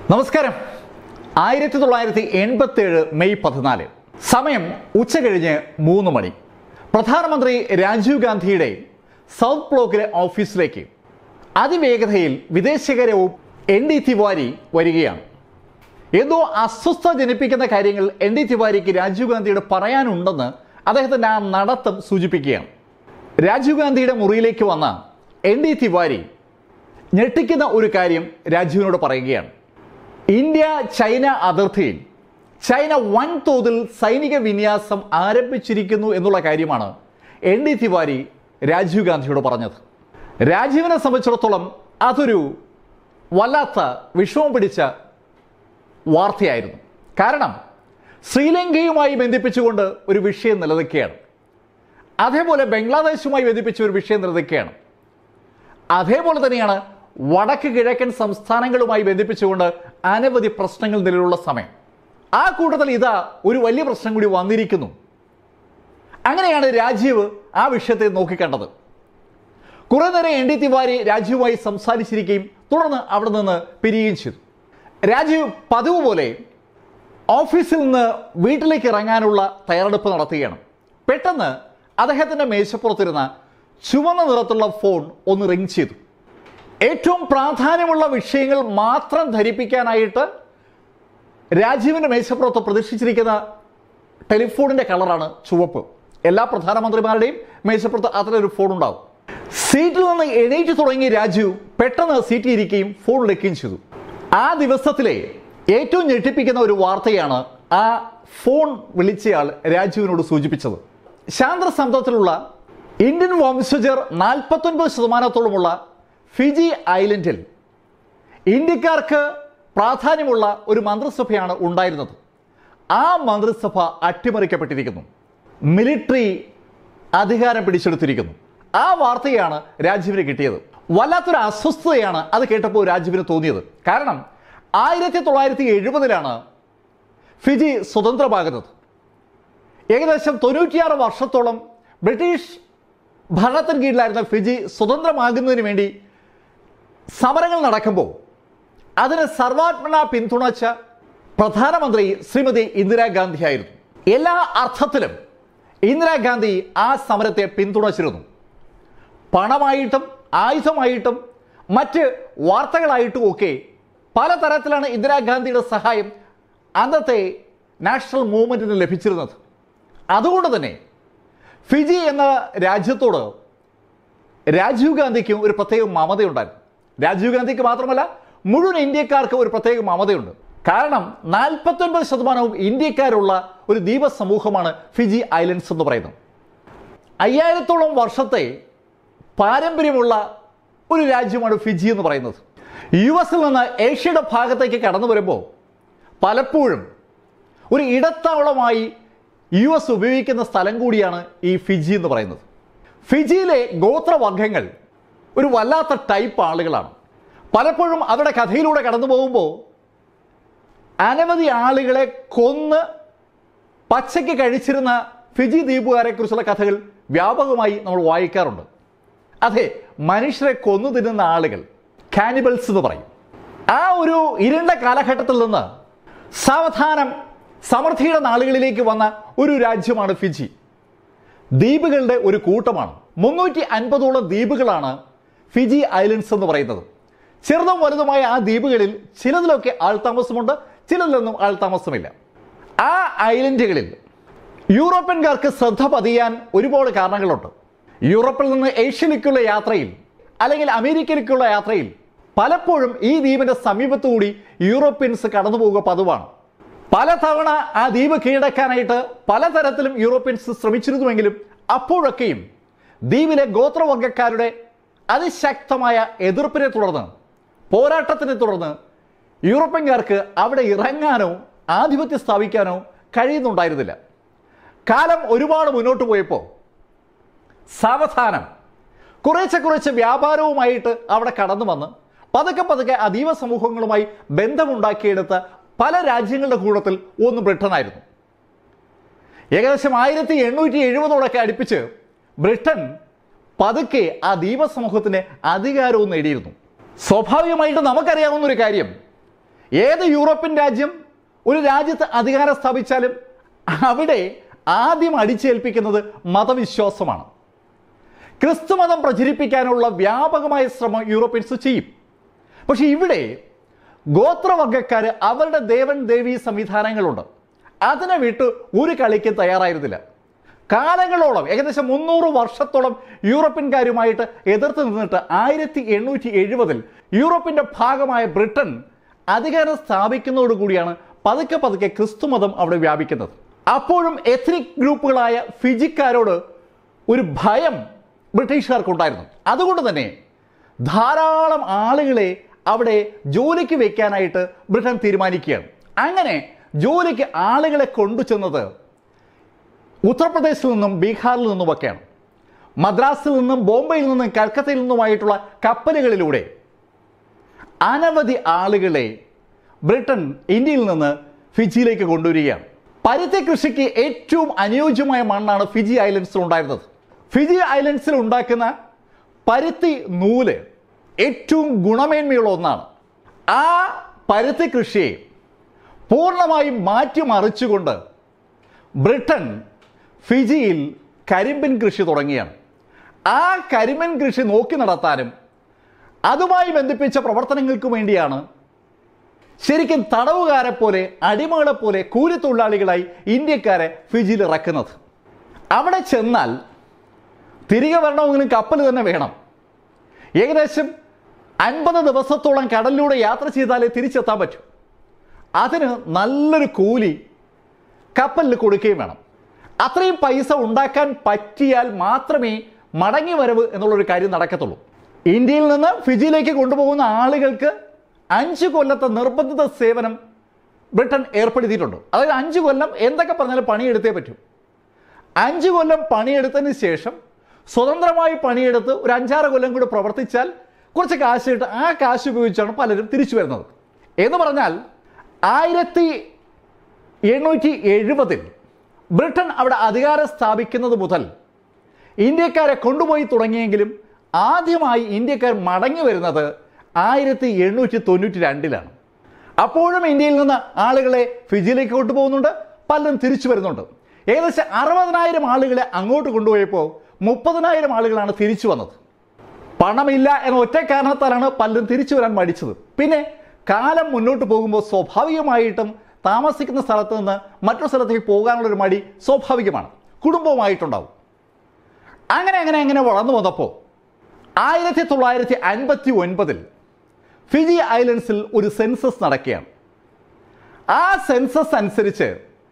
നമസ്കാരം ആയിരത്തി തൊള്ളായിരത്തി എൺപത്തി ഏഴ് മെയ് പതിനാല് സമയം ഉച്ച കഴിഞ്ഞ് മൂന്ന് മണി പ്രധാനമന്ത്രി രാജീവ് ഗാന്ധിയുടെ സൗത്ത് ബ്ലോക്കിലെ ഓഫീസിലേക്ക് അതിവേഗതയിൽ വിദേശകാര്യവും എൻ ഡി തിവാരി വരികയാണ് എന്തോ അസ്വസ്ഥത ജനിപ്പിക്കുന്ന കാര്യങ്ങൾ എൻ ഡി തിവാരിക്ക് രാജീവ് ഗാന്ധിയുടെ പറയാനുണ്ടെന്ന് അദ്ദേഹത്തിന്റെ ആ നടത്തം സൂചിപ്പിക്കുകയാണ് രാജീവ് ഗാന്ധിയുടെ മുറിയിലേക്ക് വന്ന എൻ ഡി തിവാരി ഞെട്ടിക്കുന്ന ഒരു കാര്യം രാജീവിനോട് പറയുകയാണ് ഇന്ത്യ ചൈന അതിർത്തിയിൽ ചൈന വൻതോതിൽ സൈനിക വിന്യാസം ആരംഭിച്ചിരിക്കുന്നു എന്നുള്ള കാര്യമാണ് എൻ ഡി തിവാരി രാജീവ് ഗാന്ധിയോട് പറഞ്ഞത് രാജീവിനെ സംബന്ധിച്ചിടത്തോളം അതൊരു വല്ലാത്ത വിഷമം പിടിച്ച വാർത്തയായിരുന്നു കാരണം ശ്രീലങ്കയുമായി ബന്ധിപ്പിച്ചുകൊണ്ട് ഒരു വിഷയം നിലനിൽക്കുകയാണ് അതേപോലെ ബംഗ്ലാദേശുമായി ബന്ധിപ്പിച്ച ഒരു വിഷയം നിലനിൽക്കുകയാണ് അതേപോലെ തന്നെയാണ് വടക്ക് കിഴക്കൻ സംസ്ഥാനങ്ങളുമായി ബന്ധിപ്പിച്ചുകൊണ്ട് അനവധി പ്രശ്നങ്ങൾ നിലവിലുള്ള സമയം ആ കൂട്ടത്തിൽ ഇതാ ഒരു വലിയ പ്രശ്നം കൂടി വന്നിരിക്കുന്നു അങ്ങനെയാണ് രാജീവ് ആ വിഷയത്തെ നോക്കിക്കണ്ടത് കുറെ നേരം എൻ ഡി തിവാരി രാജീവുമായി സംസാരിച്ചിരിക്കുകയും തുടർന്ന് അവിടെ നിന്ന് പിരിയുകയും ചെയ്തു രാജീവ് പതിവ് പോലെ ഓഫീസിൽ നിന്ന് വീട്ടിലേക്ക് ഇറങ്ങാനുള്ള തയ്യാറെടുപ്പ് നടത്തുകയാണ് പെട്ടെന്ന് അദ്ദേഹത്തിന്റെ മേശപ്പുറത്തിരുന്ന ചുവന്ന നിറത്തുള്ള ഫോൺ ഒന്ന് റിങ് ചെയ്തു ഏറ്റവും പ്രാധാന്യമുള്ള വിഷയങ്ങൾ മാത്രം ധരിപ്പിക്കാനായിട്ട് രാജീവിന്റെ മേശപ്പുറത്ത് പ്രതീക്ഷിച്ചിരിക്കുന്ന ടെലിഫോണിന്റെ കളറാണ് ചുവപ്പ് എല്ലാ പ്രധാനമന്ത്രിമാരുടെയും മേശപ്പുറത്ത് അത്തരം ഒരു ഫോൺ ഉണ്ടാവും സീറ്റിൽ നിന്ന് എണീറ്റ് തുടങ്ങിയ രാജീവ് പെട്ടെന്ന് സീറ്റിൽ ഇരിക്കുകയും ഫോൺ എടുക്കുകയും ചെയ്തു ആ ദിവസത്തിലെ ഏറ്റവും ഞെട്ടിപ്പിക്കുന്ന ഒരു വാർത്തയാണ് ആ ഫോൺ വിളിച്ചയാൾ രാജീവിനോട് സൂചിപ്പിച്ചത് ശാന്തസമുദ്രത്തിലുള്ള ഇന്ത്യൻ വംശജർ നാൽപ്പത്തൊൻപത് ശതമാനത്തോളമുള്ള ഫിജി ഐലൻഡിൽ ഇന്ത്യക്കാർക്ക് പ്രാധാന്യമുള്ള ഒരു മന്ത്രിസഭയാണ് ഉണ്ടായിരുന്നത് ആ മന്ത്രിസഭ അട്ടിമറിക്കപ്പെട്ടിരിക്കുന്നു മിലിറ്ററി അധികാരം പിടിച്ചെടുത്തിരിക്കുന്നു ആ വാർത്തയാണ് രാജീവിന് കിട്ടിയത് വല്ലാത്തൊരു അസ്വസ്ഥതയാണ് അത് കേട്ടപ്പോൾ രാജീവിന് തോന്നിയത് കാരണം ആയിരത്തി തൊള്ളായിരത്തി എഴുപതിലാണ് ഫിജി സ്വതന്ത്രമാകുന്നത് ഏകദേശം തൊണ്ണൂറ്റിയാറ് വർഷത്തോളം ബ്രിട്ടീഷ് ഭരണത്തിന് കീഴിലായിരുന്ന ഫിജി സ്വതന്ത്രമാകുന്നതിന് വേണ്ടി സമരങ്ങൾ നടക്കുമ്പോൾ അതിന് സർവാത്മന പിന്തുണച്ച പ്രധാനമന്ത്രി ശ്രീമതി ഇന്ദിരാഗാന്ധി ആയിരുന്നു എല്ലാ അർത്ഥത്തിലും ഇന്ദിരാഗാന്ധി ആ സമരത്തെ പിന്തുണച്ചിരുന്നു പണമായിട്ടും ആയുധമായിട്ടും മറ്റ് വാർത്തകളായിട്ടും ഒക്കെ പലതരത്തിലാണ് ഇന്ദിരാഗാന്ധിയുടെ സഹായം അന്നത്തെ നാഷണൽ മൂവ്മെന്റിന് ലഭിച്ചിരുന്നത് അതുകൊണ്ട് തന്നെ ഫിജി എന്ന രാജ്യത്തോട് രാജീവ് ഗാന്ധിക്കും ഒരു പ്രത്യേക മമതയുണ്ടായിരുന്നു രാജീവ് ഗാന്ധിക്ക് മാത്രമല്ല മുഴുവൻ ഇന്ത്യക്കാർക്ക് ഒരു പ്രത്യേക മമതയുണ്ട് കാരണം നാൽപ്പത്തൊൻപത് ശതമാനവും ഇന്ത്യക്കാരുള്ള ഒരു ദ്വീപ സമൂഹമാണ് ഫിജി ഐലൻഡ്സ് എന്ന് പറയുന്നത് അയ്യായിരത്തോളം വർഷത്തെ പാരമ്പര്യമുള്ള ഒരു രാജ്യമാണ് ഫിജി എന്ന് പറയുന്നത് യു എസിൽ നിന്ന് ഏഷ്യയുടെ ഭാഗത്തേക്ക് കടന്നു വരുമ്പോൾ പലപ്പോഴും ഒരു ഇടത്താവളമായി യു എസ് ഉപയോഗിക്കുന്ന സ്ഥലം കൂടിയാണ് ഈ ഫിജി എന്ന് പറയുന്നത് ഫിജിയിലെ ഗോത്രവർഗങ്ങൾ ഒരു വല്ലാത്ത ടൈപ്പ് ആളുകളാണ് പലപ്പോഴും അവരുടെ കഥയിലൂടെ കടന്നു പോകുമ്പോൾ അനവധി ആളുകളെ കൊന്ന് പച്ചയ്ക്ക് കഴിച്ചിരുന്ന ഫിജി ദ്വീപുകാരെ കുറിച്ചുള്ള കഥകൾ വ്യാപകമായി നമ്മൾ വായിക്കാറുണ്ട് അതെ മനുഷ്യരെ കൊന്നു തിന്നുന്ന ആളുകൾ കാനിബൽസ് എന്ന് പറയും ആ ഒരു ഇരുണ്ട കാലഘട്ടത്തിൽ നിന്ന് സാവധാനം സമൃദ്ധിയുടെ നാളുകളിലേക്ക് വന്ന ഒരു രാജ്യമാണ് ഫിജി ദ്വീപുകളുടെ ഒരു കൂട്ടമാണ് മുന്നൂറ്റി അൻപതോളം ദ്വീപുകളാണ് ഫിജി ഐലൻഡ്സ് എന്ന് പറയുന്നത് ചെറുതും വലുതുമായ ആ ദ്വീപുകളിൽ ചിലതിലൊക്കെ ആൾതാമസമുണ്ട് ചിലതിലൊന്നും ആൾതാമസമില്ല ആ ഐലൻഡുകളിൽ യൂറോപ്യൻകാർക്ക് ശ്രദ്ധ പതിയാൻ ഒരുപാട് കാരണങ്ങളുണ്ട് യൂറോപ്പിൽ നിന്ന് ഏഷ്യയിലേക്കുള്ള യാത്രയിൽ അല്ലെങ്കിൽ അമേരിക്കയിലേക്കുള്ള യാത്രയിൽ പലപ്പോഴും ഈ ദ്വീപിന്റെ സമീപത്തുകൂടി യൂറോപ്യൻസ് കടന്നു പോവുക പതിവാണ് പലതവണ ആ ദ്വീപ് കീഴടക്കാനായിട്ട് പലതരത്തിലും യൂറോപ്യൻസ് ശ്രമിച്ചിരുന്നുവെങ്കിലും അപ്പോഴൊക്കെയും ദ്വീപിലെ ഗോത്രവർഗക്കാരുടെ അതിശക്തമായ എതിർപ്പിനെ തുടർന്ന് പോരാട്ടത്തിനെ തുടർന്ന് യൂറോപ്യൻകാർക്ക് അവിടെ ഇറങ്ങാനോ ആധിപത്യം സ്ഥാപിക്കാനോ കഴിയുന്നുണ്ടായിരുന്നില്ല കാലം ഒരുപാട് മുന്നോട്ട് പോയപ്പോൾ സാവധാനം കുറേശ്ശെ കുറേശ്ശെ വ്യാപാരവുമായിട്ട് അവിടെ കടന്നു വന്ന് പതുക്കെ പതുക്കെ അതീവ സമൂഹങ്ങളുമായി ബന്ധമുണ്ടാക്കിയെടുത്ത പല രാജ്യങ്ങളുടെ കൂട്ടത്തിൽ ഒന്ന് ബ്രിട്ടനായിരുന്നു ഏകദേശം ആയിരത്തി എണ്ണൂറ്റി എഴുപതോടൊക്കെ അടുപ്പിച്ച് ബ്രിട്ടൻ പതുക്കെ ആ ദ്വീപ സമൂഹത്തിന് അധികാരവും നേടിയിരുന്നു സ്വാഭാവികമായിട്ട് നമുക്കറിയാവുന്ന ഒരു കാര്യം ഏത് യൂറോപ്യൻ രാജ്യം ഒരു രാജ്യത്ത് അധികാരം സ്ഥാപിച്ചാലും അവിടെ ആദ്യം അടിച്ചേൽപ്പിക്കുന്നത് മതവിശ്വാസമാണ് ക്രിസ്തുമതം പ്രചരിപ്പിക്കാനുള്ള വ്യാപകമായ ശ്രമം യൂറോപ്യൻസ് ചെയ്യും പക്ഷെ ഇവിടെ ഗോത്രവർഗക്കാർ അവരുടെ ദേവൻ ദേവി സംവിധാനങ്ങളുണ്ട് അതിനെ വിട്ട് ഒരു കളിക്ക് തയ്യാറായിരുന്നില്ല കാലങ്ങളോളം ഏകദേശം മുന്നൂറ് വർഷത്തോളം യൂറോപ്യൻകാരുമായിട്ട് എതിർത്ത് നിന്നിട്ട് ആയിരത്തി എണ്ണൂറ്റി എഴുപതിൽ യൂറോപ്പിന്റെ ഭാഗമായ ബ്രിട്ടൻ അധികാരം സ്ഥാപിക്കുന്നതോടുകൂടിയാണ് പതുക്കെ പതുക്കെ ക്രിസ്തുമതം അവിടെ വ്യാപിക്കുന്നത് അപ്പോഴും എത്നിക് ഗ്രൂപ്പുകളായ ഫിജിക്കാരോട് ഒരു ഭയം ബ്രിട്ടീഷുകാർക്കുണ്ടായിരുന്നു അതുകൊണ്ട് തന്നെ ധാരാളം ആളുകളെ അവിടെ ജോലിക്ക് വെക്കാനായിട്ട് ബ്രിട്ടൻ തീരുമാനിക്കുകയാണ് അങ്ങനെ ജോലിക്ക് ആളുകളെ കൊണ്ടുചെന്നത് ഉത്തർപ്രദേശിൽ നിന്നും ബീഹാറിൽ നിന്നുമൊക്കെയാണ് മദ്രാസിൽ നിന്നും ബോംബെയിൽ നിന്നും കൽക്കത്തയിൽ നിന്നുമായിട്ടുള്ള കപ്പലുകളിലൂടെ അനവധി ആളുകളെ ബ്രിട്ടൻ ഇന്ത്യയിൽ നിന്ന് ഫിജിയിലേക്ക് കൊണ്ടുവരികയാണ് പരുത്തി കൃഷിക്ക് ഏറ്റവും അനുയോജ്യമായ മണ്ണാണ് ഫിജി ഐലൻഡ്സിൽ ഉണ്ടായിരുന്നത് ഫിജി ഐലൻഡ്സിൽ ഉണ്ടാക്കുന്ന പരുത്തി നൂല് ഏറ്റവും ഗുണമേന്മയുള്ള ഒന്നാണ് ആ പരുത്തി കൃഷിയെ പൂർണ്ണമായും മാറ്റിമറിച്ചുകൊണ്ട് ബ്രിട്ടൻ ഫിജിയിൽ കരിമ്പിൻ കൃഷി തുടങ്ങിയാണ് ആ കരിമ്പിൻ കൃഷി നോക്കി നടത്താനും അതുമായി ബന്ധിപ്പിച്ച പ്രവർത്തനങ്ങൾക്ക് വേണ്ടിയാണ് ശരിക്കും തടവുകാരെ പോലെ അടിമകളെ പോലെ കൂലിത്തൊഴിലാളികളായി ഇന്ത്യക്കാരെ ഫിജിയിൽ ഇറക്കുന്നത് അവിടെ ചെന്നാൽ തിരികെ വരണമെങ്കിലും കപ്പൽ തന്നെ വേണം ഏകദേശം അൻപത് ദിവസത്തോളം കടലിലൂടെ യാത്ര ചെയ്താലേ തിരിച്ചെത്താൻ പറ്റൂ അതിന് നല്ലൊരു കൂലി കപ്പലിൽ കൊടുക്കുകയും വേണം അത്രയും പൈസ ഉണ്ടാക്കാൻ പറ്റിയാൽ മാത്രമേ മടങ്ങി വരവ് എന്നുള്ളൊരു കാര്യം നടക്കത്തുള്ളൂ ഇന്ത്യയിൽ നിന്ന് ഫിജിയിലേക്ക് കൊണ്ടുപോകുന്ന ആളുകൾക്ക് അഞ്ച് കൊല്ലത്തെ നിർബന്ധിത സേവനം ബ്രിട്ടൻ ഏർപ്പെടുത്തിയിട്ടുണ്ട് അതായത് അഞ്ച് കൊല്ലം എന്തൊക്കെ പറഞ്ഞാലും പണിയെടുത്തേ പറ്റൂ അഞ്ച് കൊല്ലം പണിയെടുത്തതിന് ശേഷം സ്വതന്ത്രമായി പണിയെടുത്ത് ഒരു അഞ്ചാറ് കൊല്ലം കൂടി പ്രവർത്തിച്ചാൽ കുറച്ച് കാശ് കിട്ടും ആ കാശ് ഉപയോഗിച്ചാണ് പലരും തിരിച്ചു വരുന്നത് എന്ന് പറഞ്ഞാൽ ആയിരത്തി എണ്ണൂറ്റി എഴുപതിൽ ബ്രിട്ടൻ അവിടെ അധികാരം സ്ഥാപിക്കുന്നത് മുതൽ ഇന്ത്യക്കാരെ കൊണ്ടുപോയി തുടങ്ങിയെങ്കിലും ആദ്യമായി ഇന്ത്യക്കാർ മടങ്ങി വരുന്നത് ആയിരത്തി എണ്ണൂറ്റി തൊണ്ണൂറ്റി രണ്ടിലാണ് അപ്പോഴും ഇന്ത്യയിൽ നിന്ന് ആളുകളെ ഫിജിയിലേക്ക് കൊണ്ടുപോകുന്നുണ്ട് പലരും തിരിച്ചു വരുന്നുണ്ട് ഏകദേശം അറുപതിനായിരം ആളുകളെ അങ്ങോട്ട് കൊണ്ടുപോയപ്പോൾ മുപ്പതിനായിരം ആളുകളാണ് തിരിച്ചു വന്നത് പണമില്ല എന്ന ഒറ്റ കാരണത്താലാണ് പലരും തിരിച്ചു വരാൻ മടിച്ചത് പിന്നെ കാലം മുന്നോട്ട് പോകുമ്പോൾ സ്വാഭാവികമായിട്ടും താമസിക്കുന്ന സ്ഥലത്ത് നിന്ന് മറ്റൊരു സ്ഥലത്തേക്ക് പോകാനുള്ള ഒരു മടി സ്വാഭാവികമാണ് കുടുംബവുമായിട്ടുണ്ടാവും അങ്ങനെ അങ്ങനെ അങ്ങനെ വളർന്നു വന്നപ്പോൾ ആയിരത്തി തൊള്ളായിരത്തി അൻപത്തി ഒൻപതിൽ ഫിജി ഐലൻഡ്സിൽ ഒരു സെൻസസ് നടക്കുകയാണ് ആ സെൻസസ് അനുസരിച്ച്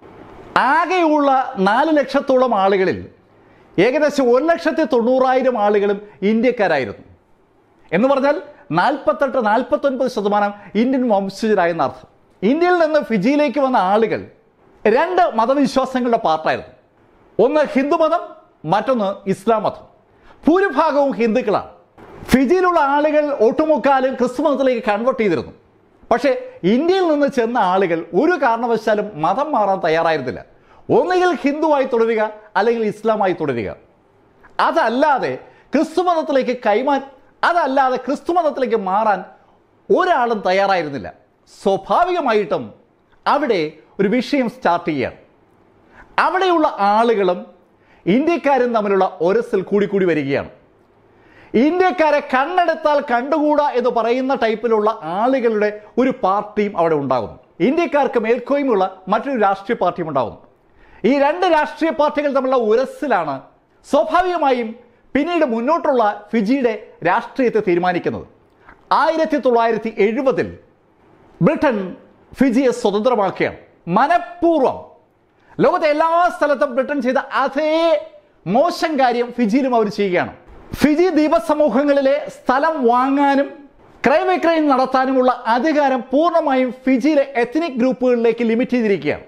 ആകെയുള്ള നാല് ലക്ഷത്തോളം ആളുകളിൽ ഏകദേശം ഒരു ലക്ഷത്തി തൊണ്ണൂറായിരം ആളുകളും ഇന്ത്യക്കാരായിരുന്നു എന്ന് പറഞ്ഞാൽ നാൽപ്പത്തെട്ട് നാൽപ്പത്തൊൻപത് ശതമാനം ഇന്ത്യൻ വംശജരായെന്ന അർത്ഥം ഇന്ത്യയിൽ നിന്ന് ഫിജിയിലേക്ക് വന്ന ആളുകൾ രണ്ട് മതവിശ്വാസങ്ങളുടെ പാർട്ടായിരുന്നു ഒന്ന് ഹിന്ദുമതം മറ്റൊന്ന് ഇസ്ലാം മതം ഭൂരിഭാഗവും ഹിന്ദുക്കളാണ് ഫിജിയിലുള്ള ആളുകൾ ഒട്ടുമുക്കാലും ക്രിസ്തു മതത്തിലേക്ക് കൺവേർട്ട് ചെയ്തിരുന്നു പക്ഷേ ഇന്ത്യയിൽ നിന്ന് ചെന്ന ആളുകൾ ഒരു കാരണവശാലും മതം മാറാൻ തയ്യാറായിരുന്നില്ല ഒന്നുകിൽ ഹിന്ദുവായി തുടരുക അല്ലെങ്കിൽ ഇസ്ലാമായി തുടരുക അതല്ലാതെ ക്രിസ്തു മതത്തിലേക്ക് കൈമാ അതല്ലാതെ ക്രിസ്തു മതത്തിലേക്ക് മാറാൻ ഒരാളും തയ്യാറായിരുന്നില്ല സ്വാഭാവികമായിട്ടും അവിടെ ഒരു വിഷയം സ്റ്റാർട്ട് ചെയ്യുകയാണ് അവിടെയുള്ള ആളുകളും ഇന്ത്യക്കാരും തമ്മിലുള്ള ഒരസിൽ കൂടിക്കൂടി വരികയാണ് ഇന്ത്യക്കാരെ കണ്ണെടുത്താൽ കണ്ടുകൂടാ എന്ന് പറയുന്ന ടൈപ്പിലുള്ള ആളുകളുടെ ഒരു പാർട്ടിയും അവിടെ ഉണ്ടാകുന്നു ഇന്ത്യക്കാർക്ക് മേൽക്കോയ്മയുള്ള മറ്റൊരു രാഷ്ട്രീയ പാർട്ടിയും ഉണ്ടാകുന്നു ഈ രണ്ട് രാഷ്ട്രീയ പാർട്ടികൾ തമ്മിലുള്ള ഉരസിലാണ് സ്വാഭാവികമായും പിന്നീട് മുന്നോട്ടുള്ള ഫിജിയുടെ രാഷ്ട്രീയത്തെ തീരുമാനിക്കുന്നത് ആയിരത്തി തൊള്ളായിരത്തി എഴുപതിൽ ബ്രിട്ടൻ ഫിജിയെ സ്വതന്ത്രമാക്കുകയാണ് മനഃപൂർവ്വം ലോകത്തെ എല്ലാ സ്ഥലത്തും ബ്രിട്ടൻ ചെയ്ത അതേ മോശം കാര്യം ഫിജിയിലും അവർ ചെയ്യുകയാണ് ഫിജി ദ്വീപസമൂഹങ്ങളിലെ സ്ഥലം വാങ്ങാനും ക്രയവിക്രയം നടത്താനുമുള്ള അധികാരം പൂർണ്ണമായും ഫിജിയിലെ എത്നിക് ഗ്രൂപ്പുകളിലേക്ക് ലിമിറ്റ് ചെയ്തിരിക്കുകയാണ്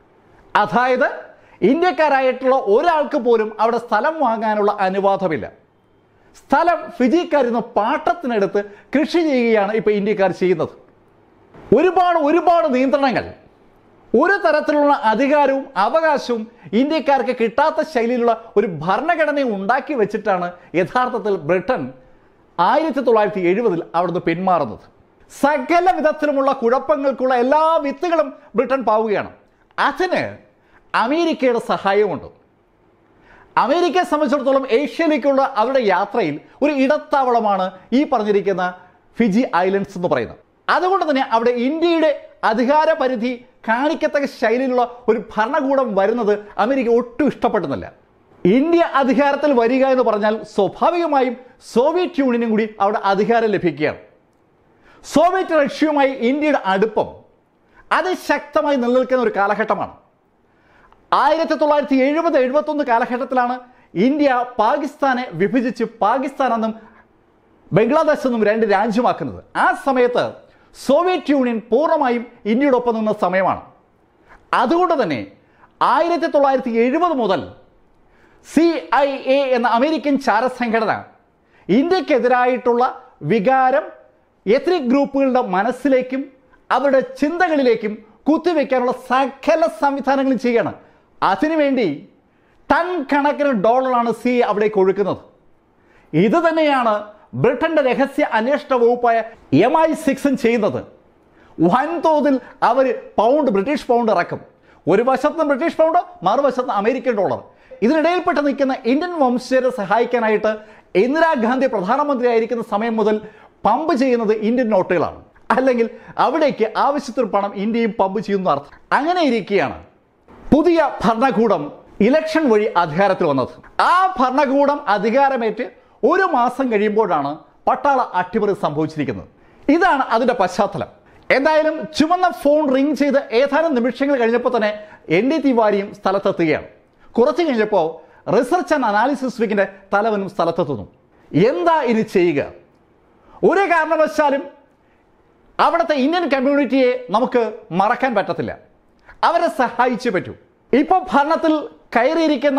അതായത് ഇന്ത്യക്കാരായിട്ടുള്ള ഒരാൾക്ക് പോലും അവിടെ സ്ഥലം വാങ്ങാനുള്ള അനുവാദമില്ല സ്ഥലം ഫിജിക്കാരിൽ നിന്ന് പാട്ടത്തിനെടുത്ത് കൃഷി ചെയ്യുകയാണ് ഇപ്പോൾ ഇന്ത്യക്കാർ ചെയ്യുന്നത് ഒരുപാട് ഒരുപാട് നിയന്ത്രണങ്ങൾ ഒരു തരത്തിലുള്ള അധികാരവും അവകാശവും ഇന്ത്യക്കാർക്ക് കിട്ടാത്ത ശൈലിയിലുള്ള ഒരു ഭരണഘടന ഉണ്ടാക്കി വെച്ചിട്ടാണ് യഥാർത്ഥത്തിൽ ബ്രിട്ടൻ ആയിരത്തി തൊള്ളായിരത്തി എഴുപതിൽ അവിടുന്ന് പിന്മാറുന്നത് സകല വിധത്തിലുമുള്ള കുഴപ്പങ്ങൾക്കുള്ള എല്ലാ വിത്തുകളും ബ്രിട്ടൻ പാവുകയാണ് അതിന് അമേരിക്കയുടെ സഹായമുണ്ട് അമേരിക്കയെ സംബന്ധിച്ചിടത്തോളം ഏഷ്യയിലേക്കുള്ള അവരുടെ യാത്രയിൽ ഒരു ഇടത്താവളമാണ് ഈ പറഞ്ഞിരിക്കുന്ന ഫിജി ഐലൻഡ്സ് എന്ന് പറയുന്നത് അതുകൊണ്ട് തന്നെ അവിടെ ഇന്ത്യയുടെ അധികാര പരിധി കാണിക്കത്തക്ക ശൈലിയിലുള്ള ഒരു ഭരണകൂടം വരുന്നത് അമേരിക്ക ഒട്ടും ഇഷ്ടപ്പെടുന്നില്ല ഇന്ത്യ അധികാരത്തിൽ വരിക എന്ന് പറഞ്ഞാൽ സ്വാഭാവികമായും സോവിയറ്റ് യൂണിയനും കൂടി അവിടെ അധികാരം ലഭിക്കുകയാണ് സോവിയറ്റ് റഷ്യയുമായി ഇന്ത്യയുടെ അടുപ്പം അതിശക്തമായി നിലനിൽക്കുന്ന ഒരു കാലഘട്ടമാണ് ആയിരത്തി തൊള്ളായിരത്തി എഴുപത് എഴുപത്തൊന്ന് കാലഘട്ടത്തിലാണ് ഇന്ത്യ പാകിസ്ഥാനെ വിഭജിച്ച് പാകിസ്ഥാൻ എന്നും ബംഗ്ലാദേശ് എന്നും രണ്ട് രാജ്യമാക്കുന്നത് ആ സമയത്ത് സോവിയറ്റ് യൂണിയൻ പൂർണ്ണമായും ഇന്ത്യയോടൊപ്പം നിന്ന സമയമാണ് അതുകൊണ്ട് തന്നെ ആയിരത്തി തൊള്ളായിരത്തി എഴുപത് മുതൽ സി ഐ എ എന്ന അമേരിക്കൻ ചാരസംഘടന ഇന്ത്യക്കെതിരായിട്ടുള്ള വികാരം എത്നിക് ഗ്രൂപ്പുകളുടെ മനസ്സിലേക്കും അവരുടെ ചിന്തകളിലേക്കും കുത്തിവെക്കാനുള്ള സകല സംവിധാനങ്ങളും ചെയ്യണം അതിനുവേണ്ടി ടൺ കണക്കിന് ഡോളറാണ് സി അവിടേക്ക് ഒഴുക്കുന്നത് ഇത് തന്നെയാണ് ബ്രിട്ടന്റെ രഹസ്യ അന്വേഷണ വകുപ്പായ എം ഐ സിക്സും ചെയ്യുന്നത് വൻതോതിൽ അവർ പൗണ്ട് ബ്രിട്ടീഷ് പൗണ്ട് ഇറക്കും ഒരു വശത്ത് ബ്രിട്ടീഷ് പൗണ്ട് മറുവശത്ത് അമേരിക്കൻ ഡോളർ ഇതിനിടയിൽപ്പെട്ട് നിൽക്കുന്ന ഇന്ത്യൻ വംശജരെ സഹായിക്കാനായിട്ട് ഇന്ദിരാഗാന്ധി പ്രധാനമന്ത്രിയായിരിക്കുന്ന സമയം മുതൽ പമ്പ് ചെയ്യുന്നത് ഇന്ത്യൻ നോട്ടുകളാണ് അല്ലെങ്കിൽ അവിടേക്ക് ആവശ്യത്തിന് പണം ഇന്ത്യയും പമ്പ് ചെയ്യുന്ന അർത്ഥം അങ്ങനെ ഇരിക്കുകയാണ് പുതിയ ഭരണകൂടം ഇലക്ഷൻ വഴി അധികാരത്തിൽ വന്നത് ആ ഭരണകൂടം അധികാരമേറ്റ് ഒരു മാസം കഴിയുമ്പോഴാണ് പട്ടാള അട്ടിമറി സംഭവിച്ചിരിക്കുന്നത് ഇതാണ് അതിന്റെ പശ്ചാത്തലം എന്തായാലും ചുവന്ന ഫോൺ റിംഗ് ചെയ്ത് ഏതാനും നിമിഷങ്ങൾ കഴിഞ്ഞപ്പോൾ തന്നെ എൻ ഡി തിവാരിയും സ്ഥലത്തെത്തുകയാണ് കുറച്ച് കഴിഞ്ഞപ്പോൾ റിസർച്ച് ആൻഡ് അനാലിസിസ് വിങ്ങിന്റെ തലവനും സ്ഥലത്തെത്തുന്നു എന്താ ഇനി ചെയ്യുക ഒരു കാരണവശാലും അവിടുത്തെ ഇന്ത്യൻ കമ്മ്യൂണിറ്റിയെ നമുക്ക് മറക്കാൻ പറ്റത്തില്ല അവരെ സഹായിച്ചേ പറ്റൂ ഇപ്പോൾ ഭരണത്തിൽ കയറിയിരിക്കുന്ന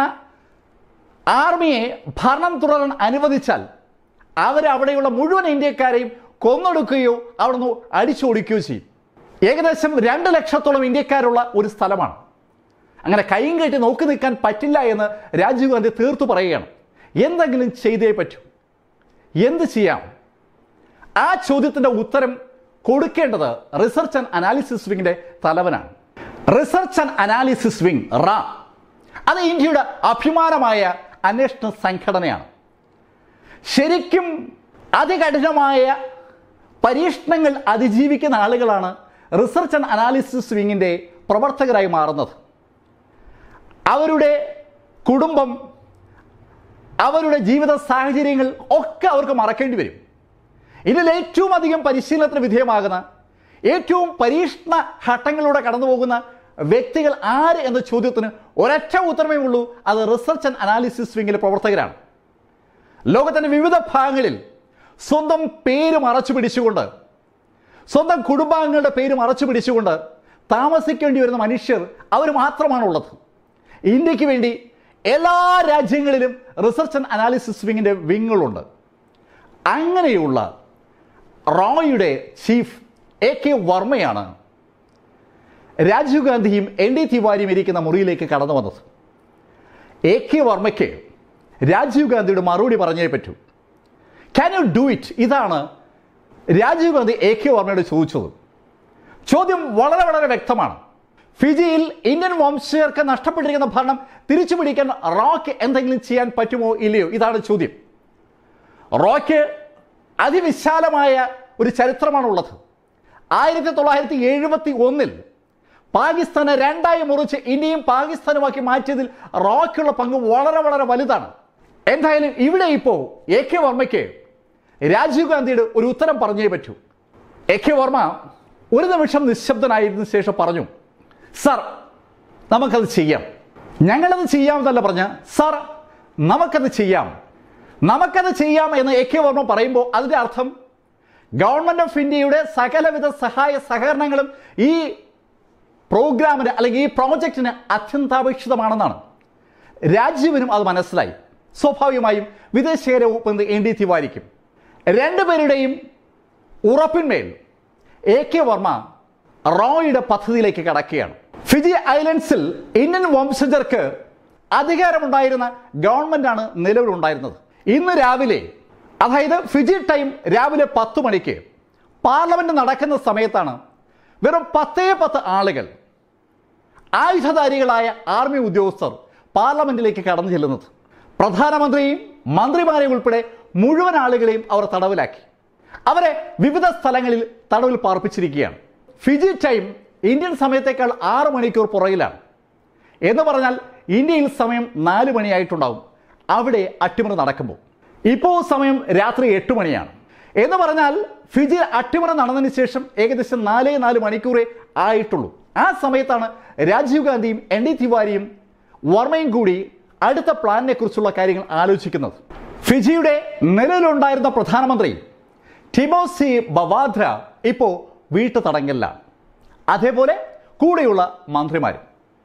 ആർമിയെ ഭരണം തുടരാൻ അനുവദിച്ചാൽ അവർ അവിടെയുള്ള മുഴുവൻ ഇന്ത്യക്കാരെയും കൊന്നൊടുക്കുകയോ അവിടുന്ന് അടിച്ചോടിക്കുകയോ ചെയ്യും ഏകദേശം രണ്ട് ലക്ഷത്തോളം ഇന്ത്യക്കാരുള്ള ഒരു സ്ഥലമാണ് അങ്ങനെ കൈയും കെട്ടി നോക്കി നിൽക്കാൻ പറ്റില്ല എന്ന് രാജീവ് ഗാന്ധി തീർത്തു പറയുകയാണ് എന്തെങ്കിലും ചെയ്തേ പറ്റൂ എന്ത് ചെയ്യാം ആ ചോദ്യത്തിന്റെ ഉത്തരം കൊടുക്കേണ്ടത് റിസർച്ച് ആൻഡ് അനാലിസിസ് വിങ്ങിന്റെ തലവനാണ് റിസർച്ച് ആൻഡ് അനാലിസിസ് വിങ് റാ അത് ഇന്ത്യയുടെ അഭിമാനമായ അന്വേഷണ സംഘടനയാണ് ശരിക്കും അതികഠിനമായ പരീക്ഷണങ്ങൾ അതിജീവിക്കുന്ന ആളുകളാണ് റിസർച്ച് ആൻഡ് അനാലിസിസ് വിങ്ങിന്റെ പ്രവർത്തകരായി മാറുന്നത് അവരുടെ കുടുംബം അവരുടെ ജീവിത സാഹചര്യങ്ങൾ ഒക്കെ അവർക്ക് മറക്കേണ്ടി വരും ഇതിൽ ഏറ്റവും അധികം പരിശീലനത്തിന് വിധേയമാകുന്ന ഏറ്റവും പരീക്ഷണ ഘട്ടങ്ങളിലൂടെ കടന്നു പോകുന്ന വ്യക്തികൾ ആര് എന്ന ചോദ്യത്തിന് ഒരൊറ്റ ഉത്തരമേ ഉള്ളൂ അത് റിസർച്ച് ആൻഡ് അനാലിസിസ് വിങ്ങിലെ പ്രവർത്തകരാണ് ലോകത്തിന്റെ വിവിധ ഭാഗങ്ങളിൽ സ്വന്തം പേര് മറച്ചു പിടിച്ചുകൊണ്ട് സ്വന്തം കുടുംബാംഗങ്ങളുടെ പേര് മറച്ചു പിടിച്ചുകൊണ്ട് താമസിക്കേണ്ടി വരുന്ന മനുഷ്യർ അവർ മാത്രമാണുള്ളത് ഇന്ത്യക്ക് വേണ്ടി എല്ലാ രാജ്യങ്ങളിലും റിസർച്ച് ആൻഡ് അനാലിസിസ് വിങ്ങിൻ്റെ വിങ്ങുകളുണ്ട് അങ്ങനെയുള്ള റോയുടെ ചീഫ് എ കെ വർമ്മയാണ് രാജീവ് ഗാന്ധിയും എൻ ഡി തിവാരിയും ഇരിക്കുന്ന മുറിയിലേക്ക് കടന്നു വന്നത് എ കെ വർമ്മയ്ക്ക് രാജീവ് ഗാന്ധിയുടെ മറുപടി പറഞ്ഞേ പറ്റൂ ക്യാൻ യു ഡു ഇറ്റ് ഇതാണ് രാജീവ് ഗാന്ധി എ കെ വർമ്മയോട് ചോദിച്ചത് ചോദ്യം വളരെ വളരെ വ്യക്തമാണ് ഫിജിയിൽ ഇന്ത്യൻ വംശജർക്ക് നഷ്ടപ്പെട്ടിരിക്കുന്ന ഭരണം തിരിച്ചു പിടിക്കാൻ റോക്ക് എന്തെങ്കിലും ചെയ്യാൻ പറ്റുമോ ഇല്ലയോ ഇതാണ് ചോദ്യം റോക്ക് അതിവിശാലമായ ഒരു ചരിത്രമാണുള്ളത് ആയിരത്തി തൊള്ളായിരത്തി എഴുപത്തി ഒന്നിൽ പാകിസ്ഥാനെ രണ്ടായി മുറിച്ച് ഇന്ത്യയും പാകിസ്ഥാനുമാക്കി മാറ്റിയതിൽ റോക്കുള്ള പങ്ക് വളരെ വളരെ വലുതാണ് എന്തായാലും ഇവിടെ ഇപ്പോൾ എ കെ വർമ്മയ്ക്ക് രാജീവ് ഗാന്ധിയുടെ ഒരു ഉത്തരം പറഞ്ഞേ പറ്റൂ എ കെ വർമ്മ ഒരു നിമിഷം നിശബ്ദനായിരുന്ന ശേഷം പറഞ്ഞു സർ നമുക്കത് ചെയ്യാം ഞങ്ങളത് ചെയ്യാമെന്നല്ല പറഞ്ഞ സർ നമുക്കത് ചെയ്യാം നമുക്കത് ചെയ്യാം എന്ന് എ കെ വർമ്മ പറയുമ്പോൾ അതിൻ്റെ അർത്ഥം ഗവൺമെൻറ് ഓഫ് ഇന്ത്യയുടെ സകലവിധ സഹായ സഹകരണങ്ങളും ഈ പ്രോഗ്രാമിന് അല്ലെങ്കിൽ ഈ പ്രോജക്റ്റിന് അത്യന്താപേക്ഷിതമാണെന്നാണ് രാജീവിനും അത് മനസ്സിലായി സ്വാഭാവികമായും വിദേശകാര്യ വകുപ്പ് എൻ ഡി തിവാരിക്കും രണ്ടുപേരുടെയും ഉറപ്പിന്മേൽ എ കെ വർമ്മ റോയുടെ പദ്ധതിയിലേക്ക് കടക്കുകയാണ് ഫിജി ഐലൻഡ്സിൽ ഇന്ത്യൻ വംശജർക്ക് അധികാരമുണ്ടായിരുന്ന ഗവൺമെന്റാണ് നിലവിലുണ്ടായിരുന്നത് ഇന്ന് രാവിലെ അതായത് ഫിജി ടൈം രാവിലെ പത്ത് മണിക്ക് പാർലമെന്റ് നടക്കുന്ന സമയത്താണ് വെറും പത്തേ പത്ത് ആളുകൾ ആയുധധാരികളായ ആർമി ഉദ്യോഗസ്ഥർ പാർലമെന്റിലേക്ക് കടന്നു ചെല്ലുന്നത് പ്രധാനമന്ത്രിയും മന്ത്രിമാരെയും ഉൾപ്പെടെ മുഴുവൻ ആളുകളെയും അവർ തടവിലാക്കി അവരെ വിവിധ സ്ഥലങ്ങളിൽ തടവിൽ പാർപ്പിച്ചിരിക്കുകയാണ് ഫിജി ടൈം ഇന്ത്യൻ സമയത്തേക്കാൾ ആറ് മണിക്കൂർ പുറകിലാണ് എന്ന് പറഞ്ഞാൽ ഇന്ത്യയിൽ സമയം നാല് മണിയായിട്ടുണ്ടാവും അവിടെ അട്ടിമറി നടക്കുമ്പോൾ ഇപ്പോൾ സമയം രാത്രി എട്ട് മണിയാണ് എന്ന് പറഞ്ഞാൽ ഫിജി അട്ടിമറി നടന്നതിന് ശേഷം ഏകദേശം നാലേ നാല് മണിക്കൂറേ ആയിട്ടുള്ളൂ ആ സമയത്താണ് രാജീവ് ഗാന്ധിയും എൻ ഡി തിവാരിയും വർമ്മയും കൂടി അടുത്ത പ്ലാനിനെ കുറിച്ചുള്ള കാര്യങ്ങൾ ആലോചിക്കുന്നത് ഫിജിയുടെ നിലവിലുണ്ടായിരുന്ന പ്രധാനമന്ത്രി ടിമോസി ബവാദ്ര ഇപ്പോൾ വീട്ടു തടങ്കലിലാണ് അതേപോലെ കൂടെയുള്ള മന്ത്രിമാരും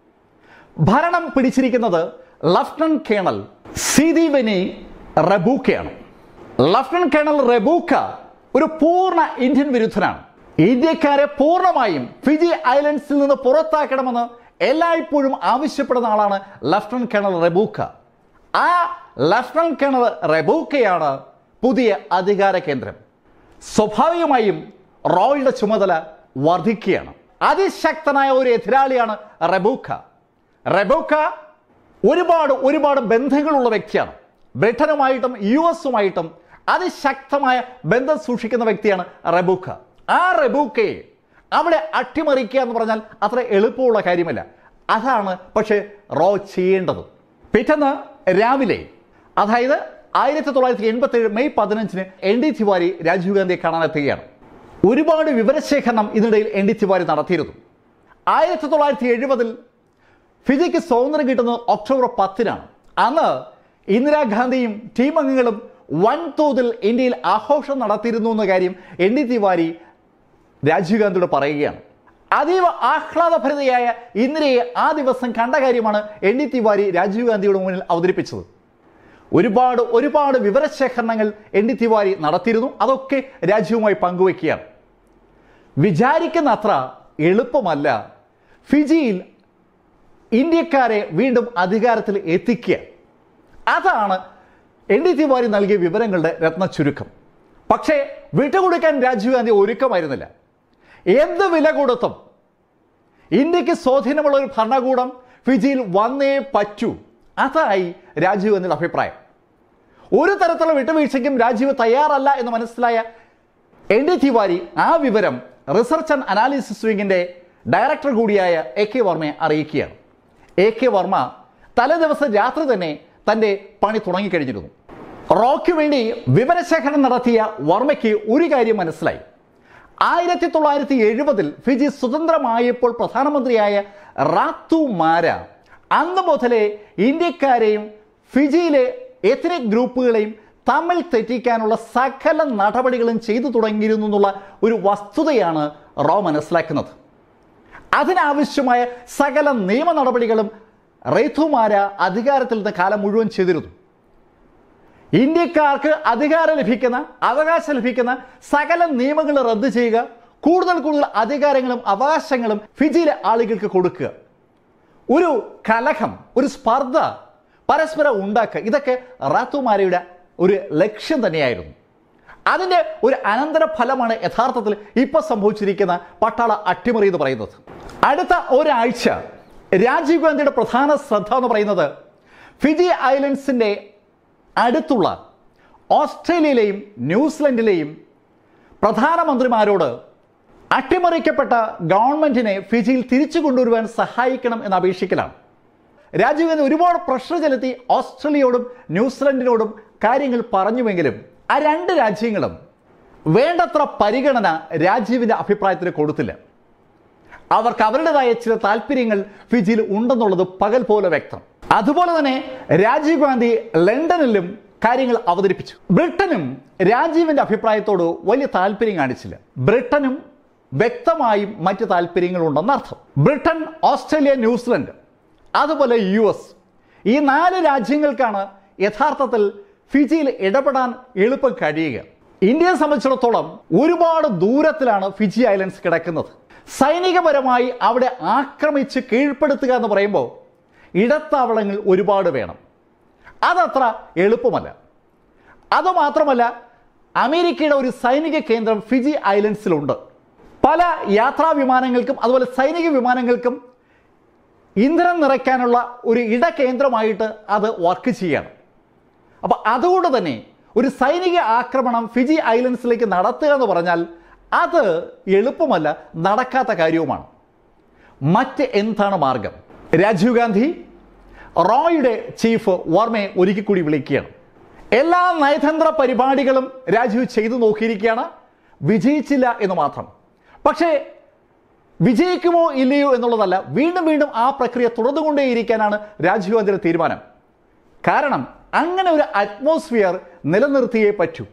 ഭരണം പിടിച്ചിരിക്കുന്നത് ലഫ്റ്റനന്റ് കേണൽ സിദിവെനി റബൂക്കയാണ് ലഫ്റ്റനന്റ് കേണൽ റബൂക്ക ഒരു പൂർണ്ണ ഇന്ത്യൻ വിരുദ്ധനാണ് ഇന്ത്യക്കാരെ പൂർണ്ണമായും ഫിജി ഐലൻഡ്സിൽ നിന്ന് പുറത്താക്കണമെന്ന് എല്ലായ്പ്പോഴും ആവശ്യപ്പെടുന്ന ആളാണ് ലഫ്റ്റനന്റ് കേണൽ റബൂക്ക ആ ലഫ്റ്റനന്റ് കേണൽ റബൂക്കയാണ് പുതിയ അധികാര കേന്ദ്രം സ്വാഭാവികമായും റോയുടെ ചുമതല വർദ്ധിക്കുകയാണ് അതിശക്തനായ ഒരു എതിരാളിയാണ് റബൂക്ക റബൂക്ക ഒരുപാട് ഒരുപാട് ബന്ധങ്ങളുള്ള വ്യക്തിയാണ് ബ്രിട്ടനുമായിട്ടും യു എസുമായിട്ടും അതിശക്തമായ ബന്ധം സൂക്ഷിക്കുന്ന വ്യക്തിയാണ് റബൂക്ക ആ റബൂക്കയെ അവിടെ അട്ടിമറിക്കുക എന്ന് പറഞ്ഞാൽ അത്ര എളുപ്പമുള്ള കാര്യമല്ല അതാണ് പക്ഷേ റോ ചെയ്യേണ്ടത് പിറ്റേന്ന് രാവിലെ അതായത് ആയിരത്തി തൊള്ളായിരത്തി എൺപത്തി ഏഴ് മെയ് പതിനഞ്ചിന് എൻ ഡി തിവാരി രാജീവ് ഗാന്ധിയെ കാണാനെത്തുകയാണ് ഒരുപാട് വിവരശേഖരണം ഇതിനിടയിൽ എൻ ഡി തിവാരി നടത്തിയിരുന്നു ആയിരത്തി തൊള്ളായിരത്തി എഴുപതിൽ ഫിജിക്ക് സ്വാതന്ത്ര്യം കിട്ടുന്നത് ഒക്ടോബർ പത്തിനാണ് അന്ന് ഇന്ദിരാഗാന്ധിയും ടീം അംഗങ്ങളും വൻതോതിൽ ഇന്ത്യയിൽ ആഘോഷം നടത്തിയിരുന്നു എന്ന കാര്യം എൻ ഡി തിവാരി രാജീവ് ഗാന്ധിയോട് പറയുകയാണ് അതീവ ആഹ്ലാദഭരിതയായ ഇന്ദിരയെ ആ ദിവസം കണ്ട കാര്യമാണ് എൻ ഡി തിവാരി രാജീവ് ഗാന്ധിയുടെ മുന്നിൽ അവതരിപ്പിച്ചത് ഒരുപാട് ഒരുപാട് വിവരശേഖരണങ്ങൾ എൻ ഡി തിവാരി നടത്തിയിരുന്നു അതൊക്കെ രാജ്യവുമായി പങ്കുവയ്ക്കുകയാണ് വിചാരിക്കുന്ന അത്ര എളുപ്പമല്ല ഫിജിയിൽ ഇന്ത്യക്കാരെ വീണ്ടും അധികാരത്തിൽ എത്തിക്കുക അതാണ് എൻ ഡി തിവാരി നൽകിയ വിവരങ്ങളുടെ രത്ന ചുരുക്കം പക്ഷേ വിട്ടുകൊടുക്കാൻ രാജീവ് ഗാന്ധി ഒരുക്കമായിരുന്നില്ല എന്ത് വില കൊടുത്തും ഇന്ത്യക്ക് സ്വാധീനമുള്ള ഒരു ഭരണകൂടം ഫിജിയിൽ വന്നേ പറ്റൂ അതായി രാജീവ് ഗാന്ധിയുടെ അഭിപ്രായം ഒരു തരത്തിലുള്ള വിട്ടുവീഴ്ചയ്ക്കും രാജീവ് തയ്യാറല്ല എന്ന് മനസ്സിലായ എൻ ഡി തിവാരി ആ വിവരം റിസർച്ച് ആൻഡ് അനാലിസിസ് വിങ്ങിന്റെ ഡയറക്ടർ കൂടിയായ എ കെ വർമ്മയെ അറിയിക്കുകയാണ് എ കെ വർമ്മ തലേദിവസം രാത്രി തന്നെ തന്റെ പണി തുടങ്ങിക്കഴിഞ്ഞിരുന്നു റോയ്ക്ക് വേണ്ടി വിവരശേഖരണം നടത്തിയ വർമ്മയ്ക്ക് ഒരു കാര്യം മനസ്സിലായി ആയിരത്തി തൊള്ളായിരത്തി എഴുപതിൽ ഫിജി സ്വതന്ത്രമായപ്പോൾ പ്രധാനമന്ത്രിയായ റാത്തു മാര അന്ന് മുതലേ ഇന്ത്യക്കാരെയും ഫിജിയിലെ എത്നിക് ഗ്രൂപ്പുകളെയും തമ്മിൽ തെറ്റിക്കാനുള്ള സകല നടപടികളും ചെയ്തു തുടങ്ങിയിരുന്നു എന്നുള്ള ഒരു വസ്തുതയാണ് റോ മനസ്സിലാക്കുന്നത് അതിനാവശ്യമായ സകല നിയമ നടപടികളും റേത്തുമാര അധികാരത്തിൽ നിന്ന് കാലം മുഴുവൻ ചെയ്തിരുന്നു ഇന്ത്യക്കാർക്ക് അധികാരം ലഭിക്കുന്ന അവകാശം ലഭിക്കുന്ന സകല നിയമങ്ങൾ റദ്ദ് ചെയ്യുക കൂടുതൽ കൂടുതൽ അധികാരങ്ങളും അവകാശങ്ങളും ഫിജിയിലെ ആളുകൾക്ക് കൊടുക്കുക ഒരു കലഹം ഒരു സ്പർദ്ധ പരസ്പരം ഉണ്ടാക്കുക ഇതൊക്കെ റാത്തുമാരയുടെ ഒരു ലക്ഷ്യം തന്നെയായിരുന്നു അതിൻ്റെ ഒരു അനന്തര ഫലമാണ് യഥാർത്ഥത്തിൽ ഇപ്പൊ സംഭവിച്ചിരിക്കുന്ന പട്ടാള അട്ടിമറി എന്ന് പറയുന്നത് അടുത്ത ഒരാഴ്ച രാജീവ് ഗാന്ധിയുടെ പ്രധാന ശ്രദ്ധ എന്ന് പറയുന്നത് ഫിജി ഐലൻഡ്സിന്റെ അടുത്തുള്ള ഓസ്ട്രേലിയയിലെയും ന്യൂസിലൻഡിലെയും പ്രധാനമന്ത്രിമാരോട് അട്ടിമറിക്കപ്പെട്ട ഗവൺമെന്റിനെ ഫിജിയിൽ തിരിച്ചു കൊണ്ടുവരുവാൻ സഹായിക്കണം എന്ന് അപേക്ഷിക്കലാണ് രാജീവ് ഗാന്ധി ഒരുപാട് പ്രഷർ ചെലുത്തി ഓസ്ട്രേലിയയോടും ന്യൂസിലൻഡിനോടും കാര്യങ്ങൾ പറഞ്ഞുവെങ്കിലും ആ രണ്ട് രാജ്യങ്ങളും വേണ്ടത്ര പരിഗണന രാജീവിന്റെ അഭിപ്രായത്തിന് കൊടുത്തില്ല അവർക്ക് അവരുടേതായ ചില താല്പര്യങ്ങൾ ഫിജിയിൽ ഉണ്ടെന്നുള്ളത് പകൽ പോലെ വ്യക്തം അതുപോലെ തന്നെ രാജീവ് ഗാന്ധി ലണ്ടനിലും കാര്യങ്ങൾ അവതരിപ്പിച്ചു ബ്രിട്ടനും രാജീവിന്റെ അഭിപ്രായത്തോട് വലിയ താല്പര്യം കാണിച്ചില്ല ബ്രിട്ടനും വ്യക്തമായും മറ്റ് താല്പര്യങ്ങളുണ്ടെന്ന് അർത്ഥം ബ്രിട്ടൻ ഓസ്ട്രേലിയ ന്യൂസിലൻഡ് അതുപോലെ യു എസ് ഈ നാല് രാജ്യങ്ങൾക്കാണ് യഥാർത്ഥത്തിൽ ഫിജിയിൽ ഇടപെടാൻ എളുപ്പം കഴിയുക ഇന്ത്യയെ സംബന്ധിച്ചിടത്തോളം ഒരുപാട് ദൂരത്തിലാണ് ഫിജി ഐലൻഡ്സ് കിടക്കുന്നത് സൈനികപരമായി അവിടെ ആക്രമിച്ച് കീഴ്പ്പെടുത്തുക എന്ന് പറയുമ്പോൾ ഇടത്താവളങ്ങൾ ഒരുപാട് വേണം അതത്ര എളുപ്പമല്ല അതുമാത്രമല്ല അമേരിക്കയുടെ ഒരു സൈനിക കേന്ദ്രം ഫിജി ഐലൻഡ്സിലുണ്ട് പല യാത്രാ വിമാനങ്ങൾക്കും അതുപോലെ സൈനിക വിമാനങ്ങൾക്കും ഇന്ധനം നിറയ്ക്കാനുള്ള ഒരു ഇടകേന്ദ്രമായിട്ട് അത് വർക്ക് ചെയ്യണം അപ്പോൾ അതുകൊണ്ട് തന്നെ ഒരു സൈനിക ആക്രമണം ഫിജി ഐലൻഡ്സിലേക്ക് നടത്തുക എന്ന് പറഞ്ഞാൽ അത് എളുപ്പമല്ല നടക്കാത്ത കാര്യവുമാണ് മറ്റ് എന്താണ് മാർഗം രാജീവ് ഗാന്ധി റോയുടെ ചീഫ് വർമ്മയെ ഒരിക്കൽ കൂടി വിളിക്കുകയാണ് എല്ലാ നയതന്ത്ര പരിപാടികളും രാജീവ് ചെയ്തു നോക്കിയിരിക്കുകയാണ് വിജയിച്ചില്ല എന്ന് മാത്രം പക്ഷേ വിജയിക്കുമോ ഇല്ലയോ എന്നുള്ളതല്ല വീണ്ടും വീണ്ടും ആ പ്രക്രിയ തുടർന്നുകൊണ്ടേയിരിക്കാനാണ് രാജീവ് ഗാന്ധിയുടെ തീരുമാനം കാരണം അങ്ങനെ ഒരു അറ്റ്മോസ്ഫിയർ നിലനിർത്തിയേ പറ്റൂ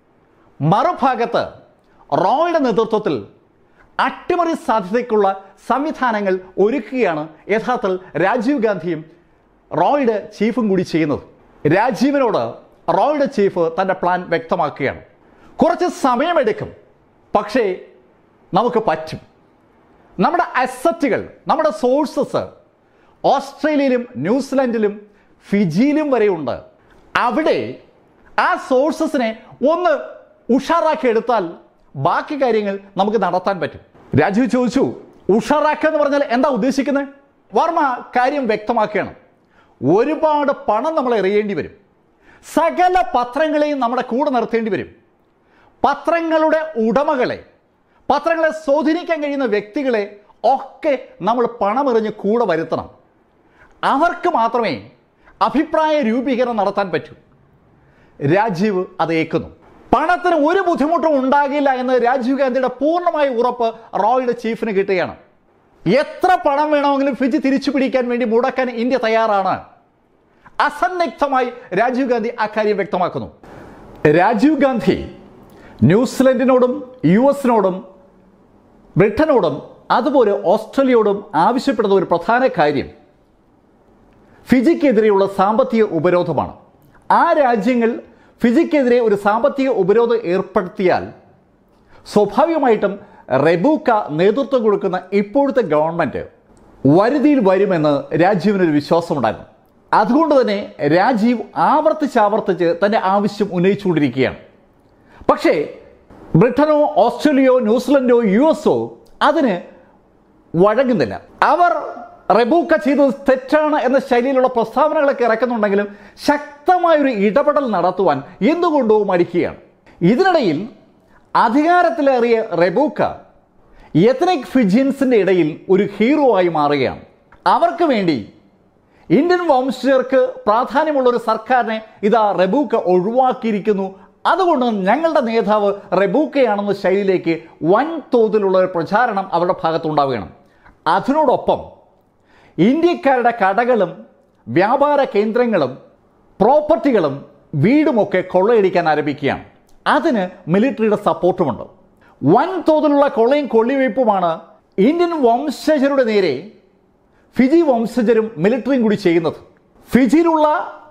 മറുഭാഗത്ത് റോയുടെ നേതൃത്വത്തിൽ അട്ടിമറി സാധ്യതയ്ക്കുള്ള സംവിധാനങ്ങൾ ഒരുക്കുകയാണ് യഥാർത്ഥത്തിൽ രാജീവ് ഗാന്ധിയും റോയുടെ ചീഫും കൂടി ചെയ്യുന്നത് രാജീവിനോട് റോയുടെ ചീഫ് തൻ്റെ പ്ലാൻ വ്യക്തമാക്കുകയാണ് കുറച്ച് സമയമെടുക്കും പക്ഷേ നമുക്ക് പറ്റും നമ്മുടെ അസറ്റുകൾ നമ്മുടെ സോഴ്സസ് ഓസ്ട്രേലിയയിലും ന്യൂസിലൻഡിലും ഫിജിയിലും വരെയുണ്ട് അവിടെ ആ സോഴ്സസിനെ ഒന്ന് ഉഷാറാക്കി എടുത്താൽ ബാക്കി കാര്യങ്ങൾ നമുക്ക് നടത്താൻ പറ്റും രാജീവ് ചോദിച്ചു ഉഷാറാക്കുക എന്ന് പറഞ്ഞാൽ എന്താ ഉദ്ദേശിക്കുന്നത് വർമ്മ കാര്യം വ്യക്തമാക്കുകയാണ് ഒരുപാട് പണം നമ്മൾ എറിയേണ്ടി വരും സകല പത്രങ്ങളെയും നമ്മുടെ കൂടെ നിർത്തേണ്ടി വരും പത്രങ്ങളുടെ ഉടമകളെ പത്രങ്ങളെ സ്വാധീനിക്കാൻ കഴിയുന്ന വ്യക്തികളെ ഒക്കെ നമ്മൾ പണമെറിഞ്ഞ് കൂടെ വരുത്തണം അവർക്ക് മാത്രമേ അഭിപ്രായ രൂപീകരണം നടത്താൻ പറ്റൂ രാജീവ് അത് ഏക്കുന്നു പണത്തിന് ഒരു ബുദ്ധിമുട്ടും ഉണ്ടാകില്ല എന്ന് രാജീവ് ഗാന്ധിയുടെ പൂർണ്ണമായ ഉറപ്പ് റോയുടെ ചീഫിന് കിട്ടുകയാണ് എത്ര പണം വേണമെങ്കിലും ഫിജി തിരിച്ചു പിടിക്കാൻ വേണ്ടി മുടക്കാൻ ഇന്ത്യ തയ്യാറാണ് അസന്നിഗ്ധമായി രാജീവ് ഗാന്ധി അക്കാര്യം വ്യക്തമാക്കുന്നു രാജീവ് ഗാന്ധി ന്യൂസിലൻഡിനോടും യു എസിനോടും ബ്രിട്ടനോടും അതുപോലെ ഓസ്ട്രേലിയയോടും ആവശ്യപ്പെടുന്ന ഒരു പ്രധാന കാര്യം ഫിജിക്കെതിരെയുള്ള സാമ്പത്തിക ഉപരോധമാണ് ആ രാജ്യങ്ങൾ ഫിജിക്കെതിരെ ഒരു സാമ്പത്തിക ഉപരോധം ഏർപ്പെടുത്തിയാൽ സ്വാഭാവികമായിട്ടും റെബൂക്ക നേതൃത്വം കൊടുക്കുന്ന ഇപ്പോഴത്തെ ഗവൺമെൻറ് വരുതിയിൽ വരുമെന്ന് രാജീവിനൊരു വിശ്വാസമുണ്ടായിരുന്നു അതുകൊണ്ട് തന്നെ രാജീവ് ആവർത്തിച്ചാവർത്തിച്ച് തൻ്റെ ആവശ്യം ഉന്നയിച്ചുകൊണ്ടിരിക്കുകയാണ് പക്ഷേ ബ്രിട്ടനോ ഓസ്ട്രേലിയയോ ന്യൂസിലൻഡോ യു എസോ അതിന് വഴങ്ങുന്നില്ല അവർ റെബൂക്ക ചെയ്തത് തെറ്റാണ് എന്ന ശൈലിയിലുള്ള പ്രസ്താവനകളൊക്കെ ഇറക്കുന്നുണ്ടെങ്കിലും ശക്തമായൊരു ഇടപെടൽ നടത്തുവാൻ എന്തുകൊണ്ടോ മടിക്കുകയാണ് ഇതിനിടയിൽ അധികാരത്തിലേറിയ റെബൂക്ക എത്നിക് ഫിജിയൻസിന്റെ ഇടയിൽ ഒരു ഹീറോ ആയി മാറുകയാണ് അവർക്ക് വേണ്ടി ഇന്ത്യൻ വംശജർക്ക് പ്രാധാന്യമുള്ള ഒരു സർക്കാരിനെ ഇതാ റെബൂക്ക ഒഴിവാക്കിയിരിക്കുന്നു അതുകൊണ്ട് ഞങ്ങളുടെ നേതാവ് റെബൂക്കയാണെന്ന ശൈലിയിലേക്ക് വൻ തോതിലുള്ള ഒരു പ്രചാരണം അവരുടെ ഭാഗത്തുണ്ടാവുകയാണ് അതിനോടൊപ്പം ഇന്ത്യക്കാരുടെ കടകളും വ്യാപാര കേന്ദ്രങ്ങളും പ്രോപ്പർട്ടികളും വീടുമൊക്കെ കൊള്ളയടിക്കാൻ ആരംഭിക്കുകയാണ് അതിന് മിലിറ്ററിയുടെ സപ്പോർട്ടുമുണ്ട് വൻ തോതിലുള്ള കൊള്ളയും കൊള്ളിവയ്പ്പുമാണ് ഇന്ത്യൻ വംശജരുടെ നേരെ ഫിജി വംശജരും മിലിറ്ററിയും കൂടി ചെയ്യുന്നത് ഫിജിയിലുള്ള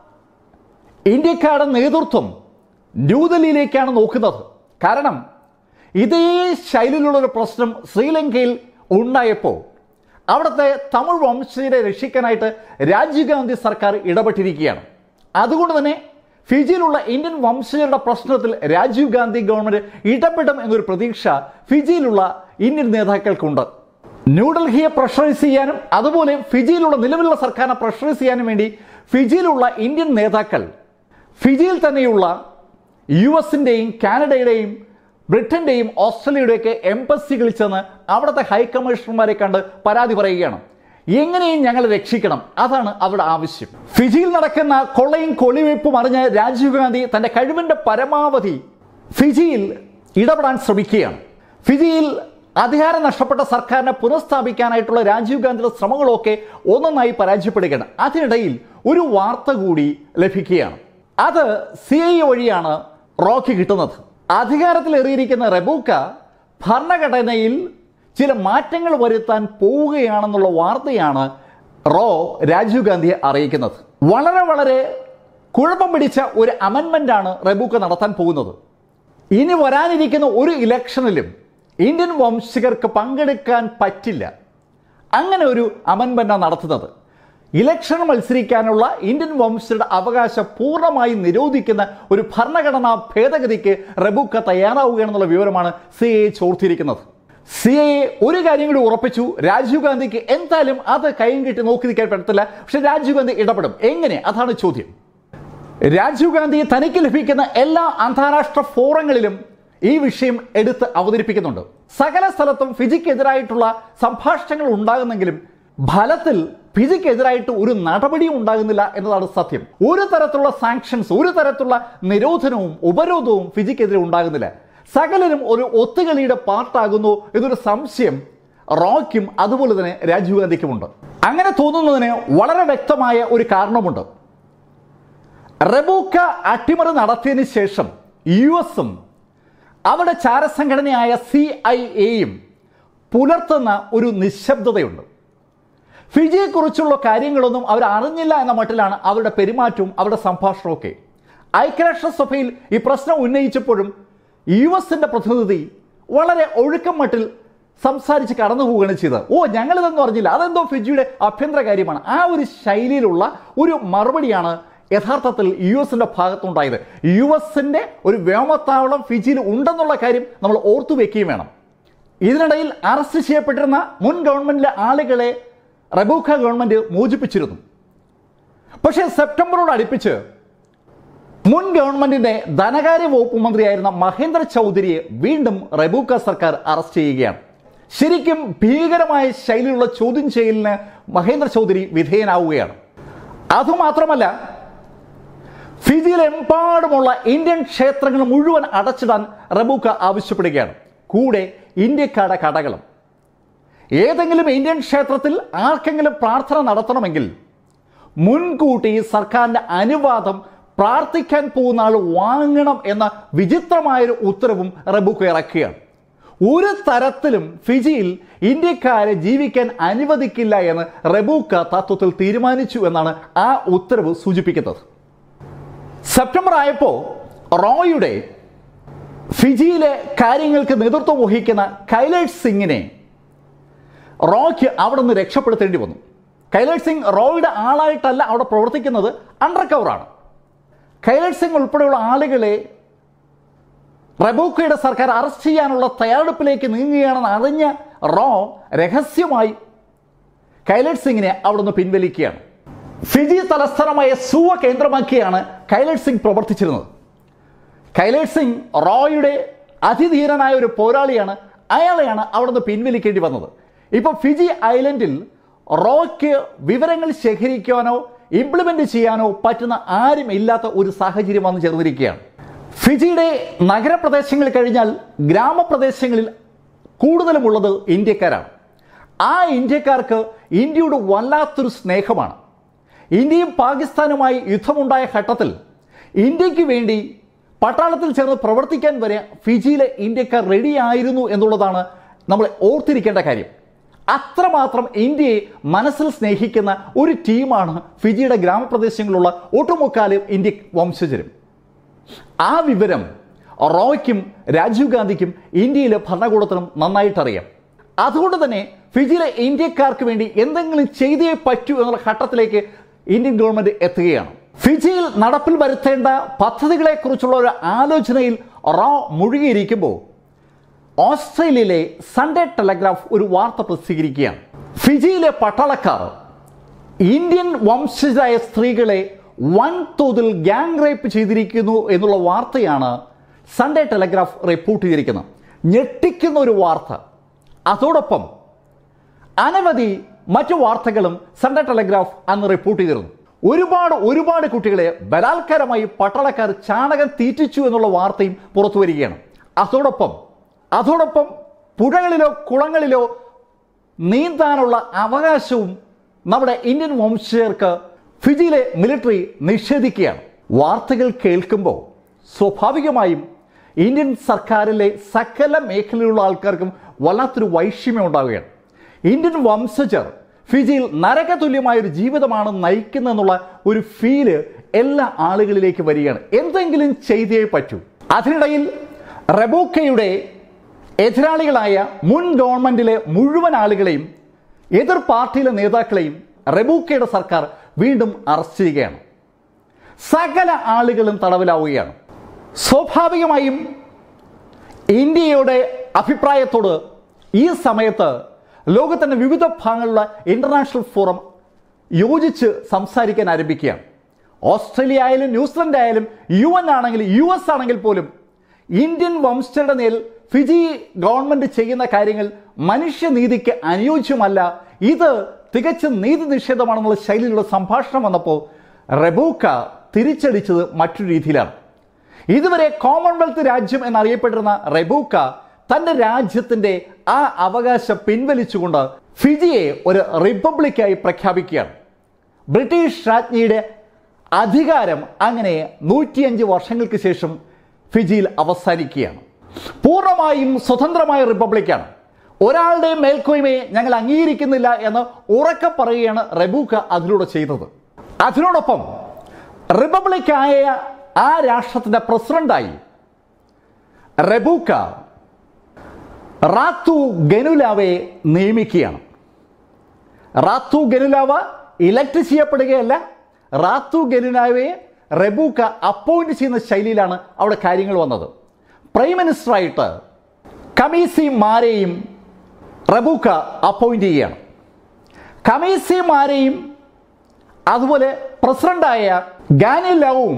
ഇന്ത്യക്കാരുടെ നേതൃത്വം ന്യൂഡൽഹിയിലേക്കാണ് നോക്കുന്നത് കാരണം ഇതേ ശൈലിയിലുള്ള ഒരു പ്രശ്നം ശ്രീലങ്കയിൽ ഉണ്ടായപ്പോൾ അവിടുത്തെ തമിഴ് വംശജരെ രക്ഷിക്കാനായിട്ട് രാജീവ് ഗാന്ധി സർക്കാർ ഇടപെട്ടിരിക്കുകയാണ് അതുകൊണ്ട് തന്നെ ഫിജിയിലുള്ള ഇന്ത്യൻ വംശജരുടെ പ്രശ്നത്തിൽ രാജീവ് ഗാന്ധി ഗവൺമെന്റ് ഇടപെടും എന്നൊരു പ്രതീക്ഷ ഫിജിയിലുള്ള ഇന്ത്യൻ നേതാക്കൾക്കുണ്ട് ന്യൂഡൽഹിയെ പ്രഷറൈസ് ചെയ്യാനും അതുപോലെ ഫിജിയിലുള്ള നിലവിലുള്ള സർക്കാരിനെ പ്രഷറൈസ് ചെയ്യാനും വേണ്ടി ഫിജിയിലുള്ള ഇന്ത്യൻ നേതാക്കൾ ഫിജിയിൽ തന്നെയുള്ള യു എസിൻ്റെയും കാനഡയുടെയും ബ്രിട്ടന്റെയും ഓസ്ട്രേലിയയുടെയൊക്കെ എംബസികളിൽ ചെന്ന് അവിടുത്തെ ഹൈക്കമ്മീഷണർമാരെ കണ്ട് പരാതി പറയുകയാണ് എങ്ങനെയും ഞങ്ങൾ രക്ഷിക്കണം അതാണ് അവരുടെ ആവശ്യം ഫിജിയിൽ നടക്കുന്ന കൊള്ളയും കൊള്ളിവയ്പ്പും അറിഞ്ഞ് രാജീവ് ഗാന്ധി തന്റെ കഴിവിന്റെ പരമാവധി ഫിജിയിൽ ഇടപെടാൻ ശ്രമിക്കുകയാണ് ഫിജിയിൽ അധികാരം നഷ്ടപ്പെട്ട സർക്കാരിനെ പുനഃസ്ഥാപിക്കാനായിട്ടുള്ള രാജീവ് ഗാന്ധിയുടെ ശ്രമങ്ങളൊക്കെ ഒന്നൊന്നായി പരാജയപ്പെടുകയാണ് അതിനിടയിൽ ഒരു വാർത്ത കൂടി ലഭിക്കുകയാണ് അത് സി ഐ വഴിയാണ് റോക്കി കിട്ടുന്നത് അധികാരത്തിലേറിയിരിക്കുന്ന റെബൂക്ക ഭരണഘടനയിൽ ചില മാറ്റങ്ങൾ വരുത്താൻ പോവുകയാണെന്നുള്ള വാർത്തയാണ് റോ രാജീവ് ഗാന്ധിയെ അറിയിക്കുന്നത് വളരെ വളരെ കുഴപ്പം പിടിച്ച ഒരു അമെൻമെന്റ് ആണ് റെബൂക്ക നടത്താൻ പോകുന്നത് ഇനി വരാനിരിക്കുന്ന ഒരു ഇലക്ഷനിലും ഇന്ത്യൻ വംശികർക്ക് പങ്കെടുക്കാൻ പറ്റില്ല അങ്ങനെ ഒരു അമെൻമെന്റാണ് നടത്തുന്നത് ഇലക്ഷൻ മത്സരിക്കാനുള്ള ഇന്ത്യൻ വംശജരുടെ അവകാശം പൂർണ്ണമായി നിരോധിക്കുന്ന ഒരു ഭരണഘടനാ ഭേദഗതിക്ക് റബൂക്ക തയ്യാറാവുകയാണെന്നുള്ള വിവരമാണ് സി എ ചോർത്തിയിരിക്കുന്നത് സി എ ഒരു കാര്യം കൂടി ഉറപ്പിച്ചു രാജീവ് ഗാന്ധിക്ക് എന്തായാലും അത് കൈയും കെട്ടി നോക്കി നിൽക്കാൻ പറ്റത്തില്ല പക്ഷെ രാജീവ് ഗാന്ധി ഇടപെടും എങ്ങനെ അതാണ് ചോദ്യം രാജീവ് ഗാന്ധി തനിക്ക് ലഭിക്കുന്ന എല്ലാ അന്താരാഷ്ട്ര ഫോറങ്ങളിലും ഈ വിഷയം എടുത്ത് അവതരിപ്പിക്കുന്നുണ്ട് സകല സ്ഥലത്തും ഫിജിക്കെതിരായിട്ടുള്ള സംഭാഷണങ്ങൾ ഉണ്ടാകുന്നെങ്കിലും ഫലത്തിൽ ഫിജിക്കെതിരായിട്ട് ഒരു നടപടിയും ഉണ്ടാകുന്നില്ല എന്നതാണ് സത്യം ഒരു തരത്തിലുള്ള സാങ്ഷൻസ് ഒരു തരത്തിലുള്ള നിരോധനവും ഉപരോധവും ഫിജിക്കെതിരെ ഉണ്ടാകുന്നില്ല സകലരും ഒരു ഒത്തുകളിയുടെ പാർട്ടാകുന്നു എന്നൊരു സംശയം റോയ്ക്കും അതുപോലെ തന്നെ രാജീവ് ഗാന്ധിക്കുമുണ്ട് അങ്ങനെ തോന്നുന്നതിന് വളരെ വ്യക്തമായ ഒരു കാരണമുണ്ട് റബൂക്ക അട്ടിമറി നടത്തിയതിന് ശേഷം യു എസും അവരുടെ ചാരസംഘടനയായ സി ഐ എയും പുലർത്തുന്ന ഒരു നിശബ്ദതയുണ്ട് ഫിജിയെക്കുറിച്ചുള്ള കാര്യങ്ങളൊന്നും അവർ അറിഞ്ഞില്ല എന്ന മട്ടിലാണ് അവരുടെ പെരുമാറ്റവും അവരുടെ സംഭാഷണമൊക്കെ ഐക്യരാഷ്ട്രസഭയിൽ ഈ പ്രശ്നം ഉന്നയിച്ചപ്പോഴും യു എസിന്റെ പ്രതിനിധി വളരെ ഒഴുക്കം മട്ടിൽ സംസാരിച്ച് കടന്നു പോവുകയാണ് ചെയ്തത് ഓ ഞങ്ങളിതൊന്നും അറിഞ്ഞില്ല അതെന്തോ ഫിജിയുടെ ആഭ്യന്തര കാര്യമാണ് ആ ഒരു ശൈലിയിലുള്ള ഒരു മറുപടിയാണ് യഥാർത്ഥത്തിൽ യു എസിന്റെ ഭാഗത്തുണ്ടായത് യു എസിന്റെ ഒരു വ്യോമത്താവളം ഫിജിയിൽ ഉണ്ടെന്നുള്ള കാര്യം നമ്മൾ ഓർത്തു വെക്കുകയും വേണം ഇതിനിടയിൽ അറസ്റ്റ് ചെയ്യപ്പെട്ടിരുന്ന മുൻ ഗവൺമെന്റിലെ ആളുകളെ റബൂഖ ഗവൺമെന്റ് മോചിപ്പിച്ചിരുന്നു പക്ഷേ സെപ്റ്റംബറോട് അടുപ്പിച്ച് മുൻ ഗവൺമെന്റിന്റെ ധനകാര്യ വകുപ്പ് മന്ത്രിയായിരുന്ന മഹേന്ദ്ര ചൗധരിയെ വീണ്ടും റബൂക്ക സർക്കാർ അറസ്റ്റ് ചെയ്യുകയാണ് ശരിക്കും ഭീകരമായ ശൈലിയിലുള്ള ചോദ്യം ചെയ്യലിന് മഹേന്ദ്ര ചൗധരി വിധേയനാവുകയാണ് അതുമാത്രമല്ല ഫിജിയിലെമ്പാടുമുള്ള ഇന്ത്യൻ ക്ഷേത്രങ്ങൾ മുഴുവൻ അടച്ചിടാൻ റബൂക്ക ആവശ്യപ്പെടുകയാണ് കൂടെ ഇന്ത്യക്കാരുടെ കടകളും ഏതെങ്കിലും ഇന്ത്യൻ ക്ഷേത്രത്തിൽ ആർക്കെങ്കിലും പ്രാർത്ഥന നടത്തണമെങ്കിൽ മുൻകൂട്ടി സർക്കാരിന്റെ അനുവാദം പ്രാർത്ഥിക്കാൻ പോകുന്ന ആൾ വാങ്ങണം എന്ന വിചിത്രമായൊരു ഉത്തരവും റബൂക്ക ഇറക്കുകയാണ് ഒരു തരത്തിലും ഫിജിയിൽ ഇന്ത്യക്കാരെ ജീവിക്കാൻ അനുവദിക്കില്ല എന്ന് റബൂക്ക തത്വത്തിൽ തീരുമാനിച്ചു എന്നാണ് ആ ഉത്തരവ് സൂചിപ്പിക്കുന്നത് സെപ്റ്റംബർ ആയപ്പോൾ റോയുടെ ഫിജിയിലെ കാര്യങ്ങൾക്ക് നേതൃത്വം വഹിക്കുന്ന കൈലേഷ് സിംഗിനെ റോയ്ക്ക് അവിടെ നിന്ന് രക്ഷപ്പെടുത്തേണ്ടി വന്നു കൈലേഷ് സിംഗ് റോയുടെ ആളായിട്ടല്ല അവിടെ പ്രവർത്തിക്കുന്നത് അണ്ടർ കവറാണ് കൈലേഷ് സിംഗ് ഉൾപ്പെടെയുള്ള ആളുകളെ റബൂക്കയുടെ സർക്കാർ അറസ്റ്റ് ചെയ്യാനുള്ള തയ്യാറെടുപ്പിലേക്ക് നീങ്ങുകയാണെന്ന് അറിഞ്ഞ റോ രഹസ്യമായി കൈലേഷ് സിംഗിനെ അവിടെ നിന്ന് പിൻവലിക്കുകയാണ് ഫിജി തലസ്ഥാനമായ സൂവ കേന്ദ്രമാക്കിയാണ് കൈലേഷ് സിംഗ് പ്രവർത്തിച്ചിരുന്നത് കൈലേഷ് സിംഗ് റോയുടെ അതിധീരനായ ഒരു പോരാളിയാണ് അയാളെയാണ് അവിടെ നിന്ന് പിൻവലിക്കേണ്ടി വന്നത് ഇപ്പോൾ ഫിജി ഐലൻഡിൽ റോയ്ക്ക് വിവരങ്ങൾ ശേഖരിക്കാനോ ഇംപ്ലിമെന്റ് ചെയ്യാനോ പറ്റുന്ന ആരും ഇല്ലാത്ത ഒരു സാഹചര്യം വന്നു ചേർന്നിരിക്കുകയാണ് ഫിജിയുടെ നഗരപ്രദേശങ്ങൾ കഴിഞ്ഞാൽ ഗ്രാമപ്രദേശങ്ങളിൽ കൂടുതലുമുള്ളത് ഇന്ത്യക്കാരാണ് ആ ഇന്ത്യക്കാർക്ക് ഇന്ത്യയോട് വല്ലാത്തൊരു സ്നേഹമാണ് ഇന്ത്യയും പാകിസ്ഥാനുമായി യുദ്ധമുണ്ടായ ഘട്ടത്തിൽ ഇന്ത്യക്ക് വേണ്ടി പട്ടാളത്തിൽ ചേർന്ന് പ്രവർത്തിക്കാൻ വരെ ഫിജിയിലെ ഇന്ത്യക്കാർ റെഡിയായിരുന്നു എന്നുള്ളതാണ് നമ്മൾ ഓർത്തിരിക്കേണ്ട കാര്യം അത്രമാത്രം ഇന്ത്യയെ മനസ്സിൽ സ്നേഹിക്കുന്ന ഒരു ടീമാണ് ഫിജിയുടെ ഗ്രാമപ്രദേശങ്ങളിലുള്ള ഒട്ടുമുക്കാലും ഇന്ത്യ വംശജരും ആ വിവരം റോയ്ക്കും രാജീവ് ഗാന്ധിക്കും ഇന്ത്യയിലെ ഭരണകൂടത്തിനും നന്നായിട്ടറിയാം അതുകൊണ്ട് തന്നെ ഫിജിയിലെ ഇന്ത്യക്കാർക്ക് വേണ്ടി എന്തെങ്കിലും ചെയ്തേ പറ്റൂ എന്നുള്ള ഘട്ടത്തിലേക്ക് ഇന്ത്യൻ ഗവൺമെന്റ് എത്തുകയാണ് ഫിജിയിൽ നടപ്പിൽ വരുത്തേണ്ട പദ്ധതികളെക്കുറിച്ചുള്ള ഒരു ആലോചനയിൽ റോ മുഴുകിയിരിക്കുമ്പോൾ ഓസ്ട്രേലിയയിലെ സൺഡേ ടെലഗ്രാഫ് ഒരു വാർത്ത പ്രസിദ്ധീകരിക്കുകയാണ് ഫിജിയിലെ പട്ടാളക്കാർ ഇന്ത്യൻ വംശജരായ സ്ത്രീകളെ വൻതോതിൽ ഗ്യാങ് റേപ്പ് ചെയ്തിരിക്കുന്നു എന്നുള്ള വാർത്തയാണ് സൺഡേ ടെലഗ്രാഫ് റിപ്പോർട്ട് ചെയ്തിരിക്കുന്നത് ഞെട്ടിക്കുന്ന ഒരു വാർത്ത അതോടൊപ്പം അനവധി മറ്റു വാർത്തകളും സൺഡേ ടെലഗ്രാഫ് അന്ന് റിപ്പോർട്ട് ചെയ്തിരുന്നു ഒരുപാട് ഒരുപാട് കുട്ടികളെ ബലാത്കാരമായി പട്ടാളക്കാർ ചാണകം തീറ്റിച്ചു എന്നുള്ള വാർത്തയും പുറത്തു വരികയാണ് അതോടൊപ്പം അതോടൊപ്പം പുഴകളിലോ കുളങ്ങളിലോ നീന്താനുള്ള അവകാശവും നമ്മുടെ ഇന്ത്യൻ വംശജർക്ക് ഫിജിയിലെ മിലിറ്ററി നിഷേധിക്കുകയാണ് വാർത്തകൾ കേൾക്കുമ്പോൾ സ്വാഭാവികമായും ഇന്ത്യൻ സർക്കാരിലെ സകല മേഖലയിലുള്ള ആൾക്കാർക്കും വല്ലാത്തൊരു വൈഷമ്യം ഉണ്ടാവുകയാണ് ഇന്ത്യൻ വംശജർ ഫിജിയിൽ നരകതുല്യമായ ഒരു ജീവിതമാണ് നയിക്കുന്നതെന്നുള്ള ഒരു ഫീല് എല്ലാ ആളുകളിലേക്ക് വരികയാണ് എന്തെങ്കിലും ചെയ്തേ പറ്റൂ അതിനിടയിൽ റബോക്കയുടെ എതിരാളികളായ മുൻ ഗവൺമെന്റിലെ മുഴുവൻ ആളുകളെയും എതിർ പാർട്ടിയിലെ നേതാക്കളെയും റെബൂക്കയുടെ സർക്കാർ വീണ്ടും അറസ്റ്റ് ചെയ്യുകയാണ് സകല ആളുകളും തടവിലാവുകയാണ് സ്വാഭാവികമായും ഇന്ത്യയുടെ അഭിപ്രായത്തോട് ഈ സമയത്ത് ലോകത്തിൻ്റെ വിവിധ ഭാഗങ്ങളിലുള്ള ഇൻ്റർനാഷണൽ ഫോറം യോജിച്ച് സംസാരിക്കാൻ ആരംഭിക്കുകയാണ് ഓസ്ട്രേലിയ ആയാലും ന്യൂസിലൻഡ് ആയാലും യു എൻ ആണെങ്കിലും യു എസ് ആണെങ്കിൽ പോലും ഇന്ത്യൻ വംശജരുടെ നേൽ ഫിജി ഗവൺമെന്റ് ചെയ്യുന്ന കാര്യങ്ങൾ മനുഷ്യനീതിക്ക് അനുയോജ്യമല്ല ഇത് തികച്ചും നീതി നിഷേധമാണെന്നുള്ള ശൈലിയിലുള്ള സംഭാഷണം വന്നപ്പോൾ റെബൂക്ക തിരിച്ചടിച്ചത് മറ്റൊരു രീതിയിലാണ് ഇതുവരെ കോമൺവെൽത്ത് രാജ്യം എന്നറിയപ്പെട്ടിരുന്ന റെബൂക്ക തന്റെ രാജ്യത്തിന്റെ ആ അവകാശം പിൻവലിച്ചുകൊണ്ട് ഫിജിയെ ഒരു റിപ്പബ്ലിക്കായി പ്രഖ്യാപിക്കുകയാണ് ബ്രിട്ടീഷ് രാജ്ഞിയുടെ അധികാരം അങ്ങനെ നൂറ്റിയഞ്ച് വർഷങ്ങൾക്ക് ശേഷം ഫിജിയിൽ അവസാനിക്കുകയാണ് പൂർണ്ണമായും സ്വതന്ത്രമായ റിപ്പബ്ലിക്കാണ് ഒരാളുടെ മേൽക്കോയ്മയെ ഞങ്ങൾ അംഗീകരിക്കുന്നില്ല എന്ന് ഉറക്കെ പറയുകയാണ് റെബൂക്ക അതിലൂടെ ചെയ്തത് അതിനോടൊപ്പം റിപ്പബ്ലിക്കായ ആ രാഷ്ട്രത്തിന്റെ പ്രസിഡന്റായി റെബൂക്ക റാത്തു ഗനുലാവെ നിയമിക്കുകയാണ് റാത്തു ഗനുലാവ ഇലക്ട് ചെയ്യപ്പെടുകയല്ല റാത്തു ഗനുലാവയെ റെബൂക്ക അപ്പോയിന്റ് ചെയ്യുന്ന ശൈലിയിലാണ് അവിടെ കാര്യങ്ങൾ വന്നത് പ്രൈം മിനിസ്റ്ററായിട്ട് കമീസി മാരെയും റബൂക്ക അപ്പോയിന്റ് ചെയ്യുകയാണ് കമീസി മാരെയും അതുപോലെ പ്രസിഡന്റായ ഗാനിലവും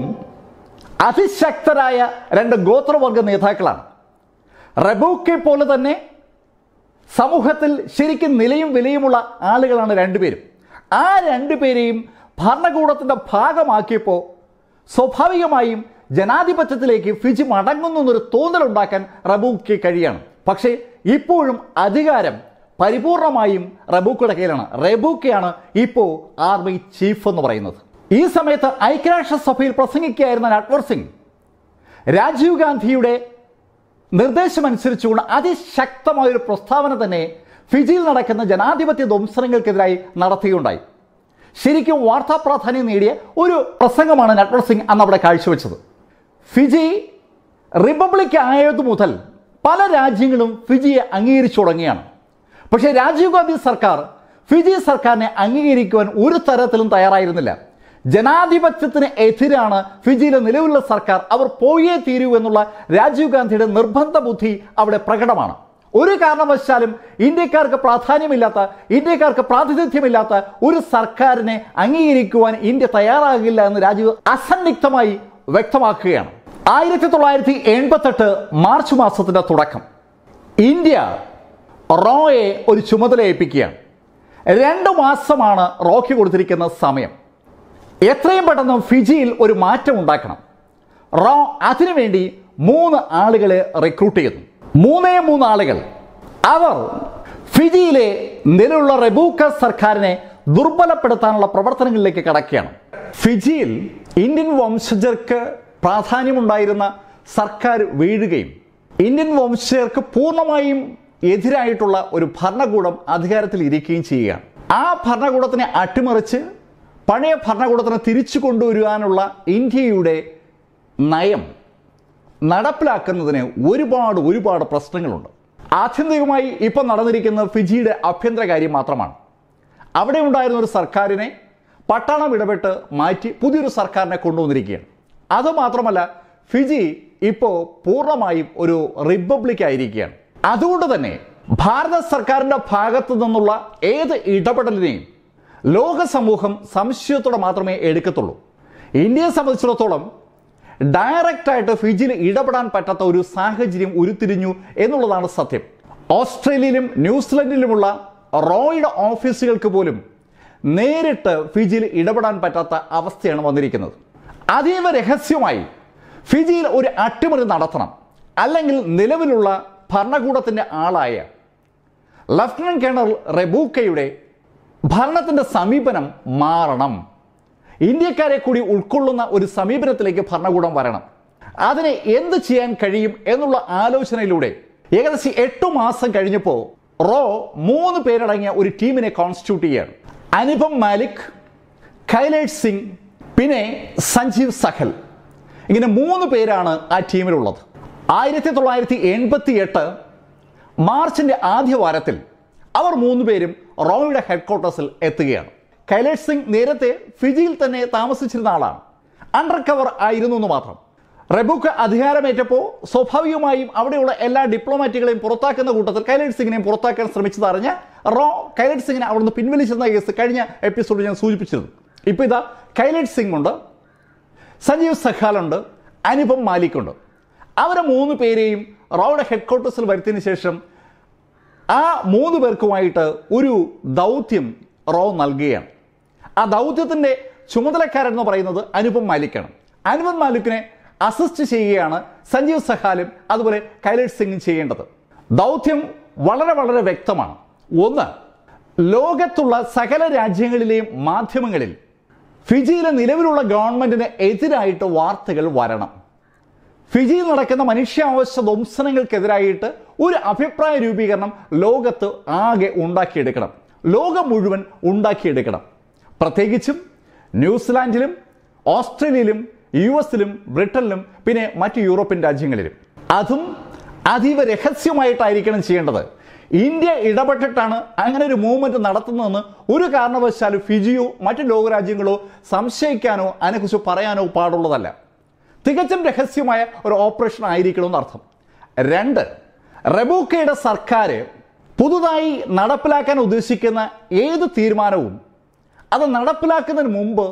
അതിശക്തരായ രണ്ട് ഗോത്രവർഗ നേതാക്കളാണ് റബൂക്കെ പോലെ തന്നെ സമൂഹത്തിൽ ശരിക്കും നിലയും വിലയുമുള്ള ആളുകളാണ് രണ്ടുപേരും ആ രണ്ടുപേരെയും ഭരണകൂടത്തിൻ്റെ ഭാഗമാക്കിയപ്പോൾ സ്വാഭാവികമായും ജനാധിപത്യത്തിലേക്ക് ഫിജി മടങ്ങുന്നു എന്നൊരു തോന്നലുണ്ടാക്കാൻ റബൂക്ക് കഴിയാണ് പക്ഷേ ഇപ്പോഴും അധികാരം പരിപൂർണമായും റബൂക്കയുടെ കയ്യിലാണ് റബൂക്കയാണ് ഇപ്പോൾ ആർമി ചീഫ് എന്ന് പറയുന്നത് ഈ സമയത്ത് ഐക്യരാഷ്ട്രസഭയിൽ പ്രസംഗിക്കുകയായിരുന്ന നട്വർ സിംഗ് രാജീവ് ഗാന്ധിയുടെ നിർദ്ദേശമനുസരിച്ചുകൊണ്ട് അതിശക്തമായ ഒരു പ്രസ്താവന തന്നെ ഫിജിയിൽ നടക്കുന്ന ജനാധിപത്യ ധ്വംസനങ്ങൾക്കെതിരായി നടത്തുകയുണ്ടായി ശരിക്കും വാർത്താ പ്രാധാന്യം നേടിയ ഒരു പ്രസംഗമാണ് നട്വർ സിംഗ് അന്ന് അവിടെ കാഴ്ചവെച്ചത് ഫിജി റിപ്പബ്ലിക് ആയതു മുതൽ പല രാജ്യങ്ങളും ഫിജിയെ അംഗീകരിച്ചു തുടങ്ങിയാണ് പക്ഷേ രാജീവ് ഗാന്ധി സർക്കാർ ഫിജി സർക്കാരിനെ അംഗീകരിക്കുവാൻ ഒരു തരത്തിലും തയ്യാറായിരുന്നില്ല ജനാധിപത്യത്തിന് എതിരാണ് ഫിജിയിലെ നിലവിലുള്ള സർക്കാർ അവർ പോയേ തീരൂ എന്നുള്ള രാജീവ് ഗാന്ധിയുടെ നിർബന്ധ ബുദ്ധി അവിടെ പ്രകടമാണ് ഒരു കാരണവശാലും ഇന്ത്യക്കാർക്ക് പ്രാധാന്യമില്ലാത്ത ഇന്ത്യക്കാർക്ക് പ്രാതിനിധ്യമില്ലാത്ത ഒരു സർക്കാരിനെ അംഗീകരിക്കുവാൻ ഇന്ത്യ തയ്യാറാകില്ല എന്ന് രാജീവ് അസന്നിഗ്ധമായി വ്യക്തമാക്കുകയാണ് ആയിരത്തി തൊള്ളായിരത്തി എൺപത്തെട്ട് മാർച്ച് മാസത്തിന്റെ തുടക്കം ഇന്ത്യ റോയെ ഒരു ചുമതല ഏൽപ്പിക്കുകയാണ് രണ്ട് മാസമാണ് റോയ്ക്ക് കൊടുത്തിരിക്കുന്ന സമയം എത്രയും പെട്ടെന്ന് ഫിജിയിൽ ഒരു മാറ്റം ഉണ്ടാക്കണം റോ അതിനുവേണ്ടി മൂന്ന് ആളുകളെ റിക്രൂട്ട് ചെയ്യുന്നു മൂന്നേ മൂന്ന് ആളുകൾ അവർ ഫിജിയിലെ നിലവിലുള്ള റെബൂക്ക സർക്കാരിനെ ദുർബലപ്പെടുത്താനുള്ള പ്രവർത്തനങ്ങളിലേക്ക് കടക്കുകയാണ് ഫിജിയിൽ ഇന്ത്യൻ വംശജർക്ക് പ്രാധാന്യമുണ്ടായിരുന്ന സർക്കാർ വീഴുകയും ഇന്ത്യൻ വംശജർക്ക് പൂർണ്ണമായും എതിരായിട്ടുള്ള ഒരു ഭരണകൂടം അധികാരത്തിൽ ഇരിക്കുകയും ചെയ്യുകയാണ് ആ ഭരണകൂടത്തിനെ അട്ടിമറിച്ച് പഴയ ഭരണകൂടത്തിനെ തിരിച്ചു കൊണ്ടുവരുവാനുള്ള ഇന്ത്യയുടെ നയം നടപ്പിലാക്കുന്നതിന് ഒരുപാട് ഒരുപാട് പ്രശ്നങ്ങളുണ്ട് ആത്യന്തികമായി ഇപ്പം നടന്നിരിക്കുന്ന ഫിജിയുടെ ആഭ്യന്തര കാര്യം മാത്രമാണ് അവിടെ ഉണ്ടായിരുന്ന ഒരു സർക്കാരിനെ പട്ടാളം ഇടപെട്ട് മാറ്റി പുതിയൊരു സർക്കാരിനെ കൊണ്ടുവന്നിരിക്കുകയാണ് അതുമാത്രമല്ല ഫിജി ഇപ്പോൾ പൂർണ്ണമായും ഒരു റിപ്പബ്ലിക് ആയിരിക്കുകയാണ് അതുകൊണ്ട് തന്നെ ഭാരത സർക്കാരിൻ്റെ ഭാഗത്തു നിന്നുള്ള ഏത് ഇടപെടലിനെയും ലോക സമൂഹം സംശയത്തോടെ മാത്രമേ എടുക്കത്തുള്ളൂ ഇന്ത്യയെ സംബന്ധിച്ചിടത്തോളം ഡയറക്റ്റായിട്ട് ഫിജിയിൽ ഇടപെടാൻ പറ്റാത്ത ഒരു സാഹചര്യം ഉരുത്തിരിഞ്ഞു എന്നുള്ളതാണ് സത്യം ഓസ്ട്രേലിയയിലും ന്യൂസിലൻഡിലുമുള്ള റോയുടെ ഓഫീസുകൾക്ക് പോലും നേരിട്ട് ഫിജിയിൽ ഇടപെടാൻ പറ്റാത്ത അവസ്ഥയാണ് വന്നിരിക്കുന്നത് അതീവ രഹസ്യമായി ഫിജിയിൽ ഒരു അട്ടിമറി നടത്തണം അല്ലെങ്കിൽ നിലവിലുള്ള ഭരണകൂടത്തിൻ്റെ ആളായ ലഫ്റ്റനന്റ് കേണൽ റെബൂക്കയുടെ ഭരണത്തിൻ്റെ സമീപനം മാറണം ഇന്ത്യക്കാരെ കൂടി ഉൾക്കൊള്ളുന്ന ഒരു സമീപനത്തിലേക്ക് ഭരണകൂടം വരണം അതിന് എന്ത് ചെയ്യാൻ കഴിയും എന്നുള്ള ആലോചനയിലൂടെ ഏകദേശം എട്ടു മാസം കഴിഞ്ഞപ്പോൾ റോ മൂന്ന് പേരടങ്ങിയ ഒരു ടീമിനെ കോൺസ്റ്റിറ്റ്യൂട്ട് ചെയ്യാണ് അനുപം മാലിക് കൈലേഷ് സിംഗ് പിന്നെ സഞ്ജീവ് സഹൽ ഇങ്ങനെ മൂന്ന് പേരാണ് ആ ടീമിലുള്ളത് ആയിരത്തി തൊള്ളായിരത്തി എൺപത്തി എട്ട് മാർച്ചിന്റെ ആദ്യ വാരത്തിൽ അവർ മൂന്ന് പേരും റോയുടെ ഹെഡ്ക്വാർട്ടേഴ്സിൽ എത്തുകയാണ് കൈലേഷ് സിംഗ് നേരത്തെ ഫിജിയിൽ തന്നെ താമസിച്ചിരുന്ന ആളാണ് അണ്ടർ കവർ ആയിരുന്നു എന്ന് മാത്രം റെബുക്ക് അധികാരമേറ്റപ്പോൾ സ്വാഭാവികമായും അവിടെയുള്ള എല്ലാ ഡിപ്ലോമാറ്റുകളെയും പുറത്താക്കുന്ന കൂട്ടത്തിൽ കൈലേഷ് സിംഗിനെയും പുറത്താക്കാൻ ശ്രമിച്ചതറിഞ്ഞ് റോ കൈലേഷ് സിംഗിനെ അവിടുന്ന് പിൻവലിച്ചിരുന്ന കേസ് കഴിഞ്ഞ എപ്പിസോഡിൽ ഞാൻ സൂചിപ്പിച്ചിരുന്നു ഇപ്പോൾ ഇതാ കൈലേഷ് സിംഗ് ഉണ്ട് സഞ്ജീവ് സഖാലുണ്ട് അനുപം മാലിക്കുണ്ട് അവരെ മൂന്ന് പേരെയും റോയുടെ ഹെഡ്ക്വാർട്ടേഴ്സിൽ വരുത്തിയതിനു ശേഷം ആ മൂന്ന് പേർക്കുമായിട്ട് ഒരു ദൗത്യം റോ നൽകുകയാണ് ആ ദൗത്യത്തിൻ്റെ ചുമതലക്കാരൻ എന്ന് പറയുന്നത് അനുപം മാലിക്കാണ് അനുപം മാലിക്കിനെ അസിസ്റ്റ് ചെയ്യുകയാണ് സഞ്ജീവ് സഹാലും അതുപോലെ കൈലേഷ് സിംഗും ചെയ്യേണ്ടത് ദൗത്യം വളരെ വളരെ വ്യക്തമാണ് ഒന്ന് ലോകത്തുള്ള സകല രാജ്യങ്ങളിലെയും മാധ്യമങ്ങളിൽ ഫിജിയിലെ നിലവിലുള്ള ഗവൺമെന്റിന് എതിരായിട്ട് വാർത്തകൾ വരണം ഫിജിയിൽ നടക്കുന്ന മനുഷ്യാവകാശ ധ്വംസനങ്ങൾക്കെതിരായിട്ട് ഒരു അഭിപ്രായ രൂപീകരണം ലോകത്ത് ആകെ ഉണ്ടാക്കിയെടുക്കണം ലോകം മുഴുവൻ ഉണ്ടാക്കിയെടുക്കണം പ്രത്യേകിച്ചും ന്യൂസിലാൻഡിലും ഓസ്ട്രേലിയയിലും യു എസിലും ബ്രിട്ടനിലും പിന്നെ മറ്റ് യൂറോപ്യൻ രാജ്യങ്ങളിലും അതും അതീവ രഹസ്യമായിട്ടായിരിക്കണം ചെയ്യേണ്ടത് ഇന്ത്യ ഇടപെട്ടിട്ടാണ് അങ്ങനെ ഒരു മൂവ്മെന്റ് നടത്തുന്നതെന്ന് ഒരു കാരണവശാലും ഫിജിയോ മറ്റ് ലോകരാജ്യങ്ങളോ സംശയിക്കാനോ അതിനെക്കുറിച്ച് പറയാനോ പാടുള്ളതല്ല തികച്ചും രഹസ്യമായ ഒരു ഓപ്പറേഷൻ ആയിരിക്കണമെന്ന് അർത്ഥം രണ്ട് റെബൂക്കയുടെ സർക്കാർ പുതുതായി നടപ്പിലാക്കാൻ ഉദ്ദേശിക്കുന്ന ഏത് തീരുമാനവും അത് നടപ്പിലാക്കുന്നതിന് മുമ്പ്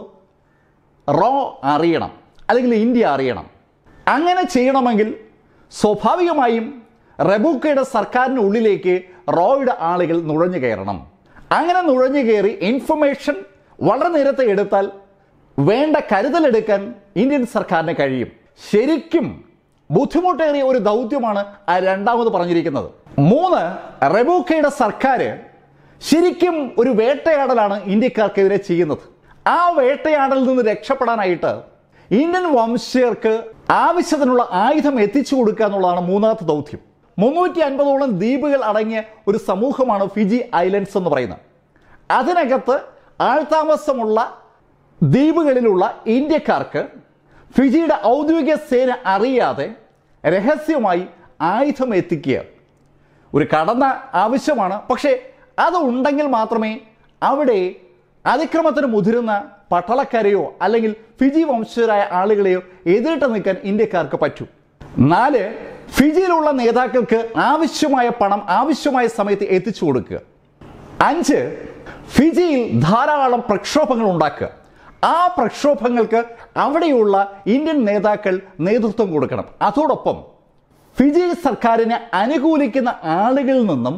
റോ അറിയണം അല്ലെങ്കിൽ ഇന്ത്യ അറിയണം അങ്ങനെ ചെയ്യണമെങ്കിൽ സ്വാഭാവികമായും റെബൂക്കയുടെ സർക്കാരിൻ്റെ ഉള്ളിലേക്ക് റോയുടെ ആളുകൾ നുഴഞ്ഞു കയറണം അങ്ങനെ നുഴഞ്ഞു കയറി ഇൻഫർമേഷൻ വളരെ നേരത്തെ എടുത്താൽ വേണ്ട കരുതലെടുക്കാൻ ഇന്ത്യൻ സർക്കാരിന് കഴിയും ശരിക്കും ബുദ്ധിമുട്ടേറിയ ഒരു ദൗത്യമാണ് ആ രണ്ടാമത് പറഞ്ഞിരിക്കുന്നത് മൂന്ന് റെബൂക്കയുടെ സർക്കാർ ശരിക്കും ഒരു വേട്ടയാടലാണ് ഇന്ത്യക്കാർക്കെതിരെ ചെയ്യുന്നത് ആ വേട്ടയാടലിൽ നിന്ന് രക്ഷപ്പെടാനായിട്ട് ഇന്ത്യൻ വംശീയർക്ക് ആവശ്യത്തിനുള്ള ആയുധം എത്തിച്ചു കൊടുക്കുക എന്നുള്ളതാണ് മൂന്നാമത്തെ ദൗത്യം മുന്നൂറ്റി അൻപതോളം ദ്വീപുകൾ അടങ്ങിയ ഒരു സമൂഹമാണ് ഫിജി ഐലൻഡ്സ് എന്ന് പറയുന്നത് അതിനകത്ത് ആൾതാമസമുള്ള ദ്വീപുകളിലുള്ള ഇന്ത്യക്കാർക്ക് ഫിജിയുടെ ഔദ്യോഗിക സേന അറിയാതെ രഹസ്യമായി ആയുധം എത്തിക്കുക ഒരു കടന്ന ആവശ്യമാണ് പക്ഷേ അത് ഉണ്ടെങ്കിൽ മാത്രമേ അവിടെ അതിക്രമത്തിന് മുതിരുന്ന പട്ടാളക്കാരെയോ അല്ലെങ്കിൽ ഫിജി വംശജരായ ആളുകളെയോ എതിരിട്ട് നിൽക്കാൻ ഇന്ത്യക്കാർക്ക് പറ്റൂ നാല് ഫിജിയിലുള്ള നേതാക്കൾക്ക് ആവശ്യമായ പണം ആവശ്യമായ സമയത്ത് എത്തിച്ചു കൊടുക്കുക അഞ്ച് ഫിജിയിൽ ധാരാളം പ്രക്ഷോഭങ്ങൾ ഉണ്ടാക്കുക ആ പ്രക്ഷോഭങ്ങൾക്ക് അവിടെയുള്ള ഇന്ത്യൻ നേതാക്കൾ നേതൃത്വം കൊടുക്കണം അതോടൊപ്പം ഫിജി സർക്കാരിനെ അനുകൂലിക്കുന്ന ആളുകളിൽ നിന്നും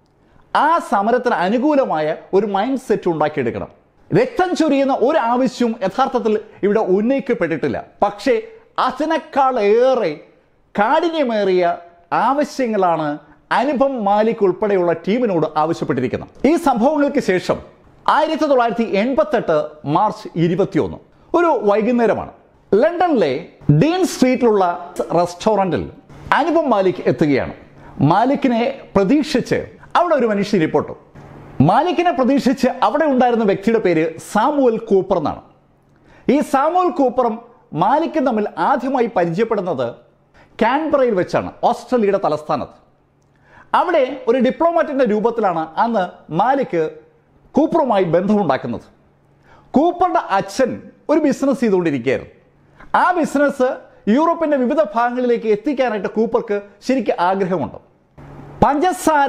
ആ സമരത്തിന് അനുകൂലമായ ഒരു മൈൻഡ് സെറ്റ് ഉണ്ടാക്കിയെടുക്കണം രക്തം ചൊരിയുന്ന ഒരു ആവശ്യവും യഥാർത്ഥത്തിൽ ഇവിടെ ഉന്നയിക്കപ്പെട്ടിട്ടില്ല പക്ഷേ അതിനേക്കാൾ ഏറെ കാഠിന്യമേറിയ ആവശ്യങ്ങളാണ് അനുപം മാലിക് ഉൾപ്പെടെയുള്ള ടീമിനോട് ആവശ്യപ്പെട്ടിരിക്കുന്നത് ഈ സംഭവങ്ങൾക്ക് ശേഷം ആയിരത്തി തൊള്ളായിരത്തി എൺപത്തെട്ട് മാർച്ച് ഇരുപത്തിയൊന്ന് ഒരു വൈകുന്നേരമാണ് ലണ്ടനിലെ ഡീൻ സ്ട്രീറ്റിലുള്ള റെസ്റ്റോറൻറ്റിൽ അനുപം മാലിക് എത്തുകയാണ് മാലിക്കിനെ പ്രതീക്ഷിച്ച് അവിടെ ഒരു മനുഷ്യൻ ഇരിപ്പോട്ടു മാലിക്കിനെ പ്രതീക്ഷിച്ച് അവിടെ ഉണ്ടായിരുന്ന വ്യക്തിയുടെ പേര് സാമുവൽ കൂപ്പർ എന്നാണ് ഈ സാമുവൽ കൂപ്പറും മാലിക്കും തമ്മിൽ ആദ്യമായി പരിചയപ്പെടുന്നത് കാൻബറയിൽ വെച്ചാണ് ഓസ്ട്രേലിയയുടെ തലസ്ഥാനത്ത് അവിടെ ഒരു ഡിപ്ലോമാറ്റിന്റെ രൂപത്തിലാണ് അന്ന് മാലിക് കൂപ്പറുമായി ബന്ധമുണ്ടാക്കുന്നത് കൂപ്പറുടെ അച്ഛൻ ഒരു ബിസിനസ് ചെയ്തുകൊണ്ടിരിക്കുകയായിരുന്നു ആ ബിസിനസ് യൂറോപ്പിന്റെ വിവിധ ഭാഗങ്ങളിലേക്ക് എത്തിക്കാനായിട്ട് കൂപ്പർക്ക് ശരിക്കും ആഗ്രഹമുണ്ട് പഞ്ചസാര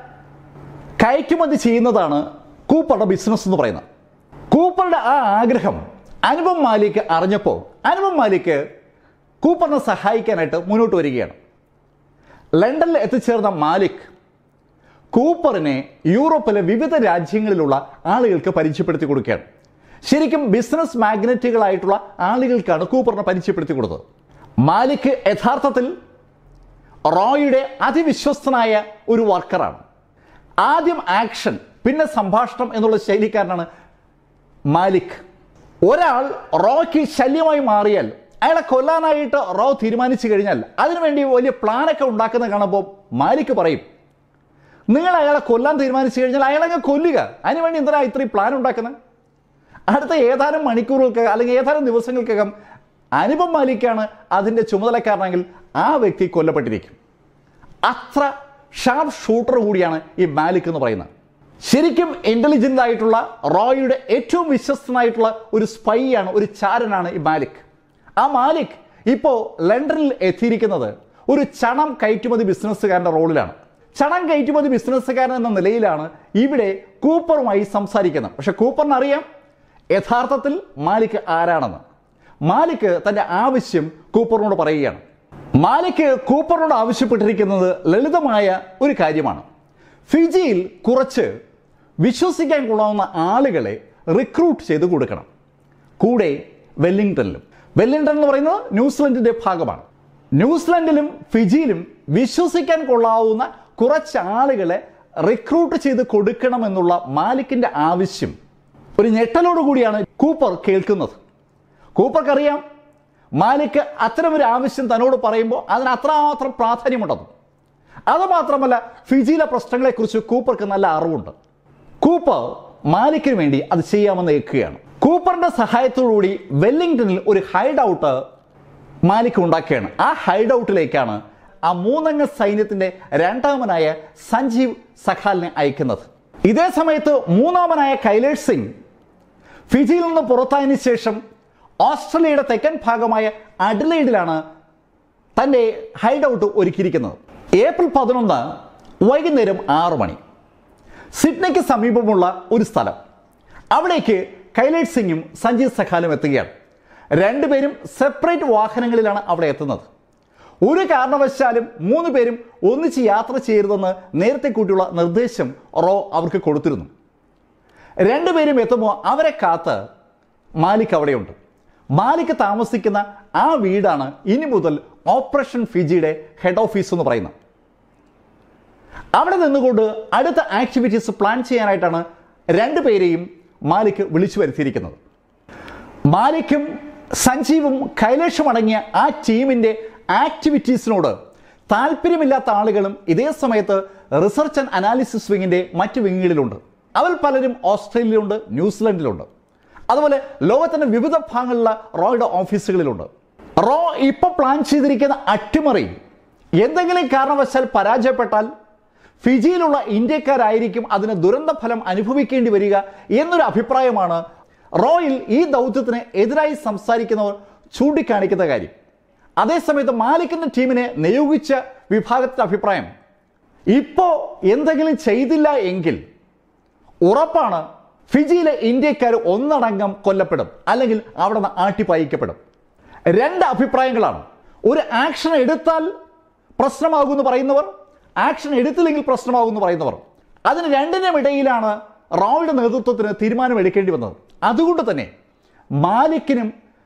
കയറ്റുമതി ചെയ്യുന്നതാണ് കൂപ്പറുടെ ബിസിനസ് എന്ന് പറയുന്നത് കൂപ്പറുടെ ആ ആഗ്രഹം അനുപം മാലിക് അറിഞ്ഞപ്പോൾ അനുപം മാലിക് കൂപ്പറിനെ സഹായിക്കാനായിട്ട് മുന്നോട്ട് വരികയാണ് ലണ്ടനിൽ എത്തിച്ചേർന്ന മാലിക് കൂപ്പറിനെ യൂറോപ്പിലെ വിവിധ രാജ്യങ്ങളിലുള്ള ആളുകൾക്ക് പരിചയപ്പെടുത്തി കൊടുക്കുകയാണ് ശരിക്കും ബിസിനസ് മാഗ്നറ്റുകളായിട്ടുള്ള ആളുകൾക്കാണ് കൂപ്പറിനെ പരിചയപ്പെടുത്തി കൊടുത്തത് മാലിക് യഥാർത്ഥത്തിൽ റോയുടെ അതിവിശ്വസ്തനായ ഒരു വർക്കറാണ് ആദ്യം ആക്ഷൻ പിന്നെ സംഭാഷണം എന്നുള്ള ശൈലിക്കാരനാണ് മാലിക് ഒരാൾ റോയ്ക്ക് ശല്യമായി മാറിയാൽ അയാളെ കൊല്ലാനായിട്ട് റോ തീരുമാനിച്ചു കഴിഞ്ഞാൽ അതിനുവേണ്ടി വലിയ പ്ലാനൊക്കെ ഉണ്ടാക്കുന്ന കാണുമ്പോൾ മാലിക് പറയും നിങ്ങൾ അയാളെ കൊല്ലാൻ തീരുമാനിച്ചു കഴിഞ്ഞാൽ അയാളെ കൊല്ലുക അതിനുവേണ്ടി എന്തിനാ ഇത്രയും പ്ലാൻ ഉണ്ടാക്കുന്നത് അടുത്ത ഏതാനും മണിക്കൂറുകൾക്ക് അല്ലെങ്കിൽ ഏതാനും ദിവസങ്ങൾക്കകം അനുപം മാലിക്കാണ് അതിൻ്റെ ചുമതലക്കാരനെങ്കിൽ ആ വ്യക്തി കൊല്ലപ്പെട്ടിരിക്കും അത്ര ഷാർപ്പ് ഷൂട്ടർ കൂടിയാണ് ഈ മാലിക് എന്ന് പറയുന്നത് ശരിക്കും ഇന്റലിജന്റ് ആയിട്ടുള്ള റോയുടെ ഏറ്റവും വിശ്വസ്തനായിട്ടുള്ള ഒരു സ്പൈ ആണ് ഒരു ചാരനാണ് ഈ മാലിക് ആ മാലിക് ഇപ്പോൾ ലണ്ടനിൽ എത്തിയിരിക്കുന്നത് ഒരു ചണം കയറ്റുമതി ബിസിനസ്സുകാരൻ്റെ റോളിലാണ് ചണം കയറ്റുമതി ബിസിനസ്സുകാരൻ എന്ന നിലയിലാണ് ഇവിടെ കൂപ്പറുമായി സംസാരിക്കുന്നത് പക്ഷെ കൂപ്പറിന് അറിയാം യഥാർത്ഥത്തിൽ മാലിക് ആരാണെന്ന് മാലിക് തന്റെ ആവശ്യം കൂപ്പറിനോട് പറയുകയാണ് മാലിക് കൂപ്പറിനോട് ആവശ്യപ്പെട്ടിരിക്കുന്നത് ലളിതമായ ഒരു കാര്യമാണ് ഫിജിയിൽ കുറച്ച് വിശ്വസിക്കാൻ കൊള്ളാവുന്ന ആളുകളെ റിക്രൂട്ട് ചെയ്ത് കൊടുക്കണം കൂടെ വെല്ലിംഗ്ടണിലും വെല്ലിംഗ്ടൺ എന്ന് പറയുന്നത് ന്യൂസിലൻഡിന്റെ ഭാഗമാണ് ന്യൂസിലൻഡിലും ഫിജിയിലും വിശ്വസിക്കാൻ കൊള്ളാവുന്ന കുറച്ച് ആളുകളെ റിക്രൂട്ട് ചെയ്ത് കൊടുക്കണമെന്നുള്ള മാലിക്കിന്റെ ആവശ്യം ഒരു ഞെട്ടലോട് കൂടിയാണ് കൂപ്പർ കേൾക്കുന്നത് കൂപ്പർക്കറിയാം മാലിക് അത്തരമൊരു ആവശ്യം തന്നോട് പറയുമ്പോൾ അതിന് അത്രമാത്രം പ്രാധാന്യമുണ്ടെന്ന് അതുമാത്രമല്ല ഫിജിയിലെ പ്രശ്നങ്ങളെക്കുറിച്ച് കൂപ്പർക്ക് നല്ല അറിവുണ്ട് കൂപ്പർ മാലിക്കിന് വേണ്ടി അത് ചെയ്യാമെന്ന് ഏൽക്കുകയാണ് കൂപ്പറിന്റെ സഹായത്തോടുകൂടി വെല്ലിംഗ്ടണിൽ ഒരു ഹൈഡ് ഔട്ട് മാലിക് ഉണ്ടാക്കുകയാണ് ആ ഹൈഡ് ഔട്ടിലേക്കാണ് ആ മൂന്നംഗ സൈന്യത്തിന്റെ രണ്ടാമനായ സഞ്ജീവ് സഖാലിനെ അയക്കുന്നത് ഇതേ സമയത്ത് മൂന്നാമനായ കൈലേഷ് സിംഗ് ഫിജിയിൽ നിന്ന് പുറത്തായതിനു ശേഷം ഓസ്ട്രേലിയയുടെ തെക്കൻ ഭാഗമായ അഡ്ലൈഡിലാണ് തൻ്റെ ഹൈഡ് ഔട്ട് ഒരുക്കിയിരിക്കുന്നത് ഏപ്രിൽ പതിനൊന്ന് വൈകുന്നേരം ആറു മണി സിഡ്നിക്ക് സമീപമുള്ള ഒരു സ്ഥലം അവിടേക്ക് കൈലേഷ് സിംഗും സഞ്ജീവ് സഖാലും എത്തുകയാണ് രണ്ടുപേരും സെപ്പറേറ്റ് വാഹനങ്ങളിലാണ് അവിടെ എത്തുന്നത് ഒരു കാരണവശാലും മൂന്ന് പേരും ഒന്നിച്ച് യാത്ര ചെയ്യരുതെന്ന് നേരത്തെ കൂട്ടിയുള്ള നിർദ്ദേശം റോ അവർക്ക് കൊടുത്തിരുന്നു രണ്ടുപേരും എത്തുമ്പോൾ അവരെ കാത്ത് മാലിക് അവിടെയുണ്ട് മാലിക് താമസിക്കുന്ന ആ വീടാണ് ഇനി മുതൽ ഓപ്പറേഷൻ ഫിജിയുടെ ഹെഡ് ഓഫീസ് എന്ന് പറയുന്നത് അവിടെ നിന്നുകൊണ്ട് അടുത്ത ആക്ടിവിറ്റീസ് പ്ലാൻ ചെയ്യാനായിട്ടാണ് രണ്ടുപേരെയും മാലിക് വിളിച്ചു വരുത്തിയിരിക്കുന്നത് മാലിക്കും സഞ്ജീവും കൈലേഷും അടങ്ങിയ ആ ടീമിന്റെ ആക്ടിവിറ്റീസിനോട് താല്പര്യമില്ലാത്ത ആളുകളും ഇതേ സമയത്ത് റിസർച്ച് ആൻഡ് അനാലിസിസ് വിങ്ങിന്റെ മറ്റ് വിങ്ങുകളിലുണ്ട് അവർ പലരും ഓസ്ട്രേലിയയിലുണ്ട് ന്യൂസിലൻഡിലുണ്ട് അതുപോലെ ലോകത്തിന്റെ വിവിധ ഭാഗങ്ങളിലുള്ള റോയുടെ ഓഫീസുകളിലുണ്ട് റോ ഇപ്പൊ പ്ലാൻ ചെയ്തിരിക്കുന്ന അട്ടിമറി എന്തെങ്കിലും കാരണവശാൽ പരാജയപ്പെട്ടാൽ ഫിജിയിലുള്ള ഇന്ത്യക്കാരായിരിക്കും അതിന് ദുരന്ത ഫലം അനുഭവിക്കേണ്ടി വരിക എന്നൊരു അഭിപ്രായമാണ് റോയിൽ ഈ ദൗത്യത്തിന് എതിരായി സംസാരിക്കുന്നവർ ചൂണ്ടിക്കാണിക്കുന്ന കാര്യം അതേസമയത്ത് മാലിക്കിന്റെ ടീമിനെ നിയോഗിച്ച വിഭാഗത്തിന്റെ അഭിപ്രായം ഇപ്പോ എന്തെങ്കിലും ചെയ്തില്ല എങ്കിൽ ഉറപ്പാണ് ഫിജിയിലെ ഇന്ത്യക്കാർ ഒന്നടങ്കം കൊല്ലപ്പെടും അല്ലെങ്കിൽ അവിടെ നിന്ന് ആട്ടിപ്പായിക്കപ്പെടും രണ്ട് അഭിപ്രായങ്ങളാണ് ഒരു ആക്ഷൻ എടുത്താൽ പ്രശ്നമാകുമെന്ന് പറയുന്നവർ ആക്ഷൻ എടുത്തില്ലെങ്കിൽ പ്രശ്നമാകുമെന്ന് പറയുന്നവർ അതിന് രണ്ടിനും ഇടയിലാണ് റോയുടെ നേതൃത്വത്തിന് തീരുമാനം എടുക്കേണ്ടി വന്നത് അതുകൊണ്ട് തന്നെ മാലിക്കിനും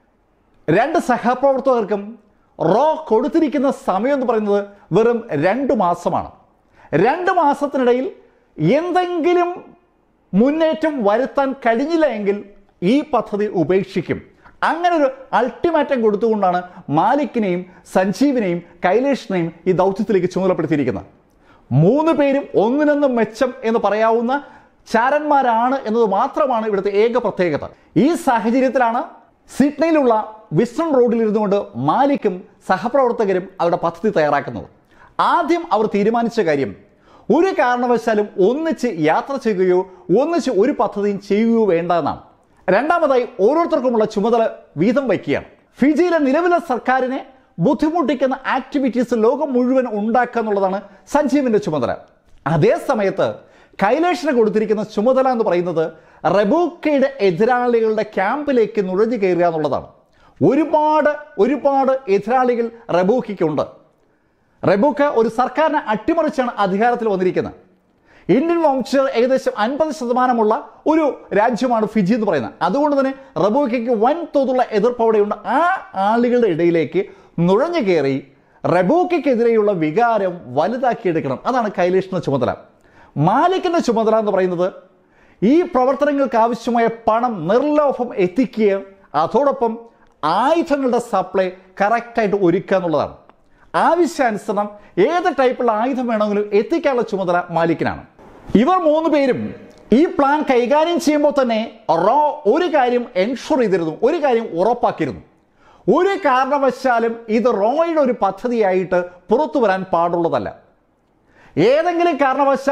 രണ്ട് സഹപ്രവർത്തകർക്കും റോ കൊടുത്തിരിക്കുന്ന സമയം എന്ന് പറയുന്നത് വെറും രണ്ട് മാസമാണ് രണ്ട് മാസത്തിനിടയിൽ എന്തെങ്കിലും മുന്നേറ്റം വരുത്താൻ കഴിഞ്ഞില്ല എങ്കിൽ ഈ പദ്ധതി ഉപേക്ഷിക്കും അങ്ങനെ ഒരു അൾട്ടിമാറ്റം കൊടുത്തുകൊണ്ടാണ് മാലിക്കിനെയും സഞ്ജീവിനെയും കൈലേഷിനെയും ഈ ദൗത്യത്തിലേക്ക് ചുമതലപ്പെടുത്തിയിരിക്കുന്നത് മൂന്ന് പേരും ഒന്നിനൊന്നും മെച്ചം എന്ന് പറയാവുന്ന ചാരന്മാരാണ് എന്നത് മാത്രമാണ് ഇവിടുത്തെ ഏക പ്രത്യേകത ഈ സാഹചര്യത്തിലാണ് സിഡ്നിയിലുള്ള വിസ്റ്റൺ റോഡിൽ ഇരുന്നുകൊണ്ട് മാലിക്കും സഹപ്രവർത്തകരും അവരുടെ പദ്ധതി തയ്യാറാക്കുന്നത് ആദ്യം അവർ തീരുമാനിച്ച കാര്യം ഒരു കാരണവശാലും ഒന്നിച്ച് യാത്ര ചെയ്യുകയോ ഒന്നിച്ച് ഒരു പദ്ധതിയും ചെയ്യുകയോ വേണ്ട എന്നാണ് രണ്ടാമതായി ഓരോരുത്തർക്കുമുള്ള ചുമതല വീതം വയ്ക്കുകയാണ് ഫിജിയിലെ നിലവിലെ സർക്കാരിനെ ബുദ്ധിമുട്ടിക്കുന്ന ആക്ടിവിറ്റീസ് ലോകം മുഴുവൻ ഉണ്ടാക്കുക എന്നുള്ളതാണ് സഞ്ജീവിന്റെ ചുമതല അതേ സമയത്ത് കൈലേഷിന് കൊടുത്തിരിക്കുന്ന ചുമതല എന്ന് പറയുന്നത് റബൂക്കയുടെ എതിരാളികളുടെ ക്യാമ്പിലേക്ക് നുഴഞ്ഞു കയറുക എന്നുള്ളതാണ് ഒരുപാട് ഒരുപാട് എതിരാളികൾ റബൂക്കയ്ക്കുണ്ട് റബൂക്ക ഒരു സർക്കാരിനെ അട്ടിമറിച്ചാണ് അധികാരത്തിൽ വന്നിരിക്കുന്നത് ഇന്ത്യൻ വംശജർ ഏകദേശം അൻപത് ശതമാനമുള്ള ഒരു രാജ്യമാണ് ഫിജി എന്ന് പറയുന്നത് അതുകൊണ്ട് തന്നെ റബൂക്കയ്ക്ക് വൻ തോതിലുള്ള എതിർപ്പ് അവിടെയുണ്ട് ആ ആളുകളുടെ ഇടയിലേക്ക് നുഴഞ്ഞു കയറി റബൂക്കയ്ക്കെതിരെയുള്ള വികാരം വലുതാക്കിയെടുക്കണം അതാണ് കൈലേഷിന്റെ ചുമതല മാലിക്കിന്റെ ചുമതല എന്ന് പറയുന്നത് ഈ പ്രവർത്തനങ്ങൾക്ക് ആവശ്യമായ പണം നിർലോഭം എത്തിക്കുക അതോടൊപ്പം ആയുധങ്ങളുടെ സപ്ലൈ കറക്റ്റായിട്ട് ഒരുക്കുക എന്നുള്ളതാണ് ആവശ്യാനുസരണം ഏത് ടൈപ്പുള്ള ആയുധം വേണമെങ്കിലും എത്തിക്കാനുള്ള ചുമതല മാലിക്കിനാണ് ഇവർ മൂന്ന് പേരും ഈ പ്ലാൻ കൈകാര്യം ചെയ്യുമ്പോൾ തന്നെ റോ ഒരു കാര്യം എൻഷുർ ചെയ്തിരുന്നു ഒരു കാര്യം ഉറപ്പാക്കിയിരുന്നു ഒരു കാരണവശാലും ഇത് റോയുടെ ഒരു പദ്ധതിയായിട്ട് പുറത്തു വരാൻ പാടുള്ളതല്ല ഏതെങ്കിലും കാരണവശാൽ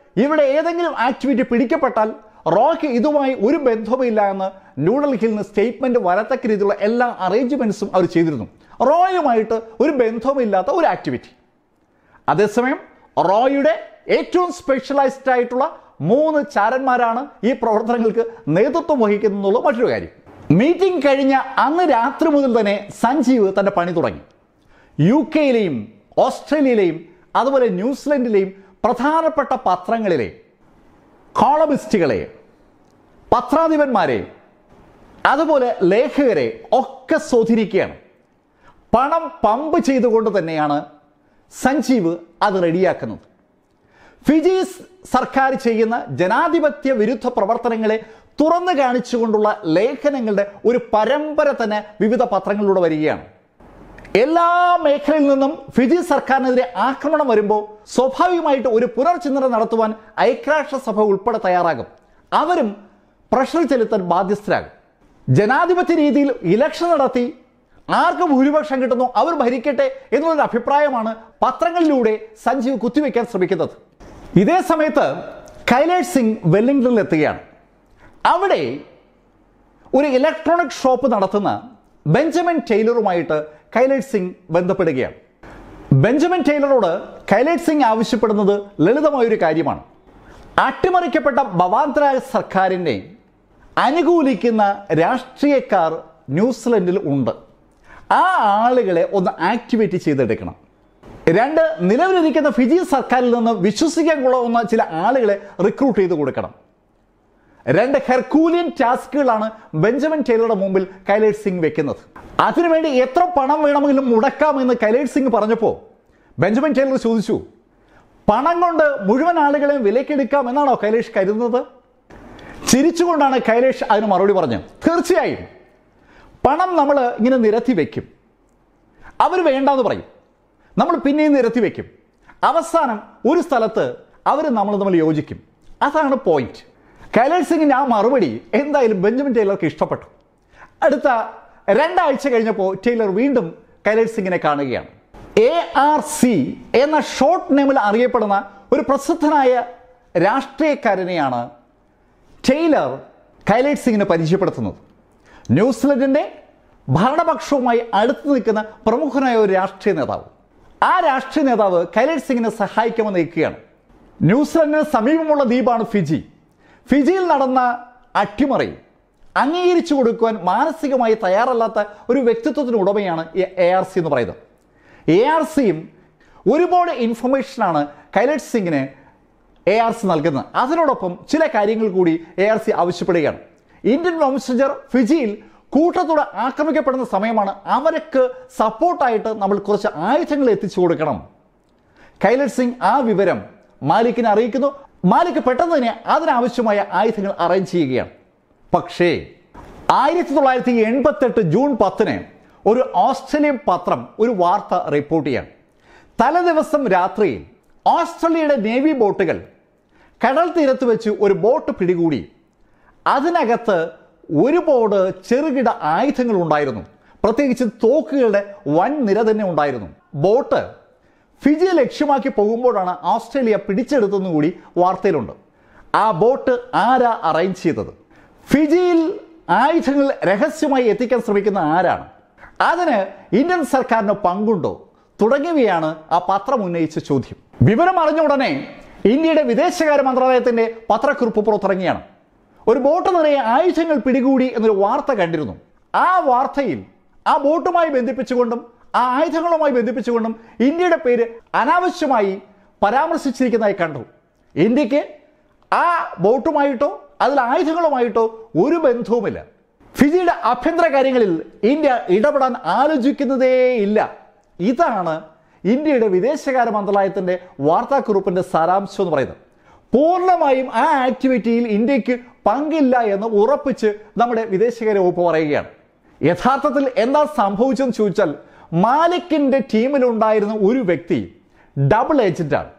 ഇവിടെ ഏതെങ്കിലും ആക്ടിവിറ്റി പിടിക്കപ്പെട്ടാൽ റോയ്ക്ക് ഇതുമായി ഒരു ബന്ധവുമില്ല എന്ന് ന്യൂഡൽഹിയിൽ നിന്ന് സ്റ്റേറ്റ്മെന്റ് വരത്തക്ക രീതിയിലുള്ള എല്ലാ അറേഞ്ച്മെന്റ്സും അവർ ചെയ്തിരുന്നു റോയുമായിട്ട് ഒരു ബന്ധവുമില്ലാത്ത ഒരു ആക്ടിവിറ്റി അതേസമയം റോയുടെ ഏറ്റവും സ്പെഷ്യലൈസ്ഡ് ആയിട്ടുള്ള മൂന്ന് ചാരന്മാരാണ് ഈ പ്രവർത്തനങ്ങൾക്ക് നേതൃത്വം വഹിക്കുന്നുള്ള മറ്റൊരു കാര്യം മീറ്റിംഗ് കഴിഞ്ഞ അന്ന് രാത്രി മുതൽ തന്നെ സഞ്ജീവ് തന്റെ പണി തുടങ്ങി യു കെയിലെയും ഓസ്ട്രേലിയയിലെയും അതുപോലെ ന്യൂസിലൻഡിലെയും പ്രധാനപ്പെട്ട പത്രങ്ങളിലെ കോളമിസ്റ്റുകളെ പത്രാധിപന്മാരെ അതുപോലെ ലേഖകരെ ഒക്കെ സ്വാധീനിക്കുകയാണ് പണം പമ്പ് ചെയ്തുകൊണ്ട് തന്നെയാണ് സഞ്ജീവ് അത് റെഡിയാക്കുന്നത് ഫിജി സർക്കാർ ചെയ്യുന്ന ജനാധിപത്യ വിരുദ്ധ പ്രവർത്തനങ്ങളെ തുറന്നു കാണിച്ചുകൊണ്ടുള്ള ലേഖനങ്ങളുടെ ഒരു പരമ്പര തന്നെ വിവിധ പത്രങ്ങളിലൂടെ വരികയാണ് എല്ലാ മേഖലയിൽ നിന്നും ഫിജി സർക്കാരിനെതിരെ ആക്രമണം വരുമ്പോൾ സ്വാഭാവികമായിട്ട് ഒരു പുനർചിന്തനം നടത്തുവാൻ ഐക്യരാഷ്ട്രസഭ ഉൾപ്പെടെ തയ്യാറാകും അവരും പ്രഷർ ചെലുത്താൻ ബാധ്യസ്ഥരാകും ജനാധിപത്യ രീതിയിൽ ഇലക്ഷൻ നടത്തി ആർക്ക് ഭൂരിപക്ഷം കിട്ടുന്നു അവർ ഭരിക്കട്ടെ എന്നുള്ളൊരു അഭിപ്രായമാണ് പത്രങ്ങളിലൂടെ സഞ്ജീവ് കുത്തിവെക്കാൻ ശ്രമിക്കുന്നത് ഇതേ സമയത്ത് കൈലേഷ് സിംഗ് വെല്ലിംഗ്ടണിൽ എത്തുകയാണ് അവിടെ ഒരു ഇലക്ട്രോണിക് ഷോപ്പ് നടത്തുന്ന ബെഞ്ചമിൻ ടൈലറുമായിട്ട് കൈലേഷ് സിംഗ് ബന്ധപ്പെടുകയാണ് ബെഞ്ചമിൻ ടൈലറോട് കൈലേഷ് സിംഗ് ആവശ്യപ്പെടുന്നത് ലളിതമായൊരു കാര്യമാണ് അട്ടിമറിക്കപ്പെട്ട ഭവാന്തര സർക്കാരിനെ അനുകൂലിക്കുന്ന രാഷ്ട്രീയക്കാർ ന്യൂസിലൻഡിൽ ഉണ്ട് ആ ആളുകളെ ഒന്ന് ആക്ടിവേറ്റ് ചെയ്തെടുക്കണം രണ്ട് നിലവിലിരിക്കുന്ന ഫിജി സർക്കാരിൽ നിന്ന് വിശ്വസിക്കാൻ കൊള്ളുന്ന ചില ആളുകളെ റിക്രൂട്ട് ചെയ്ത് കൊടുക്കണം രണ്ട് ഹെർക്കൂലിയൻ ടാസ്കുകളാണ് ബെഞ്ചമിൻ ടൈലറുടെ മുമ്പിൽ കൈലേഷ് സിംഗ് വെക്കുന്നത് അതിനുവേണ്ടി എത്ര പണം വേണമെങ്കിലും മുടക്കാമെന്ന് കൈലേഷ് സിംഗ് പറഞ്ഞപ്പോൾ ബെഞ്ചമിൻ ടൈലർ ചോദിച്ചു പണം കൊണ്ട് മുഴുവൻ ആളുകളെയും വിലക്കെടുക്കാം എന്നാണോ കൈലേഷ് കരുതുന്നത് ചിരിച്ചുകൊണ്ടാണ് കൈലേഷ് അതിന് മറുപടി പറഞ്ഞത് തീർച്ചയായും പണം നമ്മൾ ഇങ്ങനെ നിരത്തി വെക്കും അവർ വേണ്ടാന്ന് പറയും നമ്മൾ പിന്നെയും നിരത്തി വെക്കും അവസാനം ഒരു സ്ഥലത്ത് അവർ നമ്മൾ തമ്മിൽ യോജിക്കും അതാണ് പോയിന്റ് കൈലാഷ് സിംഗിന്റെ ആ മറുപടി എന്തായാലും ബെഞ്ചമിൻ ടൈലർക്ക് ഇഷ്ടപ്പെട്ടു അടുത്ത രണ്ടാഴ്ച കഴിഞ്ഞപ്പോൾ ടൈലർ വീണ്ടും കൈലാഷ് സിംഗിനെ കാണുകയാണ് എ ആർ സി എന്ന ഷോർട്ട് നെയിമിൽ അറിയപ്പെടുന്ന ഒരു പ്രസിദ്ധനായ രാഷ്ട്രീയക്കാരനെയാണ് ടൈലർ കൈലേഷ് സിംഗിനെ പരിചയപ്പെടുത്തുന്നത് ന്യൂസിലൻഡിന്റെ ഭരണപക്ഷവുമായി അടുത്ത് നിൽക്കുന്ന പ്രമുഖനായ ഒരു രാഷ്ട്രീയ നേതാവ് ആ രാഷ്ട്രീയ നേതാവ് കൈലേഷ് സിംഗിനെ സഹായിക്കുമെന്ന് നിൽക്കുകയാണ് ന്യൂസിലൻഡിന് സമീപമുള്ള ദ്വീപാണ് ഫിജി ഫിജിയിൽ നടന്ന അട്ടിമറി അംഗീകരിച്ചു കൊടുക്കുവാൻ മാനസികമായി തയ്യാറല്ലാത്ത ഒരു വ്യക്തിത്വത്തിന് ഉടമയാണ് എ ആർ സി എന്ന് പറയുന്നത് എ ആർ സിയും ഒരുപാട് ഇൻഫർമേഷനാണ് കൈലേഷ് സിംഗിന് എ ആർ സി നൽകുന്നത് അതിനോടൊപ്പം ചില കാര്യങ്ങൾ കൂടി എ ആർ സി ആവശ്യപ്പെടുകയാണ് ഇന്ത്യൻ വംശജർ ഫിജിയിൽ കൂട്ടത്തോടെ ആക്രമിക്കപ്പെടുന്ന സമയമാണ് അവർക്ക് സപ്പോർട്ടായിട്ട് നമ്മൾ കുറച്ച് ആയുധങ്ങൾ എത്തിച്ചു കൊടുക്കണം കൈലറ്റ് സിംഗ് ആ വിവരം മാലിക്കിനെ അറിയിക്കുന്നു മാലിക് പെട്ടെന്ന് തന്നെ അതിനാവശ്യമായ ആയുധങ്ങൾ അറേഞ്ച് ചെയ്യുകയാണ് പക്ഷേ ആയിരത്തി തൊള്ളായിരത്തി എൺപത്തെട്ട് ജൂൺ പത്തിന് ഒരു ഓസ്ട്രേലിയൻ പത്രം ഒരു വാർത്ത റിപ്പോർട്ട് ചെയ്യാൻ തലേദിവസം രാത്രിയിൽ ഓസ്ട്രേലിയയുടെ നേവി ബോട്ടുകൾ കടൽ തീരത്ത് വെച്ച് ഒരു ബോട്ട് പിടികൂടി അതിനകത്ത് ഒരുപാട് ചെറുകിട ആയുധങ്ങൾ ഉണ്ടായിരുന്നു പ്രത്യേകിച്ച് തോക്കുകളുടെ വൻ നിര തന്നെ ഉണ്ടായിരുന്നു ബോട്ട് ഫിജിയെ ലക്ഷ്യമാക്കി പോകുമ്പോഴാണ് ഓസ്ട്രേലിയ പിടിച്ചെടുത്തെന്ന് കൂടി വാർത്തയിലുണ്ട് ആ ബോട്ട് ആരാ അറേഞ്ച് ചെയ്തത് ഫിജിയിൽ ആയുധങ്ങൾ രഹസ്യമായി എത്തിക്കാൻ ശ്രമിക്കുന്ന ആരാണ് അതിന് ഇന്ത്യൻ സർക്കാരിന് പങ്കുണ്ടോ തുടങ്ങിയവയാണ് ആ പത്രം ഉന്നയിച്ച ചോദ്യം വിവരം അറിഞ്ഞ ഉടനെ ഇന്ത്യയുടെ വിദേശകാര്യ മന്ത്രാലയത്തിന്റെ പത്രക്കുറിപ്പ് പുറത്തിറങ്ങിയാണ് ഒരു ബോട്ട് നിറയെ ആയുധങ്ങൾ പിടികൂടി എന്നൊരു വാർത്ത കണ്ടിരുന്നു ആ വാർത്തയിൽ ആ ബോട്ടുമായി ബന്ധിപ്പിച്ചുകൊണ്ടും ആ ആയുധങ്ങളുമായി ബന്ധിപ്പിച്ചുകൊണ്ടും ഇന്ത്യയുടെ പേര് അനാവശ്യമായി പരാമർശിച്ചിരിക്കുന്നതായി കണ്ടു ഇന്ത്യക്ക് ആ ബോട്ടുമായിട്ടോ അതിൽ ആയുധങ്ങളുമായിട്ടോ ഒരു ബന്ധവുമില്ല ഫിജിയുടെ ആഭ്യന്തര കാര്യങ്ങളിൽ ഇന്ത്യ ഇടപെടാൻ ആലോചിക്കുന്നതേ ഇല്ല ഇതാണ് ഇന്ത്യയുടെ വിദേശകാര്യ മന്ത്രാലയത്തിന്റെ വാർത്താക്കുറിപ്പിന്റെ സാരാംശം എന്ന് പറയുന്നത് പൂർണ്ണമായും ആ ആക്ടിവിറ്റിയിൽ ഇന്ത്യക്ക് പങ്കില്ല എന്ന് ഉറപ്പിച്ച് നമ്മുടെ വിദേശകാര്യ വകുപ്പ് പറയുകയാണ് യഥാർത്ഥത്തിൽ എന്താ സംഭവിച്ചെന്ന് ചോദിച്ചാൽ മാലിക്കിന്റെ ടീമിലുണ്ടായിരുന്ന ഒരു വ്യക്തി ഡബിൾ ഏജന്റാണ്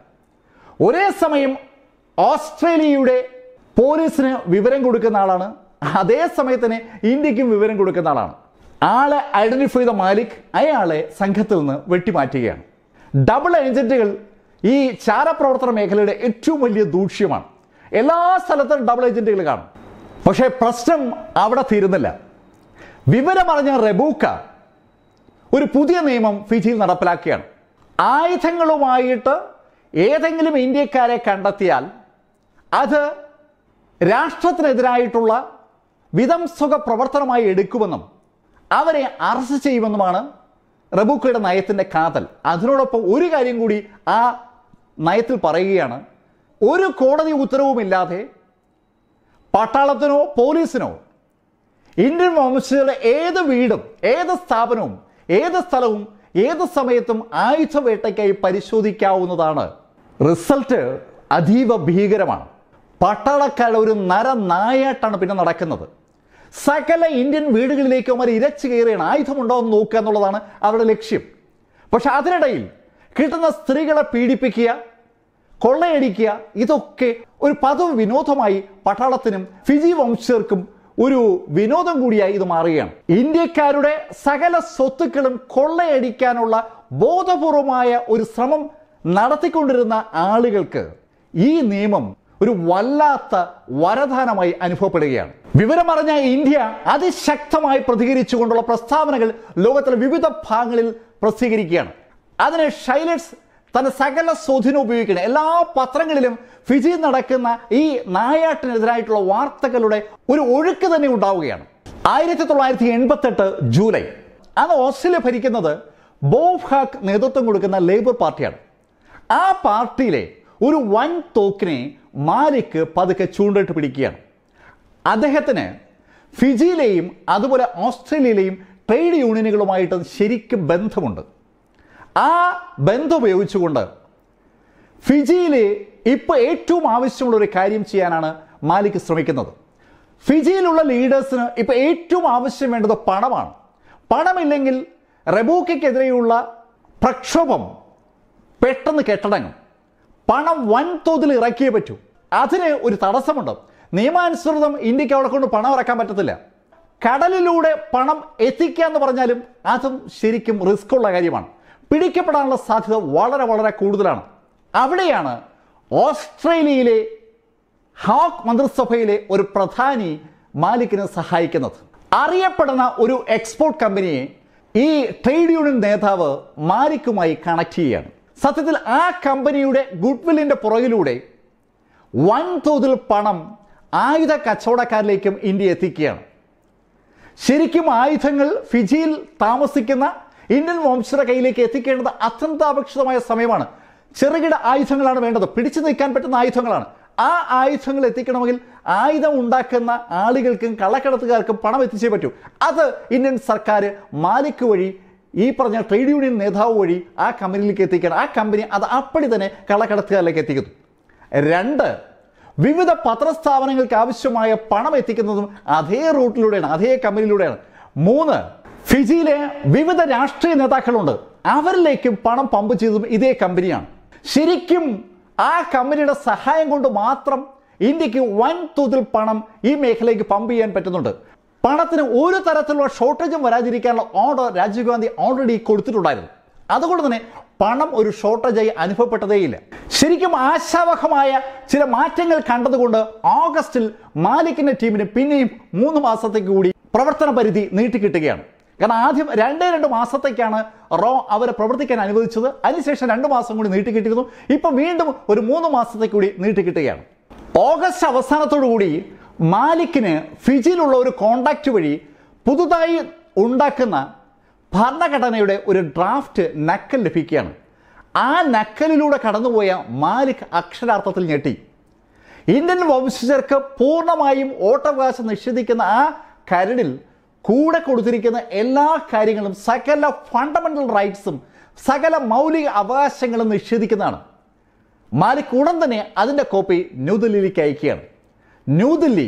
ഒരേ സമയം ഓസ്ട്രേലിയയുടെ പോലീസിന് വിവരം കൊടുക്കുന്ന ആളാണ് അതേ സമയത്ത് തന്നെ ഇന്ത്യക്കും വിവരം കൊടുക്കുന്ന ആളാണ് ആളെ ഐഡന്റിഫൈ ചെയ്ത മാലിക് അയാളെ സംഘത്തിൽ നിന്ന് വെട്ടിമാറ്റുകയാണ് ഡബിൾ ഏജന്റുകൾ ഈ ചാരപ്രവർത്തന മേഖലയുടെ ഏറ്റവും വലിയ ദൂഷ്യമാണ് എല്ലാ സ്ഥലത്തും ഡബിൾ ഏജന്റുകൾ കാണും പക്ഷേ പ്രശ്നം അവിടെ തീരുന്നില്ല വിവരമറിഞ്ഞ റെബൂക്ക ഒരു പുതിയ നിയമം ഫിജിയിൽ നടപ്പിലാക്കിയാണ് ആയുധങ്ങളുമായിട്ട് ഏതെങ്കിലും ഇന്ത്യക്കാരെ കണ്ടെത്തിയാൽ അത് രാഷ്ട്രത്തിനെതിരായിട്ടുള്ള വിധംസുഖ പ്രവർത്തനമായി എടുക്കുമെന്നും അവരെ അറസ്റ്റ് ചെയ്യുമെന്നുമാണ് റബൂക്കയുടെ നയത്തിൻ്റെ കാതൽ അതിനോടൊപ്പം ഒരു കാര്യം കൂടി ആ നയത്തിൽ പറയുകയാണ് ഒരു കോടതി ഉത്തരവുമില്ലാതെ പട്ടാളത്തിനോ പോലീസിനോ ഇന്ത്യൻ വംശജരുടെ ഏത് വീടും ഏത് സ്ഥാപനവും ഏത് സ്ഥലവും ഏത് സമയത്തും ആയുധവേട്ടയ്ക്കായി പരിശോധിക്കാവുന്നതാണ് റിസൾട്ട് അതീവ ഭീകരമാണ് പട്ടാളക്കാരുടെ ഒരു നരനായാട്ടാണ് പിന്നെ നടക്കുന്നത് സകല ഇന്ത്യൻ വീടുകളിലേക്കും അവർ ഇരച്ചു കയറിയാണ് ആയുധമുണ്ടോ എന്ന് നോക്കുക എന്നുള്ളതാണ് അവരുടെ ലക്ഷ്യം പക്ഷെ അതിനിടയിൽ കിട്ടുന്ന സ്ത്രീകളെ പീഡിപ്പിക്കുക കൊള്ളയടിക്കുക ഇതൊക്കെ ഒരു പതിവ് വിനോദമായി പട്ടാളത്തിനും ഫിജി വംശജർക്കും ഒരു വിനോദം കൂടിയായി ഇത് മാറുകയാണ് ഇന്ത്യക്കാരുടെ സകല സ്വത്തുക്കളും കൊള്ളയടിക്കാനുള്ള ബോധപൂർവമായ ഒരു ശ്രമം നടത്തിക്കൊണ്ടിരുന്ന ആളുകൾക്ക് ഈ നിയമം ഒരു വല്ലാത്ത വരദാനമായി അനുഭവപ്പെടുകയാണ് വിവരമറിഞ്ഞ ഇന്ത്യ അതിശക്തമായി പ്രതികരിച്ചുകൊണ്ടുള്ള പ്രസ്താവനകൾ ലോകത്തിലെ വിവിധ ഭാഗങ്ങളിൽ പ്രസിദ്ധീകരിക്കുകയാണ് അതിന് ഷൈലറ്റ്സ് തന്റെ സകല സ്വാധീനം ഉപയോഗിക്കണം എല്ലാ പത്രങ്ങളിലും ഫിജിയിൽ നടക്കുന്ന ഈ നായാട്ടിനെതിരായിട്ടുള്ള വാർത്തകളുടെ ഒരു ഒഴുക്ക് തന്നെ ഉണ്ടാവുകയാണ് ആയിരത്തി തൊള്ളായിരത്തി എൺപത്തെട്ട് ജൂലൈ അന്ന് ഓസ്ട്രേലിയ ഭരിക്കുന്നത് ബോബ് ഹാക്ക് നേതൃത്വം കൊടുക്കുന്ന ലേബർ പാർട്ടിയാണ് ആ പാർട്ടിയിലെ ഒരു വൻ തോക്കിനെ മാലിക്ക് പതുക്കെ ചൂണ്ടിട്ട് പിടിക്കുകയാണ് അദ്ദേഹത്തിന് ഫിജിയിലെയും അതുപോലെ ഓസ്ട്രേലിയയിലെയും ട്രേഡ് യൂണിയനുകളുമായിട്ട് ശരിക്കും ബന്ധമുണ്ട് ആ ബന്ധം ഉപയോഗിച്ചുകൊണ്ട് ഫിജിയിലെ ഇപ്പോൾ ഏറ്റവും ആവശ്യമുള്ള ഒരു കാര്യം ചെയ്യാനാണ് മാലിക് ശ്രമിക്കുന്നത് ഫിജിയിലുള്ള ലീഡേഴ്സിന് ഇപ്പോൾ ഏറ്റവും ആവശ്യം വേണ്ടത് പണമാണ് പണമില്ലെങ്കിൽ റെബൂക്കയ്ക്കെതിരെയുള്ള പ്രക്ഷോഭം പെട്ടെന്ന് കെട്ടടങ്ങും പണം വൻതോതിൽ ഇറക്കിയേ പറ്റൂ അതിന് ഒരു തടസ്സമുണ്ട് നിയമാനുസൃതം ഇന്ത്യക്ക് അവിടെ കൊണ്ട് പണം ഇറക്കാൻ പറ്റത്തില്ല കടലിലൂടെ പണം എത്തിക്കുക എന്ന് പറഞ്ഞാലും അതും ശരിക്കും റിസ്ക് ഉള്ള കാര്യമാണ് പിടിക്കപ്പെടാനുള്ള സാധ്യത വളരെ വളരെ കൂടുതലാണ് അവിടെയാണ് ഓസ്ട്രേലിയയിലെ ഹാക്ക് മന്ത്രിസഭയിലെ ഒരു പ്രധാനി മാലിക്കിനെ സഹായിക്കുന്നത് അറിയപ്പെടുന്ന ഒരു എക്സ്പോർട്ട് കമ്പനിയെ ഈ ട്രേഡ് യൂണിയൻ നേതാവ് മാലിക്കുമായി കണക്ട് ചെയ്യുകയാണ് സത്യത്തിൽ ആ കമ്പനിയുടെ ഗുഡ്വില്ലിന്റെ പുറകിലൂടെ വൻതോതിൽ പണം ആയുധ കച്ചവടക്കാരിലേക്കും ഇന്ത്യ എത്തിക്കുകയാണ് ശരിക്കും ആയുധങ്ങൾ ഫിജിയിൽ താമസിക്കുന്ന ഇന്ത്യൻ വംശജരുടെ കയ്യിലേക്ക് എത്തിക്കേണ്ടത് അത്യന്താപേക്ഷിതമായ സമയമാണ് ചെറുകിട ആയുധങ്ങളാണ് വേണ്ടത് പിടിച്ചു നിൽക്കാൻ പറ്റുന്ന ആയുധങ്ങളാണ് ആ ആയുധങ്ങൾ എത്തിക്കണമെങ്കിൽ ആയുധം ഉണ്ടാക്കുന്ന ആളുകൾക്കും കള്ളക്കടത്തുകാർക്കും പണം എത്തിച്ചേ പറ്റൂ അത് ഇന്ത്യൻ സർക്കാർ മാലിക് വഴി ഈ പറഞ്ഞ ട്രേഡ് യൂണിയൻ നേതാവ് വഴി ആ കമ്പനിയിലേക്ക് എത്തിക്കണം ആ കമ്പനി അത് അപ്പടി തന്നെ കള്ളക്കടത്തുകാരിലേക്ക് എത്തിക്കുന്നു രണ്ട് വിവിധ പത്രസ്ഥാപനങ്ങൾക്ക് ആവശ്യമായ പണം എത്തിക്കുന്നതും അതേ റൂട്ടിലൂടെയാണ് അതേ കമ്പനിയിലൂടെയാണ് മൂന്ന് ഫിജിയിലെ വിവിധ രാഷ്ട്രീയ നേതാക്കളുണ്ട് അവരിലേക്കും പണം പമ്പ് ചെയ്തതും ഇതേ കമ്പനിയാണ് ശരിക്കും ആ കമ്പനിയുടെ സഹായം കൊണ്ട് മാത്രം ഇന്ത്യക്ക് വൻ തോതിൽ പണം ഈ മേഖലയ്ക്ക് പമ്പ് ചെയ്യാൻ പറ്റുന്നുണ്ട് പണത്തിന് ഒരു തരത്തിലുള്ള ഷോർട്ടേജും വരാതിരിക്കാനുള്ള ഓർഡർ രാജീവ് ഗാന്ധി ഓൾറെഡി കൊടുത്തിട്ടുണ്ടായിരുന്നു അതുകൊണ്ട് തന്നെ പണം ഒരു ഷോർട്ടേജായി അനുഭവപ്പെട്ടതേയില്ല ശരിക്കും ആശാവഹമായ ചില മാറ്റങ്ങൾ കണ്ടതുകൊണ്ട് ഓഗസ്റ്റിൽ മാലിക്കിന്റെ ടീമിന് പിന്നെയും മൂന്ന് മാസത്തേക്ക് കൂടി പ്രവർത്തന പരിധി നീട്ടിക്കിട്ടുകയാണ് കാരണം ആദ്യം രണ്ടേ രണ്ട് മാസത്തേക്കാണ് റോ അവരെ പ്രവർത്തിക്കാൻ അനുവദിച്ചത് അതിനുശേഷം രണ്ട് മാസം കൂടി നീട്ടിക്കിട്ടിരുന്നു ഇപ്പൊ വീണ്ടും ഒരു മൂന്ന് മാസത്തേക്ക് കൂടി നീട്ടിക്കിട്ടുകയാണ് ഓഗസ്റ്റ് അവസാനത്തോടു കൂടി മാലിക്കിന് ഫിജിയിലുള്ള ഒരു കോണ്ടാക്ട് വഴി പുതുതായി ഉണ്ടാക്കുന്ന ഭരണഘടനയുടെ ഒരു ഡ്രാഫ്റ്റ് നക്കൽ ലഭിക്കുകയാണ് ആ നക്കലിലൂടെ കടന്നുപോയ മാലിക് അക്ഷരാർത്ഥത്തിൽ ഞെട്ടി ഇന്ത്യൻ വംശജർക്ക് പൂർണ്ണമായും വോട്ടവകാശം നിഷേധിക്കുന്ന ആ കരടിൽ കൂടെ കൊടുത്തിരിക്കുന്ന എല്ലാ കാര്യങ്ങളും സകല ഫണ്ടമെന്റൽ റൈറ്റ്സും സകല മൗലിക അവകാശങ്ങളും നിഷേധിക്കുന്നതാണ് മാലിക് ഉടൻ തന്നെ അതിൻ്റെ കോപ്പി ന്യൂഡൽഹിയിലേക്ക് അയക്കുകയാണ് ന്യൂഡൽഹി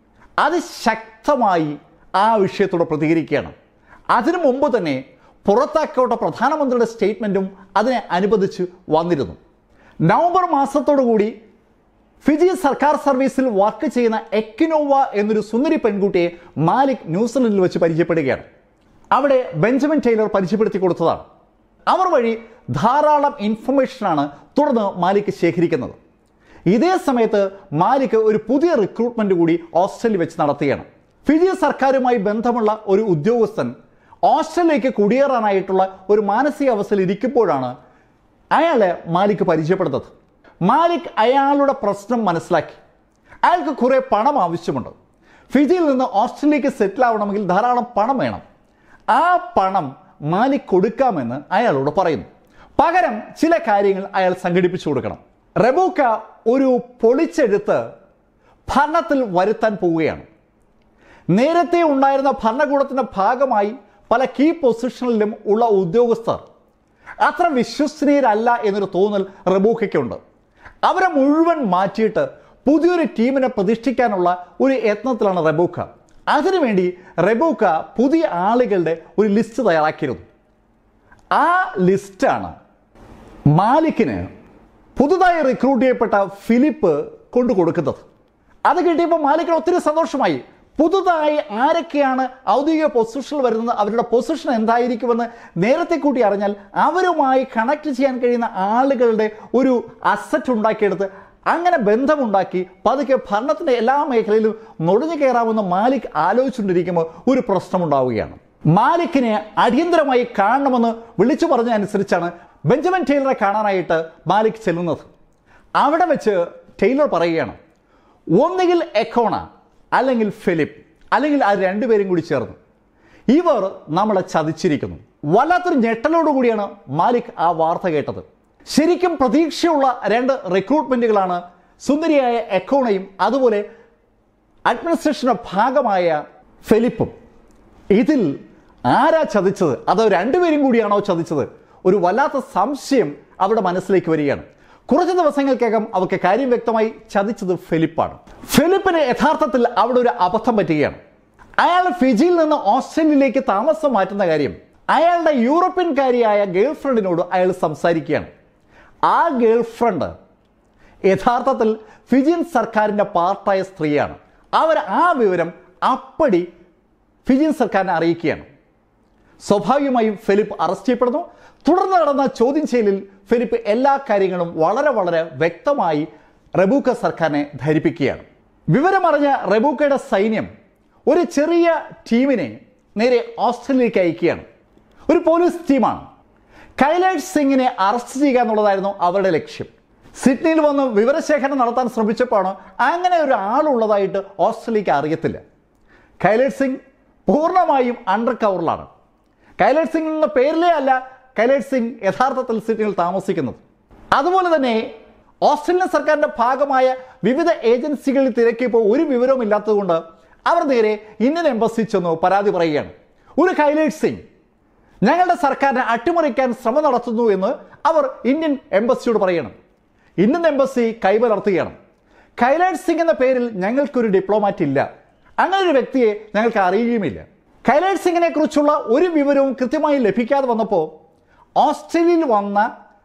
അതിശക്തമായി ആ വിഷയത്തോട് പ്രതികരിക്കുകയാണ് അതിനു മുമ്പ് തന്നെ പുറത്താക്കപ്പെട്ട പ്രധാനമന്ത്രിയുടെ സ്റ്റേറ്റ്മെൻറ്റും അതിനെ അനുബന്ധിച്ച് വന്നിരുന്നു നവംബർ മാസത്തോടു കൂടി ഫിജി സർക്കാർ സർവീസിൽ വർക്ക് ചെയ്യുന്ന എക്കിനോവ എന്നൊരു സുന്ദരി പെൺകുട്ടിയെ മാലിക് ന്യൂസിലൻഡിൽ വെച്ച് പരിചയപ്പെടുകയാണ് അവിടെ ബെഞ്ചമിൻ ടൈലർ പരിചയപ്പെടുത്തി കൊടുത്തതാണ് അവർ വഴി ധാരാളം ഇൻഫർമേഷനാണ് തുടർന്ന് മാലിക് ശേഖരിക്കുന്നത് ഇതേ സമയത്ത് മാലിക് ഒരു പുതിയ റിക്രൂട്ട്മെന്റ് കൂടി ഓസ്ട്രേലിയ വെച്ച് നടത്തുകയാണ് ഫിജി സർക്കാരുമായി ബന്ധമുള്ള ഒരു ഉദ്യോഗസ്ഥൻ ഓസ്ട്രേലിയക്ക് കുടിയേറാനായിട്ടുള്ള ഒരു മാനസികാവസ്ഥയിൽ ഇരിക്കുമ്പോഴാണ് അയാളെ മാലിക് പരിചയപ്പെടുന്നത് മാലിക് അയാളുടെ പ്രശ്നം മനസ്സിലാക്കി അയാൾക്ക് കുറേ പണം ആവശ്യമുണ്ട് ഫിജിയിൽ നിന്ന് ഓസ്ട്രേലിയക്ക് സെറ്റിൽ ആവണമെങ്കിൽ ധാരാളം പണം വേണം ആ പണം മാലിക് കൊടുക്കാമെന്ന് അയാളോട് പറയുന്നു പകരം ചില കാര്യങ്ങൾ അയാൾ സംഘടിപ്പിച്ചു കൊടുക്കണം റെബൂക്ക ഒരു പൊളിച്ചെഴുത്ത് ഭരണത്തിൽ വരുത്താൻ പോവുകയാണ് നേരത്തെ ഉണ്ടായിരുന്ന ഭരണകൂടത്തിന്റെ ഭാഗമായി പല കീ പൊസിഷനിലും ഉള്ള ഉദ്യോഗസ്ഥർ അത്ര വിശ്വസനീയരല്ല എന്നൊരു തോന്നൽ റബൂക്കയ്ക്കുണ്ട് അവരെ മുഴുവൻ മാറ്റിയിട്ട് പുതിയൊരു ടീമിനെ പ്രതിഷ്ഠിക്കാനുള്ള ഒരു യത്നത്തിലാണ് റബൂക്ക അതിനുവേണ്ടി റബൂക്ക പുതിയ ആളുകളുടെ ഒരു ലിസ്റ്റ് തയ്യാറാക്കിയിരുന്നു ആ ലിസ്റ്റാണ് മാലിക്കിന് പുതുതായി റിക്രൂട്ട് ചെയ്യപ്പെട്ട ഫിലിപ്പ് കൊണ്ടു കൊടുക്കുന്നത് അത് കിട്ടിയപ്പോൾ മാലിക്കിന് ഒത്തിരി സന്തോഷമായി പുതുതായി ആരൊക്കെയാണ് ഔദ്യോഗിക പൊസിഷനിൽ വരുന്നത് അവരുടെ പൊസിഷൻ എന്തായിരിക്കുമെന്ന് നേരത്തെ കൂട്ടി അറിഞ്ഞാൽ അവരുമായി കണക്ട് ചെയ്യാൻ കഴിയുന്ന ആളുകളുടെ ഒരു അസറ്റ് ഉണ്ടാക്കിയെടുത്ത് അങ്ങനെ ബന്ധമുണ്ടാക്കി പതുക്കെ ഭരണത്തിന്റെ എല്ലാ മേഖലയിലും നുഴഞ്ഞു കയറാമെന്ന് മാലിക് ആലോചിച്ചുകൊണ്ടിരിക്കുമ്പോൾ ഒരു പ്രശ്നമുണ്ടാവുകയാണ് മാലിക്കിനെ അടിയന്തരമായി കാണണമെന്ന് വിളിച്ചു പറഞ്ഞ അനുസരിച്ചാണ് ബെഞ്ചമിൻ ടൈലറെ കാണാനായിട്ട് മാലിക് ചെല്ലുന്നത് അവിടെ വെച്ച് ടൈലർ പറയുകയാണ് ഒന്നുകിൽ എക്കോണ അല്ലെങ്കിൽ ഫിലിപ്പ് അല്ലെങ്കിൽ ആ രണ്ടുപേരും കൂടി ചേർന്ന് ഇവർ നമ്മളെ ചതിച്ചിരിക്കുന്നു വല്ലാത്തൊരു ഞെട്ടലോടുകൂടിയാണ് മാലിക് ആ വാർത്ത കേട്ടത് ശരിക്കും പ്രതീക്ഷയുള്ള രണ്ട് റിക്രൂട്ട്മെന്റുകളാണ് സുന്ദരിയായ എക്കോണയും അതുപോലെ അഡ്മിനിസ്ട്രേഷന്റെ ഭാഗമായ ഫിലിപ്പും ഇതിൽ ആരാ ചതിച്ചത് അതോ രണ്ടുപേരും കൂടിയാണോ ചതിച്ചത് ഒരു വല്ലാത്ത സംശയം അവരുടെ മനസ്സിലേക്ക് വരികയാണ് കുറച്ച് ദിവസങ്ങൾക്കകം അവർക്ക് കാര്യം വ്യക്തമായി ചതിച്ചത് ഫിലിപ്പാണ് ഫിലിപ്പിന് യഥാർത്ഥത്തിൽ അവിടെ ഒരു അബദ്ധം പറ്റുകയാണ് അയാൾ ഫിജിയിൽ നിന്ന് ഓസ്ട്രേലിയയിലേക്ക് താമസം മാറ്റുന്ന കാര്യം അയാളുടെ യൂറോപ്യൻകാരിയായ ഗേൾ ഫ്രണ്ടിനോട് അയാൾ സംസാരിക്കുകയാണ് ആ ഗേൾ ഫ്രണ്ട് യഥാർത്ഥത്തിൽ ഫിജിയൻ സർക്കാരിൻ്റെ പാർട്ടായ സ്ത്രീയാണ് അവർ ആ വിവരം അപ്പടി ഫിജിയൻ സർക്കാരിനെ അറിയിക്കുകയാണ് സ്വാഭാവികമായും ഫിലിപ്പ് അറസ്റ്റ് ചെയ്യപ്പെടുന്നു തുടർന്ന് നടന്ന ചോദ്യം ചെയ്യലിൽ ഫിലിപ്പ് എല്ലാ കാര്യങ്ങളും വളരെ വളരെ വ്യക്തമായി റബൂക്ക സർക്കാരിനെ ധരിപ്പിക്കുകയാണ് വിവരമറിഞ്ഞ റബൂക്കയുടെ സൈന്യം ഒരു ചെറിയ ടീമിനെ നേരെ ഓസ്ട്രേലിയയിലേക്ക് അയക്കുകയാണ് ഒരു പോലീസ് ടീമാണ് കൈലാഷ് സിംഗിനെ അറസ്റ്റ് ചെയ്യുക എന്നുള്ളതായിരുന്നു അവരുടെ ലക്ഷ്യം സിഡ്നിയിൽ വന്ന് വിവരശേഖരണം നടത്താൻ ശ്രമിച്ചപ്പോഴാണ് അങ്ങനെ ഒരു ആളുള്ളതായിട്ട് ഓസ്ട്രേലിയക്ക് അറിയത്തില്ല കൈലാഷ് സിംഗ് പൂർണ്ണമായും അണ്ടർ കവറിലാണ് കൈലാഷ് സിംഗ് എന്ന പേരിലേ അല്ല കൈലാഷ് സിംഗ് യഥാർത്ഥത്തിൽ സിഡ്നിയിൽ താമസിക്കുന്നത് അതുപോലെ തന്നെ ഓസ്ട്രേലിയൻ സർക്കാരിന്റെ ഭാഗമായ വിവിധ ഏജൻസികളിൽ തിരക്കിയപ്പോൾ ഒരു വിവരവും ഇല്ലാത്തതുകൊണ്ട് അവർ നേരെ ഇന്ത്യൻ എംബസി ചെന്ന് പരാതി പറയുകയാണ് ഒരു കൈലാഷ് സിംഗ് ഞങ്ങളുടെ സർക്കാരിനെ അട്ടിമറിക്കാൻ ശ്രമം നടത്തുന്നു എന്ന് അവർ ഇന്ത്യൻ എംബസിയോട് പറയണം ഇന്ത്യൻ എംബസി കൈമലർത്തുകയാണ് കൈലാഷ് സിംഗ് എന്ന പേരിൽ ഞങ്ങൾക്കൊരു ഡിപ്ലോമാറ്റ് ഇല്ല അങ്ങനെ ഒരു വ്യക്തിയെ ഞങ്ങൾക്ക് അറിയുകയുമില്ല കൈലാഷ് സിംഗിനെ കുറിച്ചുള്ള ഒരു വിവരവും കൃത്യമായി ലഭിക്കാതെ വന്നപ്പോൾ ഓസ്ട്രേലിയയിൽ വന്ന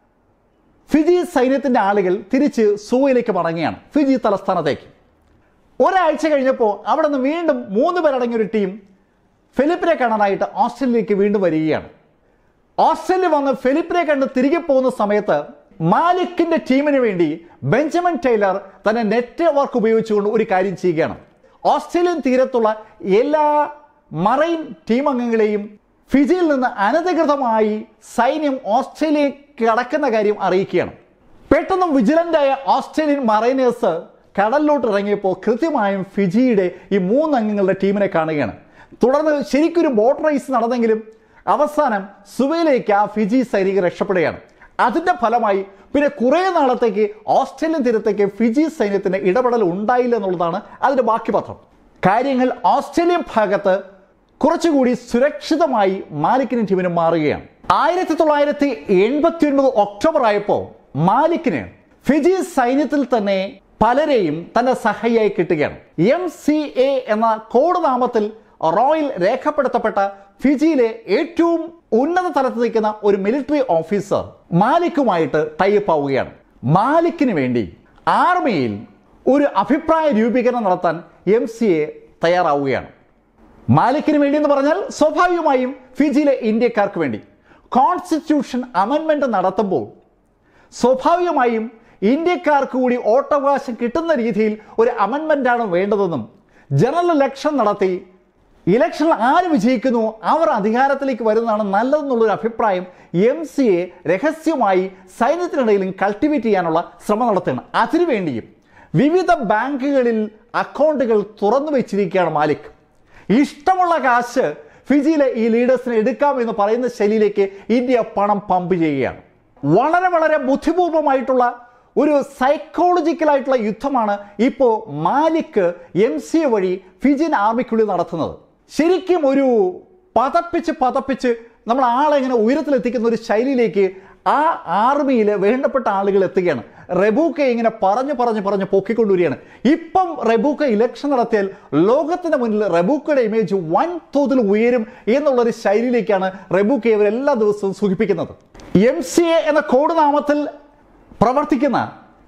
ഫിജി സൈന്യത്തിന്റെ ആളുകൾ തിരിച്ച് സൂയിലേക്ക് മടങ്ങുകയാണ് ഫിജി തലസ്ഥാനത്തേക്ക് ഒരാഴ്ച കഴിഞ്ഞപ്പോൾ അവിടെ നിന്ന് വീണ്ടും മൂന്ന് പേരടങ്ങിയ ഒരു ടീം ഫിലിപ്പിനെ കാണാനായിട്ട് ഓസ്ട്രേലിയയിലേക്ക് വീണ്ടും വരികയാണ് ഓസ്ട്രേലിയ വന്ന് ഫിലിപ്പിനെ കണ്ട് തിരികെ പോകുന്ന സമയത്ത് മാലിക്കിന്റെ ടീമിന് വേണ്ടി ബെഞ്ചമിൻ ടൈലർ തന്റെ നെറ്റ്വർക്ക് ഉപയോഗിച്ചുകൊണ്ട് ഒരു കാര്യം ചെയ്യുകയാണ് ഓസ്ട്രേലിയൻ തീരത്തുള്ള എല്ലാ മറൈൻ ടീം അംഗങ്ങളെയും ഫിജിയിൽ നിന്ന് അനധികൃതമായി സൈന്യം ഓസ്ട്രേലിയക്ക് കടക്കുന്ന കാര്യം അറിയിക്കുകയാണ് പെട്ടെന്ന് വിജിലന്റായ ഓസ്ട്രേലിയൻ മറൈനേഴ്സ് കടലിലോട്ട് ഇറങ്ങിയപ്പോൾ കൃത്യമായും ഫിജിയുടെ ഈ മൂന്ന് അംഗങ്ങളുടെ ടീമിനെ കാണുകയാണ് തുടർന്ന് ശരിക്കൊരു ബോട്ട് റേസ് നടന്നെങ്കിലും അവസാനം സുവയിലേക്ക് ആ ഫിജി സൈനികർ രക്ഷപ്പെടുകയാണ് അതിന്റെ ഫലമായി പിന്നെ കുറേ നാളത്തേക്ക് ഓസ്ട്രേലിയൻ തീരത്തേക്ക് ഫിജി സൈന്യത്തിന്റെ ഇടപെടൽ ഉണ്ടായില്ല എന്നുള്ളതാണ് അതിന്റെ ബാക്കി പത്രം കാര്യങ്ങൾ ഓസ്ട്രേലിയൻ ഭാഗത്ത് കുറച്ചുകൂടി സുരക്ഷിതമായി മാലിക്കിന് ടീമിന് മാറുകയാണ് ആയിരത്തി തൊള്ളായിരത്തി എൺപത്തി ഒൻപത് ഒക്ടോബർ ആയപ്പോൾ മാലിക്കിന് ഫിജി സൈന്യത്തിൽ തന്നെ പലരെയും തന്റെ സഹായിയായി കിട്ടുകയാണ് എം സി എ എന്ന കോഡ് നാമത്തിൽ റോയിൽ രേഖപ്പെടുത്തപ്പെട്ട ഫിജിയിലെ ഏറ്റവും ഉന്നത തലത്തിൽ നിൽക്കുന്ന ഒരു മിലിറ്ററി ഓഫീസർ മാലിക്കുമായിട്ട് ടൈപ്പ് ആവുകയാണ് മാലിക്കിന് വേണ്ടി ആർമിയിൽ ഒരു അഭിപ്രായ രൂപീകരണം നടത്താൻ എം സി എ തയ്യാറാവുകയാണ് മാലിക്കിന് വേണ്ടി എന്ന് പറഞ്ഞാൽ സ്വാഭാവികമായും ഫിജിയിലെ ഇന്ത്യക്കാർക്ക് വേണ്ടി കോൺസ്റ്റിറ്റ്യൂഷൻ അമെൻമെന്റ് നടത്തുമ്പോൾ സ്വാഭാവികമായും ഇന്ത്യക്കാർക്ക് കൂടി വോട്ടവകാശം കിട്ടുന്ന രീതിയിൽ ഒരു അമെൻമെൻ്റാണ് വേണ്ടതെന്നും ജനറൽ ഇലക്ഷൻ നടത്തി ഇലക്ഷനിൽ ആര് വിജയിക്കുന്നു അവർ അധികാരത്തിലേക്ക് വരുന്നതാണ് നല്ലതെന്നുള്ളൊരു അഭിപ്രായം എം സി എ രഹസ്യമായി സൈന്യത്തിനിടയിലും കൾട്ടിവേറ്റ് ചെയ്യാനുള്ള ശ്രമം നടത്തുകയാണ് അതിനുവേണ്ടിയും വിവിധ ബാങ്കുകളിൽ അക്കൗണ്ടുകൾ തുറന്നു വെച്ചിരിക്കുകയാണ് മാലിക് ഇഷ്ടമുള്ള കാശ് ഫിജിയിലെ ഈ ലീഡേഴ്സിനെ എടുക്കാം എന്ന് പറയുന്ന ശൈലിയിലേക്ക് ഇന്ത്യ പണം പമ്പ് ചെയ്യുകയാണ് വളരെ വളരെ ബുദ്ധിപൂർവമായിട്ടുള്ള ഒരു സൈക്കോളജിക്കൽ ആയിട്ടുള്ള യുദ്ധമാണ് ഇപ്പോൾ മാലിക് എം സി എ വഴി ഫിജിയൻ ആർമിക്കുള്ളിൽ നടത്തുന്നത് ശരിക്കും ഒരു പതപ്പിച്ച് പതപ്പിച്ച് നമ്മൾ ആളെ ഇങ്ങനെ ഉയരത്തിലെത്തിക്കുന്ന ഒരു ശൈലിയിലേക്ക് ആ ആർമിയിൽ വേണ്ടപ്പെട്ട ആളുകൾ എത്തുകയാണ് റെബൂക്കെ ഇങ്ങനെ പറഞ്ഞു പറഞ്ഞു പറഞ്ഞ് പൊക്കിക്കൊണ്ടുവരികയാണ് ഇപ്പം റെബൂക്ക ഇലക്ഷൻ നടത്തിയാൽ ലോകത്തിന്റെ മുന്നിൽ റെബൂക്കയുടെ ഇമേജ് വൻ തോതിൽ ഉയരും എന്നുള്ളൊരു ശൈലിയിലേക്കാണ് റെബൂക്കെ ഇവർ എല്ലാ ദിവസവും സൂചിപ്പിക്കുന്നത് എം സി എ എന്ന കോഡ് നാമത്തിൽ പ്രവർത്തിക്കുന്ന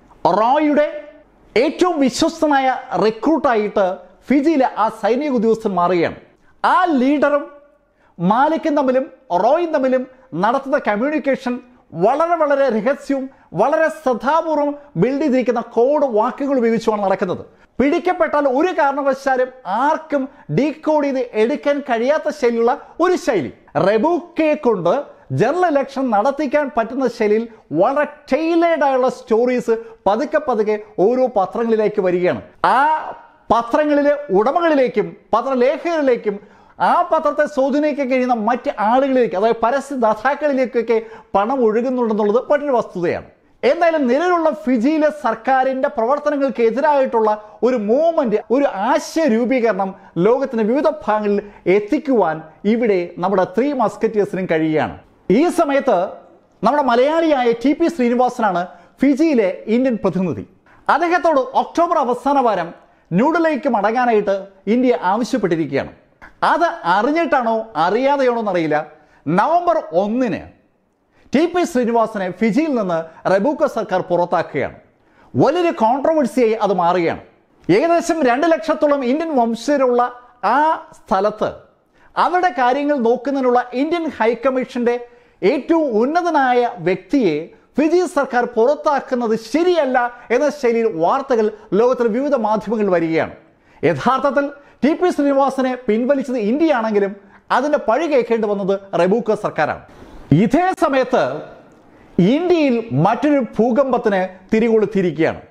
റോയുടെ ഏറ്റവും വിശ്വസ്തനായ റിക്രൂട്ടായിട്ട് ഫിജിയിലെ ആ സൈനിക ഉദ്യോഗസ്ഥൻ മാറുകയാണ് ആ ലീഡറും മാലിക്കും തമ്മിലും റോയും തമ്മിലും നടത്തുന്ന കമ്മ്യൂണിക്കേഷൻ വളരെ വളരെ രഹസ്യവും വളരെ ശ്രദ്ധാപൂർവം ബിൽഡ് ചെയ്തിരിക്കുന്ന കോഡ് വാക്കുകൾ ഉപയോഗിച്ചുമാണ് നടക്കുന്നത് പിടിക്കപ്പെട്ടാൽ ഒരു കാരണവശാലും ആർക്കും ഡീകോഡ് ചെയ്ത് എടുക്കാൻ കഴിയാത്ത ശൈലിയുള്ള ഒരു ശൈലി റെബുക്കയെ കൊണ്ട് ജനറൽ ഇലക്ഷൻ നടത്തിക്കാൻ പറ്റുന്ന ശൈലിയിൽ വളരെ ടൈലേഡ് ആയുള്ള സ്റ്റോറീസ് പതുക്കെ പതുക്കെ ഓരോ പത്രങ്ങളിലേക്ക് വരികയാണ് ആ പത്രങ്ങളിലെ ഉടമകളിലേക്കും പത്രലേഖകരിലേക്കും ആ പത്രത്തെ സ്വാധീനിക്കാൻ കഴിയുന്ന മറ്റ് ആളുകളിലേക്ക് അതായത് പരസ്യദാതാക്കളിലേക്കൊക്കെ പണം ഒഴുകുന്നുണ്ടെന്നുള്ളത് മറ്റൊരു വസ്തുതയാണ് എന്തായാലും നിലവിലുള്ള ഫിജിയിലെ സർക്കാരിന്റെ പ്രവർത്തനങ്ങൾക്ക് എതിരായിട്ടുള്ള ഒരു മൂവ്മെന്റ് ഒരു ആശയ രൂപീകരണം ലോകത്തിന്റെ വിവിധ ഭാഗങ്ങളിൽ എത്തിക്കുവാൻ ഇവിടെ നമ്മുടെ ത്രീ മസ്കറ്റേഴ്സിനും കഴിയുകയാണ് ഈ സമയത്ത് നമ്മുടെ മലയാളിയായ ടി പി ശ്രീനിവാസനാണ് ഫിജിയിലെ ഇന്ത്യൻ പ്രതിനിധി അദ്ദേഹത്തോട് ഒക്ടോബർ അവസാന വാരം ന്യൂഡൽഹിക്ക് മടങ്ങാനായിട്ട് ഇന്ത്യ ആവശ്യപ്പെട്ടിരിക്കുകയാണ് അത് അറിഞ്ഞിട്ടാണോ അറിയാതെയാണോ എന്നറിയില്ല നവംബർ ഒന്നിന് ടി പി ശ്രീനിവാസനെ ഫിജിയിൽ നിന്ന് റെബൂക്ക സർക്കാർ പുറത്താക്കുകയാണ് വലിയൊരു കോൺട്രവേഴ്സിയായി അത് മാറുകയാണ് ഏകദേശം രണ്ട് ലക്ഷത്തോളം ഇന്ത്യൻ വംശജരുള്ള ആ സ്ഥലത്ത് അവരുടെ കാര്യങ്ങൾ നോക്കുന്നതിനുള്ള ഇന്ത്യൻ ഹൈക്കമ്മീഷന്റെ ഏറ്റവും ഉന്നതനായ വ്യക്തിയെ ഫിജി സർക്കാർ പുറത്താക്കുന്നത് ശരിയല്ല എന്ന ശൈലിയിൽ വാർത്തകൾ ലോകത്തിലെ വിവിധ മാധ്യമങ്ങളിൽ വരികയാണ് യഥാർത്ഥത്തിൽ ടി പി ശ്രീനിവാസനെ പിൻവലിച്ചത് ഇന്ത്യയാണെങ്കിലും അതിന്റെ പഴി കേൾക്കേണ്ടി വന്നത് റെബൂക്ക സർക്കാരാണ് ഇതേ സമയത്ത് ഇന്ത്യയിൽ മറ്റൊരു ഭൂകമ്പത്തിന് തിരികൊളുത്തിയിരിക്കുകയാണ്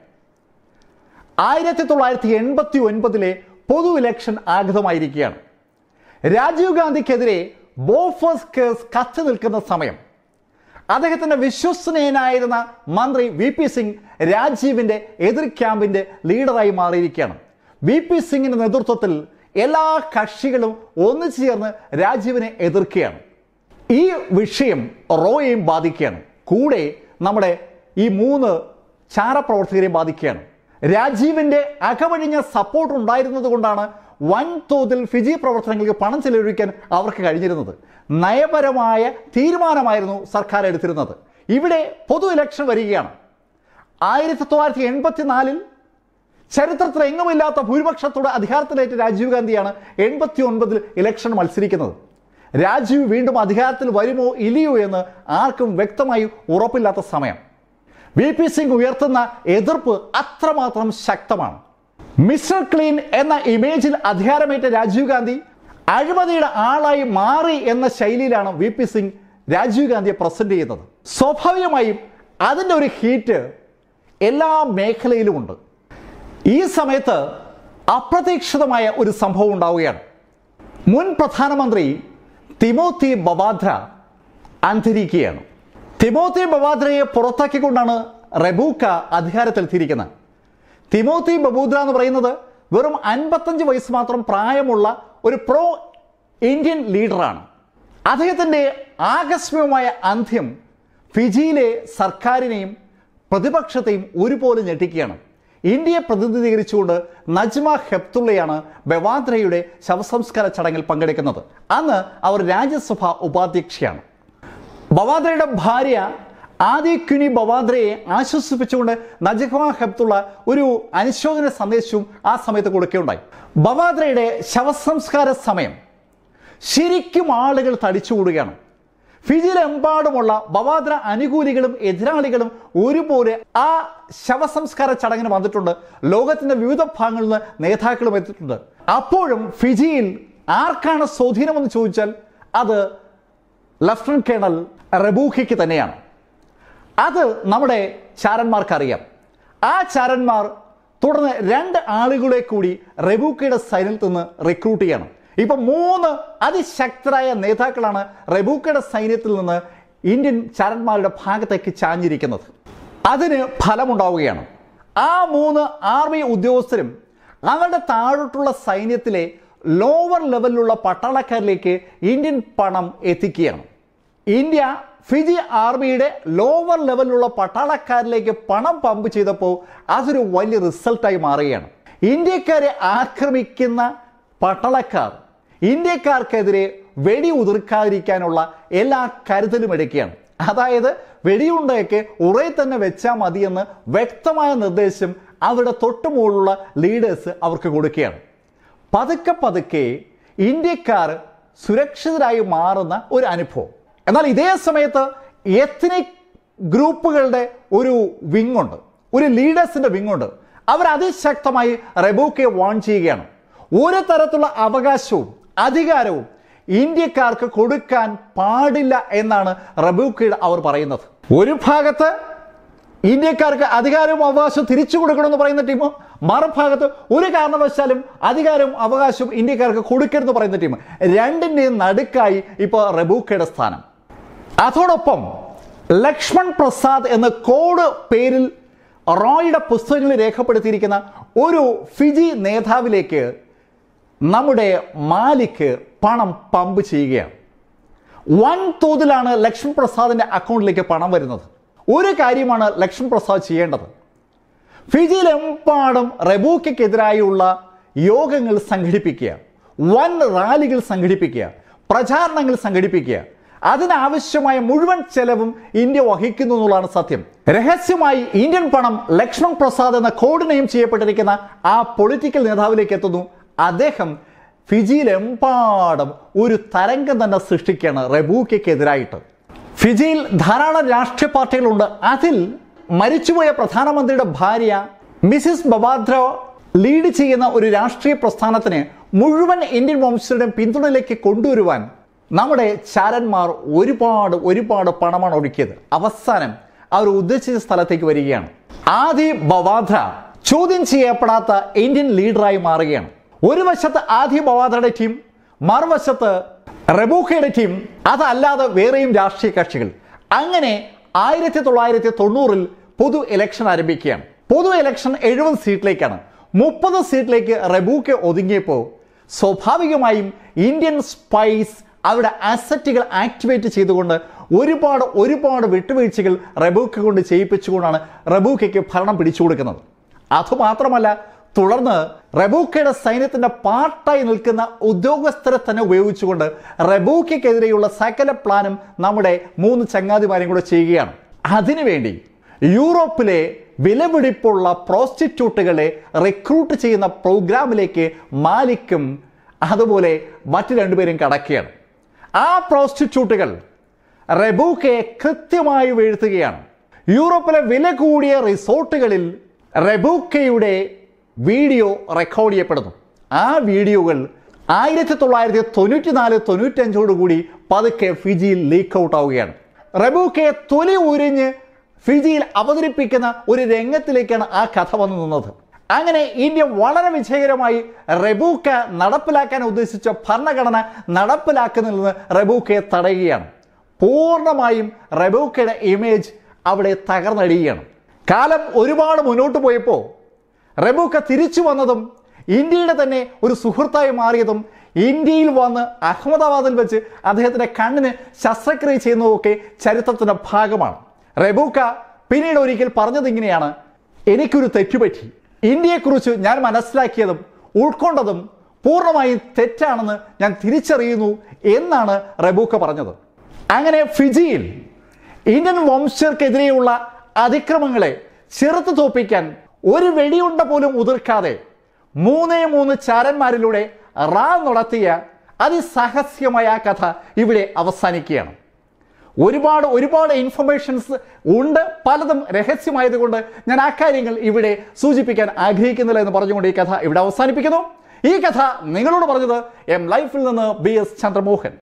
ആയിരത്തി തൊള്ളായിരത്തി എൺപത്തി ഒൻപതിലെ പൊതു ഇലക്ഷൻ ആഗതമായിരിക്കുകയാണ് രാജീവ് ഗാന്ധിക്കെതിരെ ബോഫേഴ്സ് കേസ് കത്തി നിൽക്കുന്ന സമയം അദ്ദേഹത്തിന്റെ വിശ്വസനീയനായിരുന്ന മന്ത്രി വി പി സിംഗ് രാജീവിന്റെ എതിർ ക്യാമ്പിന്റെ ലീഡറായി മാറിയിരിക്കുകയാണ് വി പി സിംഗിന്റെ നേതൃത്വത്തിൽ എല്ലാ കക്ഷികളും ഒന്നിച്ചു ചേർന്ന് രാജീവിനെ എതിർക്കുകയാണ് ഈ വിഷയം റോയെയും ബാധിക്കുകയാണ് കൂടെ നമ്മുടെ ഈ മൂന്ന് ചാരപ്രവർത്തകരെയും ബാധിക്കുകയാണ് രാജീവിന്റെ അകവഴിഞ്ഞ സപ്പോർട്ട് ഉണ്ടായിരുന്നത് കൊണ്ടാണ് വൻതോതിൽ ഫിജി പ്രവർത്തനങ്ങൾക്ക് പണം ചെലവഴിക്കാൻ അവർക്ക് കഴിഞ്ഞിരുന്നത് നയപരമായ തീരുമാനമായിരുന്നു സർക്കാർ എടുത്തിരുന്നത് ഇവിടെ പൊതു ഇലക്ഷൻ വരികയാണ് ആയിരത്തി തൊള്ളായിരത്തി എൺപത്തിനാലിൽ ചരിത്രത്തിൽ എങ്ങുമില്ലാത്ത ഭൂരിപക്ഷത്തോടെ അധികാരത്തിലേറ്റ രാജീവ് ഗാന്ധിയാണ് എൺപത്തി ഒൻപതിൽ ഇലക്ഷൻ മത്സരിക്കുന്നത് രാജീവ് വീണ്ടും അധികാരത്തിൽ വരുമോ ഇല്ലയോ എന്ന് ആർക്കും വ്യക്തമായി ഉറപ്പില്ലാത്ത സമയം വി പി സിംഗ് ഉയർത്തുന്ന എതിർപ്പ് അത്രമാത്രം ശക്തമാണ് മിസ്റ്റർ ക്ലീൻ എന്ന ഇമേജിൽ അധികാരമേറ്റ രാജീവ് ഗാന്ധി അഴിമതിയുടെ ആളായി മാറി എന്ന ശൈലിയിലാണ് വി പി സിംഗ് രാജീവ് ഗാന്ധിയെ പ്രസന്റ് ചെയ്യുന്നത് സ്വാഭാവികമായും അതിൻ്റെ ഒരു ഹീറ്റ് എല്ലാ മേഖലയിലുമുണ്ട് ഈ സമയത്ത് അപ്രതീക്ഷിതമായ ഒരു സംഭവം ഉണ്ടാവുകയാണ് മുൻ പ്രധാനമന്ത്രി തിമോത്തി ബവാദ്ര അന്തരിക്കുകയാണ് തിമോത്തി ബവാദ്രയെ പുറത്താക്കിക്കൊണ്ടാണ് റെബൂക്ക അധികാരത്തിലെത്തിയിരിക്കുന്നത് തിമോത്തി ബബൂദ്ര എന്ന് പറയുന്നത് വെറും അൻപത്തഞ്ച് വയസ്സ് മാത്രം പ്രായമുള്ള ഒരു പ്രോ ഇന്ത്യൻ ലീഡറാണ് അദ്ദേഹത്തിൻ്റെ ആകസ്മികമായ അന്ത്യം ഫിജിയിലെ സർക്കാരിനെയും പ്രതിപക്ഷത്തെയും ഒരുപോലെ ഞെട്ടിക്കുകയാണ് ഇന്ത്യയെ പ്രതിനിധീകരിച്ചുകൊണ്ട് നജ്മ ഹെപ്തുള്ളയാണ് ബവാദ്രയുടെ ശവസംസ്കാര ചടങ്ങിൽ പങ്കെടുക്കുന്നത് അന്ന് അവർ രാജ്യസഭ ഉപാധ്യക്ഷയാണ് ബവാദ്രയുടെ ഭാര്യ ആദി ക്യുനി ബവാദ്രയെ ആശ്വസിപ്പിച്ചുകൊണ്ട് നജഹ ഹെപ്തുള്ള ഒരു അനുശോചന സന്ദേശവും ആ സമയത്ത് കൊടുക്കുകയുണ്ടായി ബവാദ്രയുടെ ശവസംസ്കാര സമയം ശരിക്കും ആളുകൾ തടിച്ചുകൂടുകയാണ് ഫിജിയിലെമ്പാടുമുള്ള ബവാദ്ര അനുകൂലികളും എതിരാളികളും ഒരുപോലെ ആ ശവസംസ്കാര ചടങ്ങിന് വന്നിട്ടുണ്ട് ലോകത്തിന്റെ വിവിധ ഭാഗങ്ങളിൽ നിന്ന് നേതാക്കളും എത്തിയിട്ടുണ്ട് അപ്പോഴും ഫിജിയിൽ ആർക്കാണ് സ്വാധീനമെന്ന് ചോദിച്ചാൽ അത് ലഫ്റ്റനന്റ് കേണൽ റബൂഖയ്ക്ക് തന്നെയാണ് അത് നമ്മുടെ ചാരന്മാർക്കറിയാം ആ ചാരന്മാർ തുടർന്ന് രണ്ട് ആളുകളെ കൂടി റെബൂക്കയുടെ സൈന്യത്തിൽ നിന്ന് റിക്രൂട്ട് ചെയ്യണം ഇപ്പൊ മൂന്ന് അതിശക്തരായ നേതാക്കളാണ് റെബൂക്കയുടെ സൈന്യത്തിൽ നിന്ന് ഇന്ത്യൻ ചാരന്മാരുടെ ഭാഗത്തേക്ക് ചാഞ്ഞിരിക്കുന്നത് അതിന് ഫലമുണ്ടാവുകയാണ് ആ മൂന്ന് ആർമി ഉദ്യോഗസ്ഥരും അവരുടെ താഴോട്ടുള്ള സൈന്യത്തിലെ ലോവർ ലെവലിലുള്ള പട്ടാളക്കാരിലേക്ക് ഇന്ത്യൻ പണം എത്തിക്കുകയാണ് ഇന്ത്യ ഫിജി ആർമിയുടെ ലോവർ ലെവലിലുള്ള പട്ടാളക്കാരിലേക്ക് പണം പമ്പ് ചെയ്തപ്പോൾ അതൊരു വലിയ റിസൾട്ടായി മാറുകയാണ് ഇന്ത്യക്കാരെ ആക്രമിക്കുന്ന പട്ടാളക്കാർ ഇന്ത്യക്കാർക്കെതിരെ വെടി ഉതിർക്കാതിരിക്കാനുള്ള എല്ലാ കരുതലും എടുക്കുകയാണ് അതായത് വെടിയുണ്ടയൊക്കെ ഉറേ തന്നെ വെച്ചാൽ മതിയെന്ന് വ്യക്തമായ നിർദ്ദേശം അവരുടെ തൊട്ടുമുകളിലുള്ള ലീഡേഴ്സ് അവർക്ക് കൊടുക്കുകയാണ് പതുക്കെ പതുക്കെ ഇന്ത്യക്കാർ സുരക്ഷിതരായി മാറുന്ന ഒരു അനുഭവം എന്നാൽ ഇതേ സമയത്ത് എത്നിക് ഗ്രൂപ്പുകളുടെ ഒരു വിങ് ഉണ്ട് ഒരു ലീഡേഴ്സിന്റെ വിങ് ഉണ്ട് അവർ അതിശക്തമായി റെബൂക്കയെ വാൺ ചെയ്യുകയാണ് ഒരു തരത്തിലുള്ള അവകാശവും അധികാരവും ഇന്ത്യക്കാർക്ക് കൊടുക്കാൻ പാടില്ല എന്നാണ് റബൂക്കയുടെ അവർ പറയുന്നത് ഒരു ഭാഗത്ത് ഇന്ത്യക്കാർക്ക് അധികാരവും അവകാശവും തിരിച്ചു കൊടുക്കണമെന്ന് പറയുന്ന ടീം മറുഭാഗത്ത് ഒരു കാരണവശാലും അധികാരവും അവകാശവും ഇന്ത്യക്കാർക്ക് കൊടുക്കരുതെന്ന് പറയുന്ന ടീം രണ്ടിന്റെയും നടുക്കായി ഇപ്പോൾ റബൂക്കയുടെ സ്ഥാനം അതോടൊപ്പം ലക്ഷ്മൺ പ്രസാദ് എന്ന കോഡ് പേരിൽ റോയുടെ പുസ്തകങ്ങളിൽ രേഖപ്പെടുത്തിയിരിക്കുന്ന ഒരു ഫിജി നേതാവിലേക്ക് നമ്മുടെ മാലിക്ക് പണം പമ്പ് ചെയ്യുകയാണ് വൻ തോതിലാണ് ലക്ഷ്മൺ പ്രസാദിന്റെ അക്കൗണ്ടിലേക്ക് പണം വരുന്നത് ഒരു കാര്യമാണ് ലക്ഷ്മൺ പ്രസാദ് ചെയ്യേണ്ടത് ഫിജിയിലെമ്പാടും റെബൂക്കെതിരായുള്ള യോഗങ്ങൾ സംഘടിപ്പിക്കുക വൻ റാലികൾ സംഘടിപ്പിക്കുക പ്രചാരണങ്ങൾ സംഘടിപ്പിക്കുക അതിനാവശ്യമായ മുഴുവൻ ചെലവും ഇന്ത്യ വഹിക്കുന്നു എന്നുള്ളതാണ് സത്യം രഹസ്യമായി ഇന്ത്യൻ പണം ലക്ഷ്മൺ പ്രസാദ് എന്ന കോഡ് നെയിം ചെയ്യപ്പെട്ടിരിക്കുന്ന ആ പൊളിറ്റിക്കൽ നേതാവിലേക്ക് എത്തുന്നു അദ്ദേഹം ഫിജിയിലെമ്പാടും ഒരു തരംഗം തന്നെ സൃഷ്ടിക്കുകയാണ് റെബൂക്കെതിരായിട്ട് ഫിജിയിൽ ധാരാളം രാഷ്ട്രീയ പാർട്ടികളുണ്ട് അതിൽ മരിച്ചുപോയ പ്രധാനമന്ത്രിയുടെ ഭാര്യ മിസിസ് ബബാദ്ര ലീഡ് ചെയ്യുന്ന ഒരു രാഷ്ട്രീയ പ്രസ്ഥാനത്തിന് മുഴുവൻ ഇന്ത്യൻ വംശജരുടെയും പിന്തുണയിലേക്ക് കൊണ്ടുവരുവാൻ നമ്മുടെ ചാരന്മാർ ഒരുപാട് ഒരുപാട് പണമാണ് ഒഴുക്കിയത് അവസാനം അവർ ഉദ്ദേശിച്ച സ്ഥലത്തേക്ക് വരികയാണ് ആദി ബവാദ്ര ചോദ്യം ചെയ്യപ്പെടാത്ത ഇന്ത്യൻ ലീഡറായി മാറുകയാണ് ഒരു വശത്ത് ആദി ബവാദ്രയുടെ ടീം മറുവശത്ത് റെബൂക്കയുടെ ടീം അതല്ലാതെ വേറെയും രാഷ്ട്രീയ കക്ഷികൾ അങ്ങനെ ആയിരത്തി തൊള്ളായിരത്തി തൊണ്ണൂറിൽ പൊതു ഇലക്ഷൻ ആരംഭിക്കുകയാണ് പൊതു ഇലക്ഷൻ എഴുപത് സീറ്റിലേക്കാണ് മുപ്പത് സീറ്റിലേക്ക് റെബൂക്കെ ഒതുങ്ങിയപ്പോൾ സ്വാഭാവികമായും ഇന്ത്യൻ സ്പൈസ് അവരുടെ അസറ്റുകൾ ആക്ടിവേറ്റ് ചെയ്തുകൊണ്ട് ഒരുപാട് ഒരുപാട് വിട്ടുവീഴ്ചകൾ റബൂക്ക കൊണ്ട് ചെയ്യിപ്പിച്ചുകൊണ്ടാണ് റബൂക്കയ്ക്ക് ഭരണം പിടിച്ചു കൊടുക്കുന്നത് അതുമാത്രമല്ല തുടർന്ന് റബൂക്കയുടെ സൈന്യത്തിന്റെ പാർട്ടായി നിൽക്കുന്ന ഉദ്യോഗസ്ഥരെ തന്നെ ഉപയോഗിച്ചുകൊണ്ട് റബൂക്കയ്ക്കെതിരെയുള്ള സകല പ്ലാനും നമ്മുടെ മൂന്ന് ചങ്ങാതിമാരും കൂടെ ചെയ്യുകയാണ് അതിനുവേണ്ടി യൂറോപ്പിലെ വിലപിടിപ്പുള്ള പ്രോസ്റ്റിറ്റ്യൂട്ടുകളെ റിക്രൂട്ട് ചെയ്യുന്ന പ്രോഗ്രാമിലേക്ക് മാലിക്കും അതുപോലെ മറ്റു രണ്ടുപേരും കടക്കുകയാണ് ആ പ്രോസ്റ്റിറ്റ്യൂട്ടുകൾ റെബൂക്കയെ കൃത്യമായി വീഴ്ത്തുകയാണ് യൂറോപ്പിലെ വില കൂടിയ റിസോർട്ടുകളിൽ റെബൂക്കയുടെ വീഡിയോ റെക്കോർഡ് ചെയ്യപ്പെടുന്നു ആ വീഡിയോകൾ ആയിരത്തി തൊള്ളായിരത്തി തൊണ്ണൂറ്റി നാല് തൊണ്ണൂറ്റഞ്ചോട് കൂടി പതുക്കെ ഫിജിയിൽ ലീക്ക് ഔട്ട് ആവുകയാണ് റെബൂക്കയെ തൊലി ഉരിഞ്ഞ് ഫിജിയിൽ അവതരിപ്പിക്കുന്ന ഒരു രംഗത്തിലേക്കാണ് ആ കഥ വന്നു നിന്നത് അങ്ങനെ ഇന്ത്യ വളരെ വിജയകരമായി റെബൂക്ക നടപ്പിലാക്കാൻ ഉദ്ദേശിച്ച ഭരണഘടന നടപ്പിലാക്കുന്നതിൽ നിന്ന് റെബൂക്കയെ തടയുകയാണ് പൂർണ്ണമായും റെബൂക്കയുടെ ഇമേജ് അവിടെ തകർന്നടിയുകയാണ് കാലം ഒരുപാട് മുന്നോട്ട് പോയപ്പോൾ റെബൂക്ക തിരിച്ചു വന്നതും ഇന്ത്യയുടെ തന്നെ ഒരു സുഹൃത്തായി മാറിയതും ഇന്ത്യയിൽ വന്ന് അഹമ്മദാബാദിൽ വെച്ച് അദ്ദേഹത്തിന്റെ കണ്ണിന് ശസ്ത്രക്രിയ ചെയ്യുന്നതൊക്കെ ചരിത്രത്തിന്റെ ഭാഗമാണ് റെബൂക്ക പിന്നീട് ഒരിക്കൽ പറഞ്ഞത് ഇങ്ങനെയാണ് എനിക്കൊരു തെറ്റുപറ്റി ഇന്ത്യയെക്കുറിച്ച് ഞാൻ മനസ്സിലാക്കിയതും ഉൾക്കൊണ്ടതും പൂർണ്ണമായും തെറ്റാണെന്ന് ഞാൻ തിരിച്ചറിയുന്നു എന്നാണ് റെബൂക്ക പറഞ്ഞത് അങ്ങനെ ഫിജിയിൽ ഇന്ത്യൻ വംശജർക്കെതിരെയുള്ള അതിക്രമങ്ങളെ ചെറുത്തു തോപ്പിക്കാൻ ഒരു വെടിയുണ്ട പോലും ഉതിർക്കാതെ മൂന്നേ മൂന്ന് ചാരന്മാരിലൂടെ റാ നടത്തിയ അതിസാഹസ്യമായ ആ കഥ ഇവിടെ അവസാനിക്കുകയാണ് ഒരുപാട് ഒരുപാട് ഇൻഫർമേഷൻസ് ഉണ്ട് പലതും രഹസ്യമായതുകൊണ്ട് ഞാൻ ആ കാര്യങ്ങൾ ഇവിടെ സൂചിപ്പിക്കാൻ ആഗ്രഹിക്കുന്നില്ല എന്ന് പറഞ്ഞുകൊണ്ട് ഈ കഥ ഇവിടെ അവസാനിപ്പിക്കുന്നു ഈ കഥ നിങ്ങളോട് പറഞ്ഞത് എം ലൈഫിൽ നിന്ന് ബി എസ് ചന്ദ്രമോഹൻ